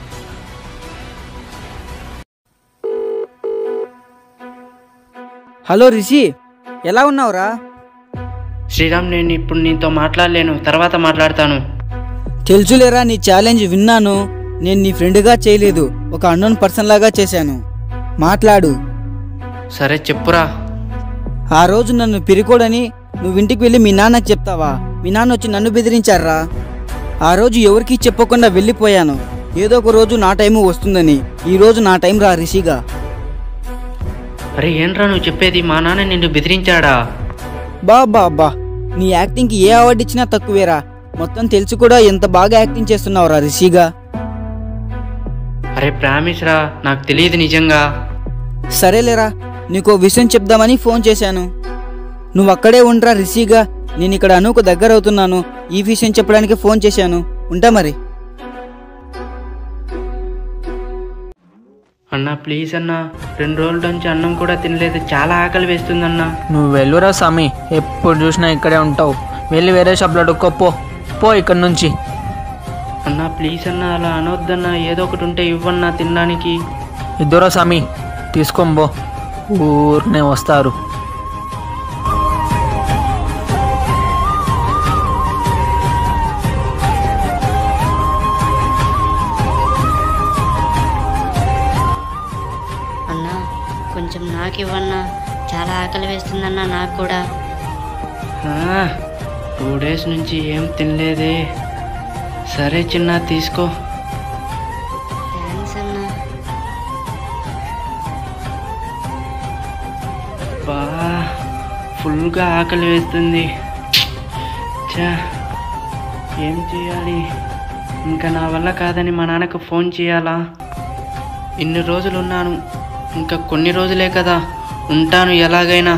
హలో రిషి ఎలా ఉన్నావురా శ్రీరామ్ నేను ఇప్పుడు నీతో మాట్లాడలేను తర్వాత మాట్లాడతాను తెలుసులేరా నీ ఛాలెంజ్ విన్నాను నేను నీ ఫ్రెండ్గా చేయలేదు ఒక అన్నోన్ పర్సన్ లాగా చేశాను మాట్లాడు సరే చెప్పురా ఆ రోజు నన్ను పిరికోడని నువ్వు ఇంటికి వెళ్ళి మీ నాన్నకి చెప్తావా మీ నాన్న వచ్చి నన్ను బెదిరించారా ఆ రోజు ఎవరికీ చెప్పకుండా వెళ్ళిపోయాను ఏదో ఒక రోజు నా టైము వస్తుందని ఈ రోజు నా టైం రా రిషిగా అరే ఏంట్రా నువ్వు చెప్పేది మా నాన్న నిన్ను బెదిరించాడా బా బా బా నీ యాక్టింగ్కి ఏ అవార్డు ఇచ్చినా తక్కువేరా మొత్తం తెలిసి కూడా ఎంత బాగా యాక్టింగ్ చేస్తున్నావురా రిషిగా అరే ప్రామిస్ రా నాకు తెలియదు నిజంగా సరేలేరా నీకు విషయం చెప్దామని ఫోన్ చేశాను నువ్వు అక్కడే ఉండరా రిషిగా నేను ఇక్కడ అనుకు దగ్గర అవుతున్నాను ఈ విషయం చెప్పడానికి ఫోన్ చేశాను ఉంటా మరి అన్నా ప్లీజ్ అన్నా రెండు రోజుల నుంచి అన్నం కూడా తినలేదు చాలా ఆకలి వేస్తుందన్నా నువ్వు వెళ్ళురా స్వామి ఎప్పుడు చూసినా ఇక్కడే ఉంటావు వెళ్ళి వేరే షాప్లో అడుక్కో పో పో ఇక్కడ నుంచి అన్నా ప్లీజ్ అన్నా అలా అనొద్దన్నా ఏదో ఒకటి ఉంటే ఇవ్వన్నా తినడానికి ఇద్దరా స్వామి తీసుకోంబో ఊరినే వస్తారు అన్నా కొంచెం నాకు ఇవ్వన్నా చాలా ఆకలి వేస్తుందన్నా నాకు కూడా టూ డేస్ నుంచి ఏం తినలేదే సరే చిన్న తీసుకో థ్యాంక్స్ అన్నా బా ఫుల్గా ఆకలి వేస్తుంది చా ఏం చేయాలి ఇంకా నా వల్ల కాదని మా నాన్నకు ఫోన్ చేయాలా ఇన్ని రోజులు ఉన్నాను ఇంకా కొన్ని రోజులే కదా ఉంటాను ఎలాగైనా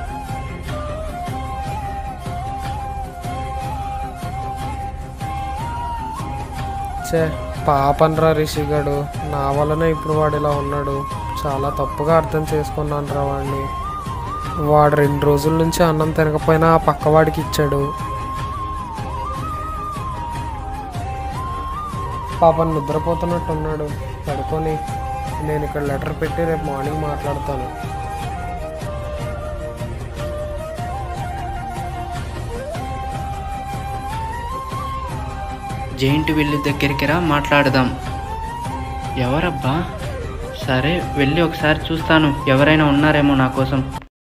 చే పాపనరా రిషిగాడు నా వల్లనే ఇప్పుడు వాడు ఇలా ఉన్నాడు చాలా తప్పుగా అర్థం చేసుకున్నాను రా వాడిని వాడు రెండు రోజుల నుంచి అన్నం తినకపోయినా ఆ పక్కవాడికి ఇచ్చాడు పాపం నిద్రపోతున్నట్టు ఉన్నాడు పడుకొని నేను ఇక్కడ లెటర్ పెట్టి రేపు మార్నింగ్ మాట్లాడతాను జైంట్ విల్లు దగ్గరికి రా మాట్లాడదాం ఎవరబ్బా సరే వెళ్ళి ఒకసారి చూస్తాను ఎవరైనా ఉన్నారేమో నా కోసం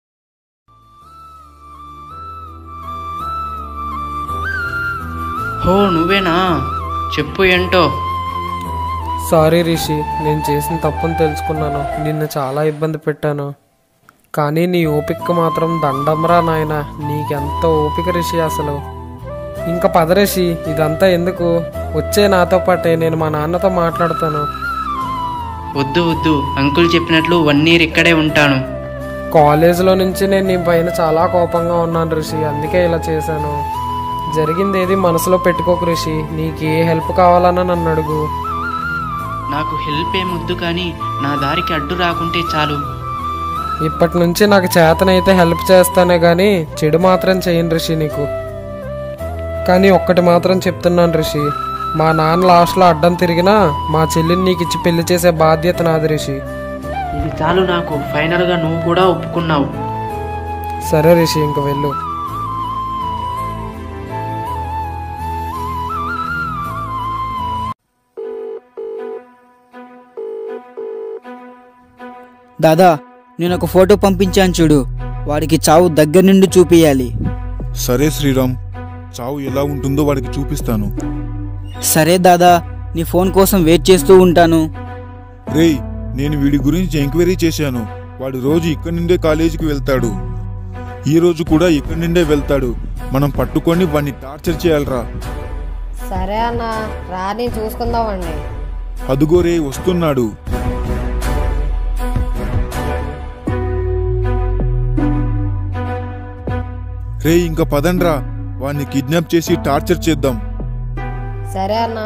హో నువ్వేనా చెప్పు ఏంటో సారీ రిషి నేను చేసిన తప్పుని తెలుసుకున్నాను నిన్ను చాలా ఇబ్బంది పెట్టాను కానీ నీ ఓపిక మాత్రం దండంరా నాయన నీకెంత ఓపిక రిషి అసలు ఇంకా పద రిషి ఇదంతా ఎందుకు వచ్చే నాతో పాటే నేను మా నాన్నతో మాట్లాడతాను వద్దు వద్దు అంకుల్ చెప్పినట్లు వన్ ఇయర్ ఇక్కడే ఉంటాను కాలేజీలో నుంచి నేను నీ పైన చాలా కోపంగా ఉన్నాను రిషి అందుకే ఇలా చేశాను జరిగింది ఏది మనసులో పెట్టుకోకు రిషి నీకు ఏ హెల్ప్ కావాలన్నా నన్ను అడుగు నాకు హెల్ప్ ఏమొద్దు కానీ నా దారికి అడ్డు రాకుంటే చాలు ఇప్పటి నుంచి నాకు చేతనైతే హెల్ప్ చేస్తానే కానీ చెడు మాత్రం చేయను రిషి నీకు కానీ ఒక్కటి మాత్రం చెప్తున్నాను రిషి మా నాన్న లాస్ట్లో అడ్డం తిరిగినా మా చెల్లిని నీకు ఇచ్చి పెళ్లి చేసే బాధ్యత నాది రిషి ఇది చాలు నాకు ఫైనల్గా నువ్వు కూడా ఒప్పుకున్నావు సరే రిషి ఇంక వెళ్ళు దాదా నేను ఒక ఫోటో పంపించాను చూడు వాడికి చావు దగ్గర నుండి చూపియాలి సరే శ్రీరామ్ చావు ఎలా ఉంటుందో వాడికి చూపిస్తాను సరే దాదా నీ ఫోన్ కోసం వెయిట్ చేస్తూ ఉంటాను రేయ్ నేను వీడి గురించి ఎంక్వైరీ చేశాను వాడు రోజు ఇక్కడి నుండే కాలేజీకి వెళ్తాడు ఈ రోజు కూడా ఇక్కడి నుండే వెళ్తాడు మనం పట్టుకొని వాడిని టార్చర్ చేయాలరా సరే అన్న రాని చూసుకుందామండి అదుగో రే వస్తున్నాడు రే ఇంకా పదండ్రా వాడిని కిడ్నాప్ చేసి టార్చర్ చేద్దాం సరే అన్న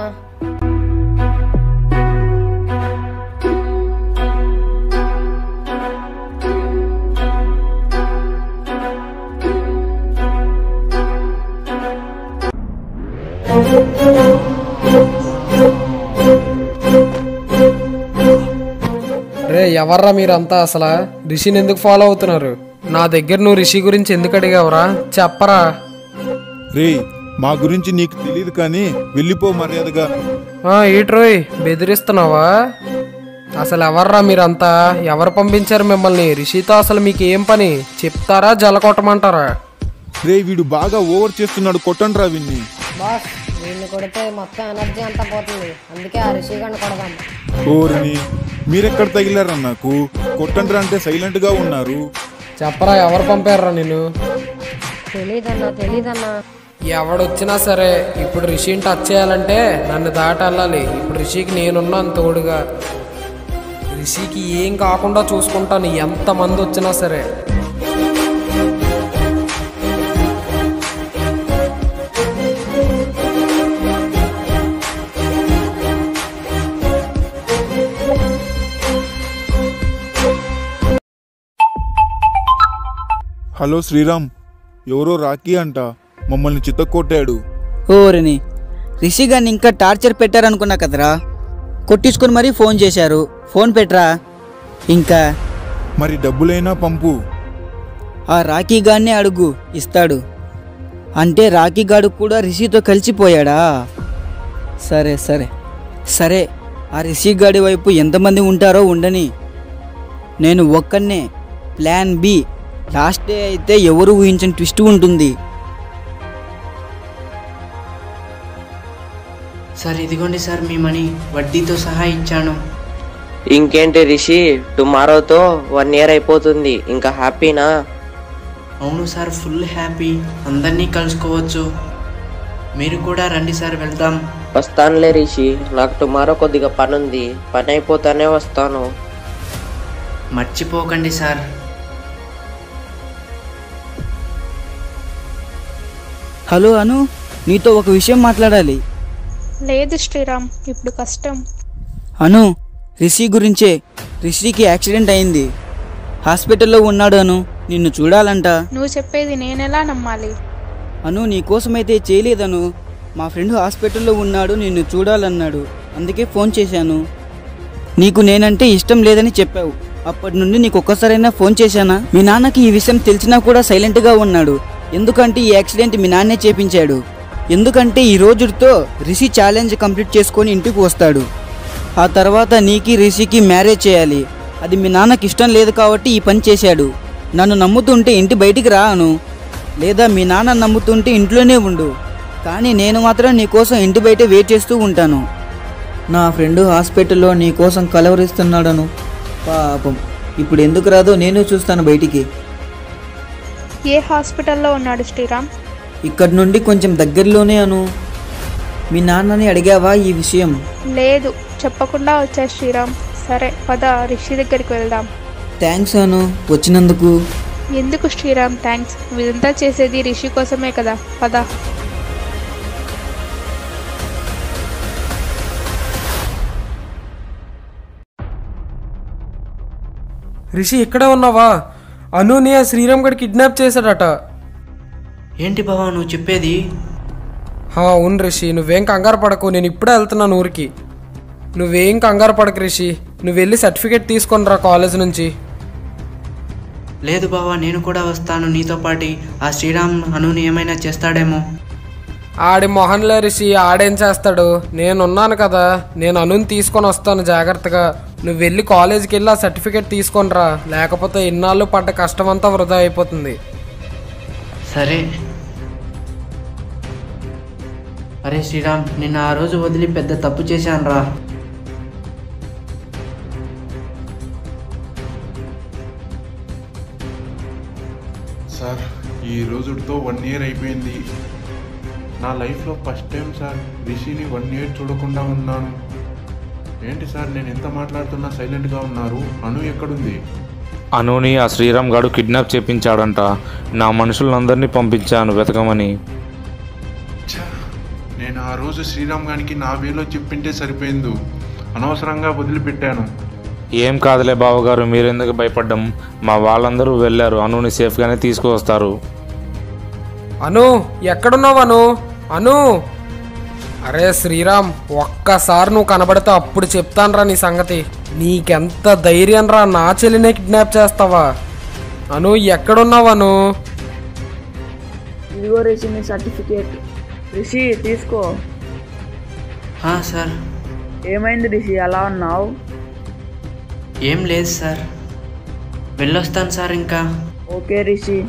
రే ఎవర్రా మీరంతా అసలు రిషిని ఎందుకు ఫాలో అవుతున్నారు నా దగ్గర నువ్వు రిషి గురించి ఎందుకు అడిగావురా చెప్పరా రే మా గురించి నీకు తెలియదు కానీ వెళ్ళిపో మర్యాదగా ఆ, ఈట్రోయ్ బెదిరిస్తున్నావా అసలు ఎవర్రా మీరంతా ఎవరు పంపించారు మిమ్మల్ని రిషితో అసలు మీకు ఏం పని చెప్తారా జల కొట్టమంటారా రే వీడు బాగా ఓవర్ చేస్తున్నాడు కొట్టండ్రా వీన్ని బాస్ వీడిని కొడితే మొత్తం ఎనర్జీ అంతా పోతుంది అందుకే ఆ రిషిగాన్ని కొడదాం ఓరిని మీరెక్కడ తగిలారా నాకు కొట్టండ్రా అంటే సైలెంట్ గా ఉన్నారు చెప్పరా ఎవరు పంపారా నేను తెలీదన్నా తెలీదన్నా ఎవడొచ్చినా సరే ఇప్పుడు రిషిని టచ్ చేయాలంటే నన్ను దాటి వెళ్ళాలి ఇప్పుడు రిషికి నేనున్నాను తోడుగా రిషికి ఏం కాకుండా చూసుకుంటాను ఎంతమంది వచ్చినా సరే హలో శ్రీరామ్ ఎవరో రాకీ అంట మమ్మల్ని చిత్తకొట్టాడు ఓరిని రిషి గారిని ఇంకా టార్చర్ పెట్టారనుకున్నా కదరా కొట్టించుకొని మరీ ఫోన్ చేశారు ఫోన్ పెట్టరా ఇంకా మరి డబ్బులైనా పంపు ఆ రాకీ గాడినే అడుగు ఇస్తాడు అంటే రాకీ గాడు కూడా రిషితో కలిసిపోయాడా సరే సరే సరే ఆ రిషి గాడి వైపు ఎంతమంది ఉంటారో ఉండని నేను ఒక్కనే ప్లాన్ బి లాస్ట్ డే అయితే ఎవరు ఊహించని ట్విస్ట్ ఉంటుంది సార్ ఇదిగోండి సార్ మీ మనీ వడ్డీతో సహా ఇచ్చాను ఇంకేంటి రిషి టుమారోతో వన్ ఇయర్ అయిపోతుంది ఇంకా హ్యాపీనా అవును సార్ ఫుల్ హ్యాపీ అందరినీ కలుసుకోవచ్చు మీరు కూడా రండి సార్ వెళ్దాం వస్తానులే రిషి నాకు టుమారో కొద్దిగా పని ఉంది పని అయిపోతానే వస్తాను మర్చిపోకండి సార్ హలో అను నీతో ఒక విషయం మాట్లాడాలి లేదు శ్రీరామ్ ఇప్పుడు కష్టం అను రిషి గురించే రిషికి యాక్సిడెంట్ అయింది హాస్పిటల్లో ఉన్నాడు అను నిన్ను చూడాలంట నువ్వు చెప్పేది నేనెలా నమ్మాలి అను నీకోసమైతే చేయలేదను మా ఫ్రెండ్ హాస్పిటల్లో ఉన్నాడు నిన్ను చూడాలన్నాడు అందుకే ఫోన్ చేశాను నీకు నేనంటే ఇష్టం లేదని చెప్పావు అప్పటి నుండి నీకు ఒక్కసారైనా ఫోన్ చేశానా మీ నాన్నకి ఈ విషయం తెలిసినా కూడా సైలెంట్గా ఉన్నాడు ఎందుకంటే ఈ యాక్సిడెంట్ మీ నాన్నే చేపించాడు ఎందుకంటే ఈ రోజుతో రిషి ఛాలెంజ్ కంప్లీట్ చేసుకొని ఇంటికి వస్తాడు ఆ తర్వాత నీకి రిషికి మ్యారేజ్ చేయాలి అది మీ నాన్నకి ఇష్టం లేదు కాబట్టి ఈ పని చేశాడు నన్ను నమ్ముతుంటే ఇంటి బయటికి రాను లేదా మీ నాన్న నమ్ముతుంటే ఇంట్లోనే ఉండు కానీ నేను మాత్రం నీకోసం ఇంటి బయట వెయిట్ చేస్తూ ఉంటాను నా ఫ్రెండ్ హాస్పిటల్లో నీకోసం కలవరిస్తున్నాడను పాపం ఇప్పుడు ఎందుకు రాదో నేను చూస్తాను బయటికి ఏ హాస్పిటల్లో ఉన్నాడు శ్రీరామ్ ఇక్కడి నుండి కొంచెం దగ్గరలోనే అను మీ నాన్నని అడిగావా ఈ విషయం లేదు చెప్పకుండా వచ్చా శ్రీరామ్ సరే పద రిషి దగ్గరికి వెళ్దాం థ్యాంక్స్ అను వచ్చినందుకు ఎందుకు శ్రీరామ్ థ్యాంక్స్ ఇదంతా చేసేది రిషి కోసమే కదా పద రిషి ఇక్కడే ఉన్నావా అనుని ఆ శ్రీరామ్ గడి కిడ్నాప్ చేశాడట ఏంటి బావా నువ్వు చెప్పేది హా, అవును రిషి నువ్వేం కంగారు పడకు నేను ఇప్పుడే వెళ్తున్నాను ఊరికి నువ్వేం కంగారు పడకు రిషి నువ్వు వెళ్ళి సర్టిఫికేట్ తీసుకొని రా కాలేజ్ నుంచి లేదు బావా నేను కూడా వస్తాను నీతో పాటి ఆ శ్రీరామ్ అనుని ఏమైనా చేస్తాడేమో ఆడి మొహన్లే రిషి ఆడేం చేస్తాడు నేనున్నాను కదా నేను అనుని తీసుకొని వస్తాను జాగ్రత్తగా నువ్వు వెళ్ళి కాలేజీకి వెళ్ళి ఆ సర్టిఫికేట్ తీసుకొని రా లేకపోతే ఇన్నాళ్ళు పడ్డ కష్టం అంతా వృధా అయిపోతుంది సరే అరే శ్రీరామ్ నిన్న ఆ రోజు వదిలి పెద్ద తప్పు చేశాను రా సార్ ఈ రోజుతో వన్ ఇయర్ అయిపోయింది నా లైఫ్లో ఫస్ట్ టైం సార్ రిషిని వన్ ఇయర్ చూడకుండా ఉన్నాను ఏంటి సార్ నేను ఎంత మాట్లాడుతున్నా సైలెంట్గా ఉన్నారు అను ఎక్కడుంది అనుని ఆ శ్రీరామ్ గాడు కిడ్నాప్ చేపించాడంట నా మనుషులందరినీ పంపించాను వెతకమని నేను ఆ రోజు శ్రీరామ్ గారికి నా వేలో చెప్పింటే సరిపోయింది అనవసరంగా వదిలిపెట్టాను ఏం కాదులే బావగారు మీరెందుకు భయపడ్డం మా వాళ్ళందరూ వెళ్ళారు అనుని సేఫ్గానే తీసుకువస్తారు అను ఎక్కడున్నావు అను అను అరే శ్రీరామ్ ఒక్కసారి నువ్వు కనబడితే అప్పుడు చెప్తానురా నీ సంగతి నీకెంత ధైర్యం రా నా చెల్లినే కిడ్నాప్ చేస్తావా అను ఎక్కడున్నావు అను ఇదిగో రిషి నీ సర్టిఫికేట్ రిషి తీసుకో హా, సార్ ఏమైంది రిషి అలా ఉన్నావు ఏం లేదు సార్ వెళ్ళొస్తాను సార్ ఇంకా ఓకే రిషి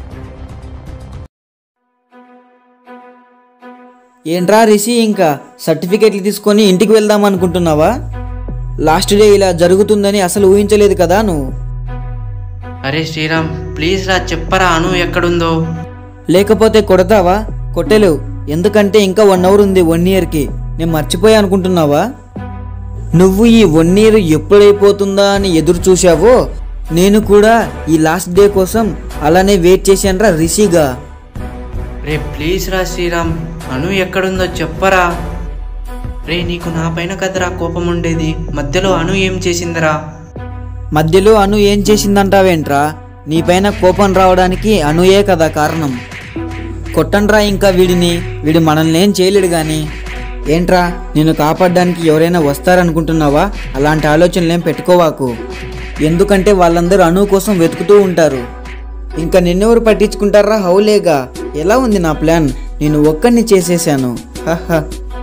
ఏంట్రా రిషి ఇంకా సర్టిఫికేట్లు తీసుకొని ఇంటికి వెళ్దాం అనుకుంటున్నావా లాస్ట్ డే ఇలా జరుగుతుందని అసలు ఊహించలేదు కదా నువ్వు అరే శ్రీరామ్ ప్లీజ్ రా చెప్పరా అను ఎక్కడుందో లేకపోతే కొడతావా కొట్టలేవు ఎందుకంటే ఇంకా వన్ అవర్ ఉంది వన్ ఇయర్కి నేను మర్చిపోయా అనుకుంటున్నావా నువ్వు ఈ వన్ ఇయర్ ఎప్పుడైపోతుందా అని ఎదురు చూశావో నేను కూడా ఈ లాస్ట్ డే కోసం అలానే వెయిట్ చేశానురా రిషిగా రే ప్లీజ్ రా శ్రీరామ్ అను ఎక్కడుందో చెప్పరా రే నీకు నా పైన కదరా కోపం ఉండేది మధ్యలో అను ఏం చేసిందిరా మధ్యలో అను ఏం చేసిందంటావేంట్రా నీపైన కోపం రావడానికి అనుయే కదా కారణం కొట్టండ్రా ఇంకా వీడిని వీడు మనల్ని ఏం చేయలేడు గాని ఏంట్రా నిన్ను కాపాడడానికి ఎవరైనా వస్తారనుకుంటున్నావా అలాంటి ఆలోచనలు ఏం పెట్టుకోవాకు ఎందుకంటే వాళ్ళందరూ అణువు కోసం వెతుకుతూ ఉంటారు ఇంకా నిన్నెవరు పట్టించుకుంటారా హౌలేగా ఎలా ఉంది నా ప్లాన్ నేను ఒక్కడిని చేసేసాను హహ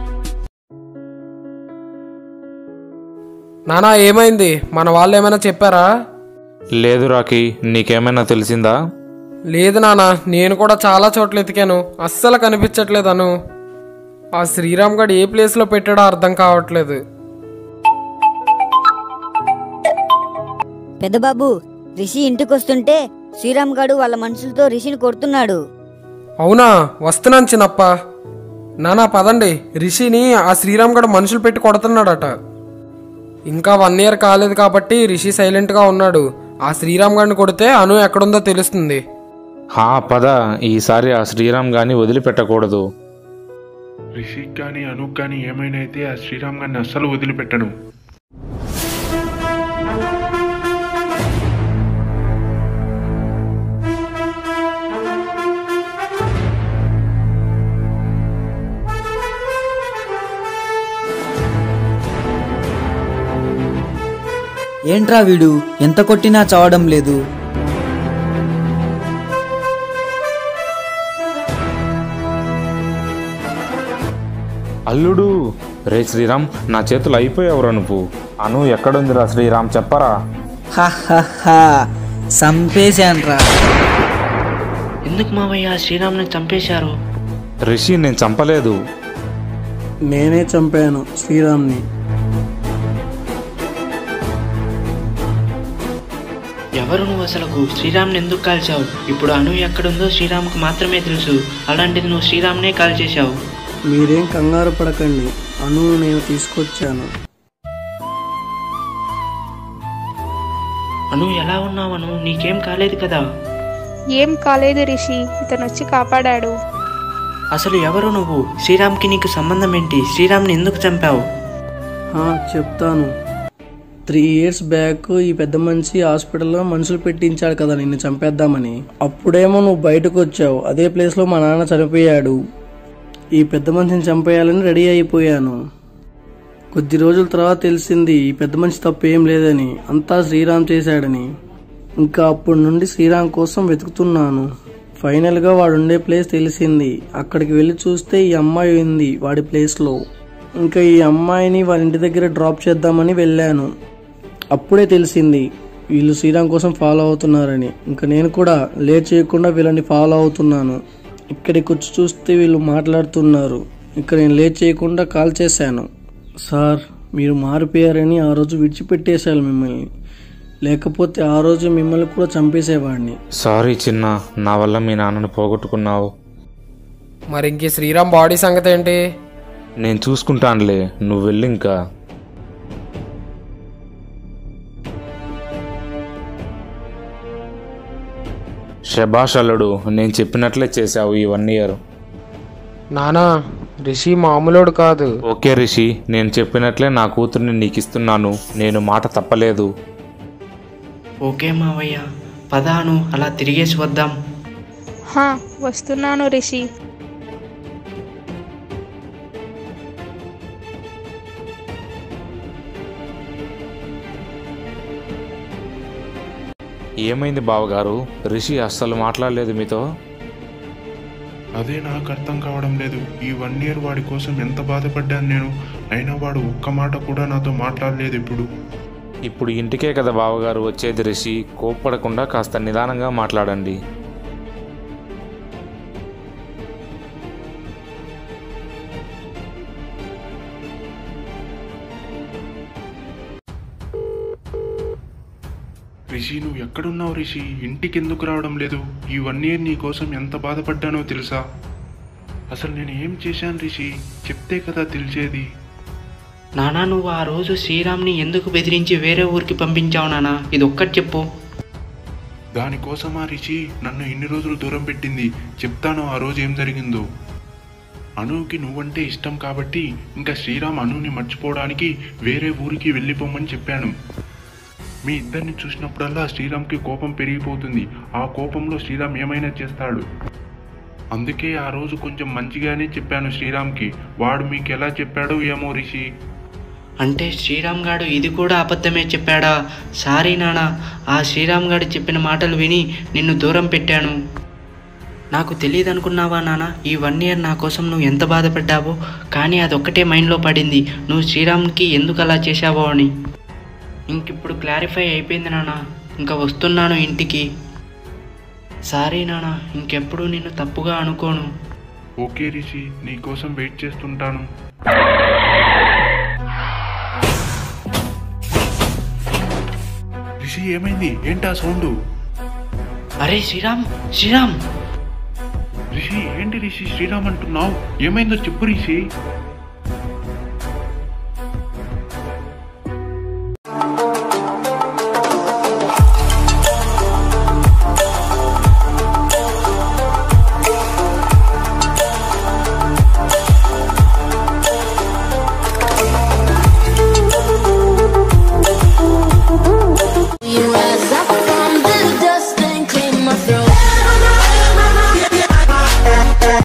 నానా ఏమైంది మన వాళ్ళు ఏమైనా చెప్పారా లేదు రాకీ నీకేమైనా తెలిసిందా లేదు నాన్న నేను కూడా చాలా చోట్ల ఎతికాను అస్సలు కనిపించట్లేదు అను ఆ శ్రీరామ్ గడ్ ఏ ప్లేస్లో పెట్టాడో అర్థం కావట్లేదు పెద్దబాబు రిషి ఇంటికి వస్తుంటే శ్రీరామ్ గాడు వాళ్ళ మనుషులతో రిషిని కొడుతున్నాడు అవునా వస్తున్నాను చిన్నప్ప నానా పదండి రిషిని ఆ శ్రీరామ్ గడ్ మనుషులు పెట్టి కొడుతున్నాడట ఇంకా వన్ ఇయర్ కాలేదు కాబట్టి రిషి సైలెంట్గా ఉన్నాడు ఆ శ్రీరామ్ గడిని కొడితే అను ఎక్కడుందో తెలుస్తుంది హా పద ఈసారి ఆ శ్రీరామ్ గాని వదిలిపెట్టకూడదు రిషిక్ కానీ అనూక్ కానీ ఏమైనా అయితే ఆ శ్రీరామ్ గారిని అస్సలు వదిలిపెట్టను ఏంట్రా వీడు ఎంత కొట్టినా చావడం లేదు అల్లుడు రే శ్రీరామ్ నా చేతులు అయిపోయావురా నువ్వు అను ఎక్కడుందిరా శ్రీరామ్ చెప్పరా హహహా సంపేశాన్రా ఎందుకు మావయ్య శ్రీరామ్ని చంపేశారు రిషి నేను చంపలేదు నేనే చంపాను శ్రీరామ్ని ఎవరు నువ్వు అసలకు శ్రీరామ్ని ఎందుకు కాల్చావు ఇప్పుడు అను ఎక్కడుందో శ్రీరామ్కి మాత్రమే తెలుసు అలాంటిది నువ్వు శ్రీరామ్నే కాల్ చేశావు మీరేం కంగారు పడకండి అను నేను తీసుకొచ్చాను అను ఎలా ఉన్నావు అను నీకేం కాలేదు కదా ఏం కాలేదు రిషి ఇతను వచ్చి కాపాడాడు అసలు ఎవరు నువ్వు శ్రీరామ్కి నీకు సంబంధం ఏంటి శ్రీరామ్ని ఎందుకు చంపావు ఆ, చెప్తాను త్రీ ఇయర్స్ బ్యాక్ ఈ పెద్ద మనిషి హాస్పిటల్లో మనుషులు పెట్టించాడు కదా నిన్ను చంపేద్దామని అప్పుడేమో నువ్వు బయటకు వచ్చావు అదే ప్లేస్లో మా నాన్న చనిపోయాడు ఈ పెద్ద మనిషిని చంపేయాలని రెడీ అయిపోయాను కొద్ది రోజుల తర్వాత తెలిసింది ఈ పెద్ద మనిషి తప్పు ఏం లేదని అంతా శ్రీరామ్ చేశాడని ఇంకా అప్పటి నుండి శ్రీరామ్ కోసం వెతుకుతున్నాను ఫైనల్గా వాడు ఉండే ప్లేస్ తెలిసింది అక్కడికి వెళ్ళి చూస్తే ఈ అమ్మాయి ఉంది వాడి ప్లేస్లో ఇంకా ఈ అమ్మాయిని వాళ్ళ ఇంటి దగ్గర డ్రాప్ చేద్దామని వెళ్ళాను అప్పుడే తెలిసింది వీళ్ళు శ్రీరామ్ కోసం ఫాలో అవుతున్నారని ఇంకా నేను కూడా లేట్ చేయకుండా వీళ్ళని ఫాలో అవుతున్నాను ఇక్కడికి వచ్చి చూస్తే వీళ్ళు మాట్లాడుతున్నారు ఇక్కడ నేను లేట్ చేయకుండా కాల్ చేశాను సార్ మీరు మారిపోయారని ఆ రోజు విడిచిపెట్టేశాను మిమ్మల్ని లేకపోతే ఆ రోజు మిమ్మల్ని కూడా చంపేసేవాడిని సారీ చిన్న నా వల్ల మీ నాన్నను పోగొట్టుకున్నావు మరి ఇంక శ్రీరామ్ బాడీ సంగతి ఏంటి నేను చూసుకుంటానులే నువ్వు వెళ్ళి ఇంకా శబాష్ అల్లుడు నేను చెప్పినట్లే చేశావు ఈ వన్ ఇయర్ నానా రిషి మామూలోడు కాదు ఓకే రిషి నేను చెప్పినట్లే నా కూతుర్ని నీకు ఇస్తున్నాను నేను మాట తప్పలేదు ఓకే మావయ్య పదాను అలా తిరిగేసి వద్దాం హా వస్తున్నాను రిషి ఏమైంది బావగారు రిషి అస్సలు మాట్లాడలేదు మీతో అదే నాకు అర్థం కావడం లేదు ఈ వన్ ఇయర్ వాడి కోసం ఎంత బాధపడ్డాను నేను అయినా వాడు ఒక్క మాట కూడా నాతో మాట్లాడలేదు ఇప్పుడు ఇప్పుడు ఇంటికే కదా బావగారు వచ్చేది రిషి కోప్పడకుండా కాస్త నిదానంగా మాట్లాడండి రిషి నువ్వు ఎక్కడున్నావు రిషి ఇంటికి ఎందుకు రావడం లేదు ఈ వన్ ఇయర్ నీ కోసం ఎంత బాధపడ్డానో తెలుసా అసలు నేను ఏం చేశాను రిషి చెప్తే కదా తెలిసేది నానా నువ్వు ఆ రోజు శ్రీరామ్ని ఎందుకు బెదిరించి వేరే ఊరికి పంపించావు నానా ఇది ఒక్కటి చెప్పు దానికోసమా రిషి నన్ను ఇన్ని రోజులు దూరం పెట్టింది చెప్తాను ఆ రోజు ఏం జరిగిందో అనుకి నువ్వంటే ఇష్టం కాబట్టి ఇంకా శ్రీరామ్ అనుని మర్చిపోవడానికి వేరే ఊరికి వెళ్ళిపోమని చెప్పాను మీ ఇద్దరిని చూసినప్పుడల్లా శ్రీరామ్కి కోపం పెరిగిపోతుంది ఆ కోపంలో శ్రీరామ్ ఏమైనా చేస్తాడు అందుకే ఆ రోజు కొంచెం మంచిగానే చెప్పాను శ్రీరామ్కి వాడు మీకు ఎలా చెప్పాడో ఏమో రిషి అంటే శ్రీరామ్ గాడు ఇది కూడా అబద్ధమే చెప్పాడా సారీ నాన్న ఆ శ్రీరామ్ గాడు చెప్పిన మాటలు విని నిన్ను దూరం పెట్టాను నాకు తెలియదు అనుకున్నావా నాన్న ఈ వన్ ఇయర్ నా కోసం నువ్వు ఎంత బాధపడ్డావో కానీ అదొక్కటే మైండ్లో పడింది నువ్వు శ్రీరామ్కి ఎందుకు అలా చేశావో అని ఇంకిప్పుడు క్లారిఫై అయిపోయింది నాన్న ఇంకా వస్తున్నాను ఇంటికి సారీ నాన్న ఇంకెప్పుడు నిన్ను తప్పుగా అనుకోను ఓకే రిషి నీకోసం వెయిట్ చేస్తుంటాను రిషి ఏమైంది ఏంటా సౌండ్ అరే శ్రీరామ్ శ్రీరామ్ రిషి ఏంటి రిషి శ్రీరామ్ అంటున్నావు ఏమైందో చెప్పు రిషి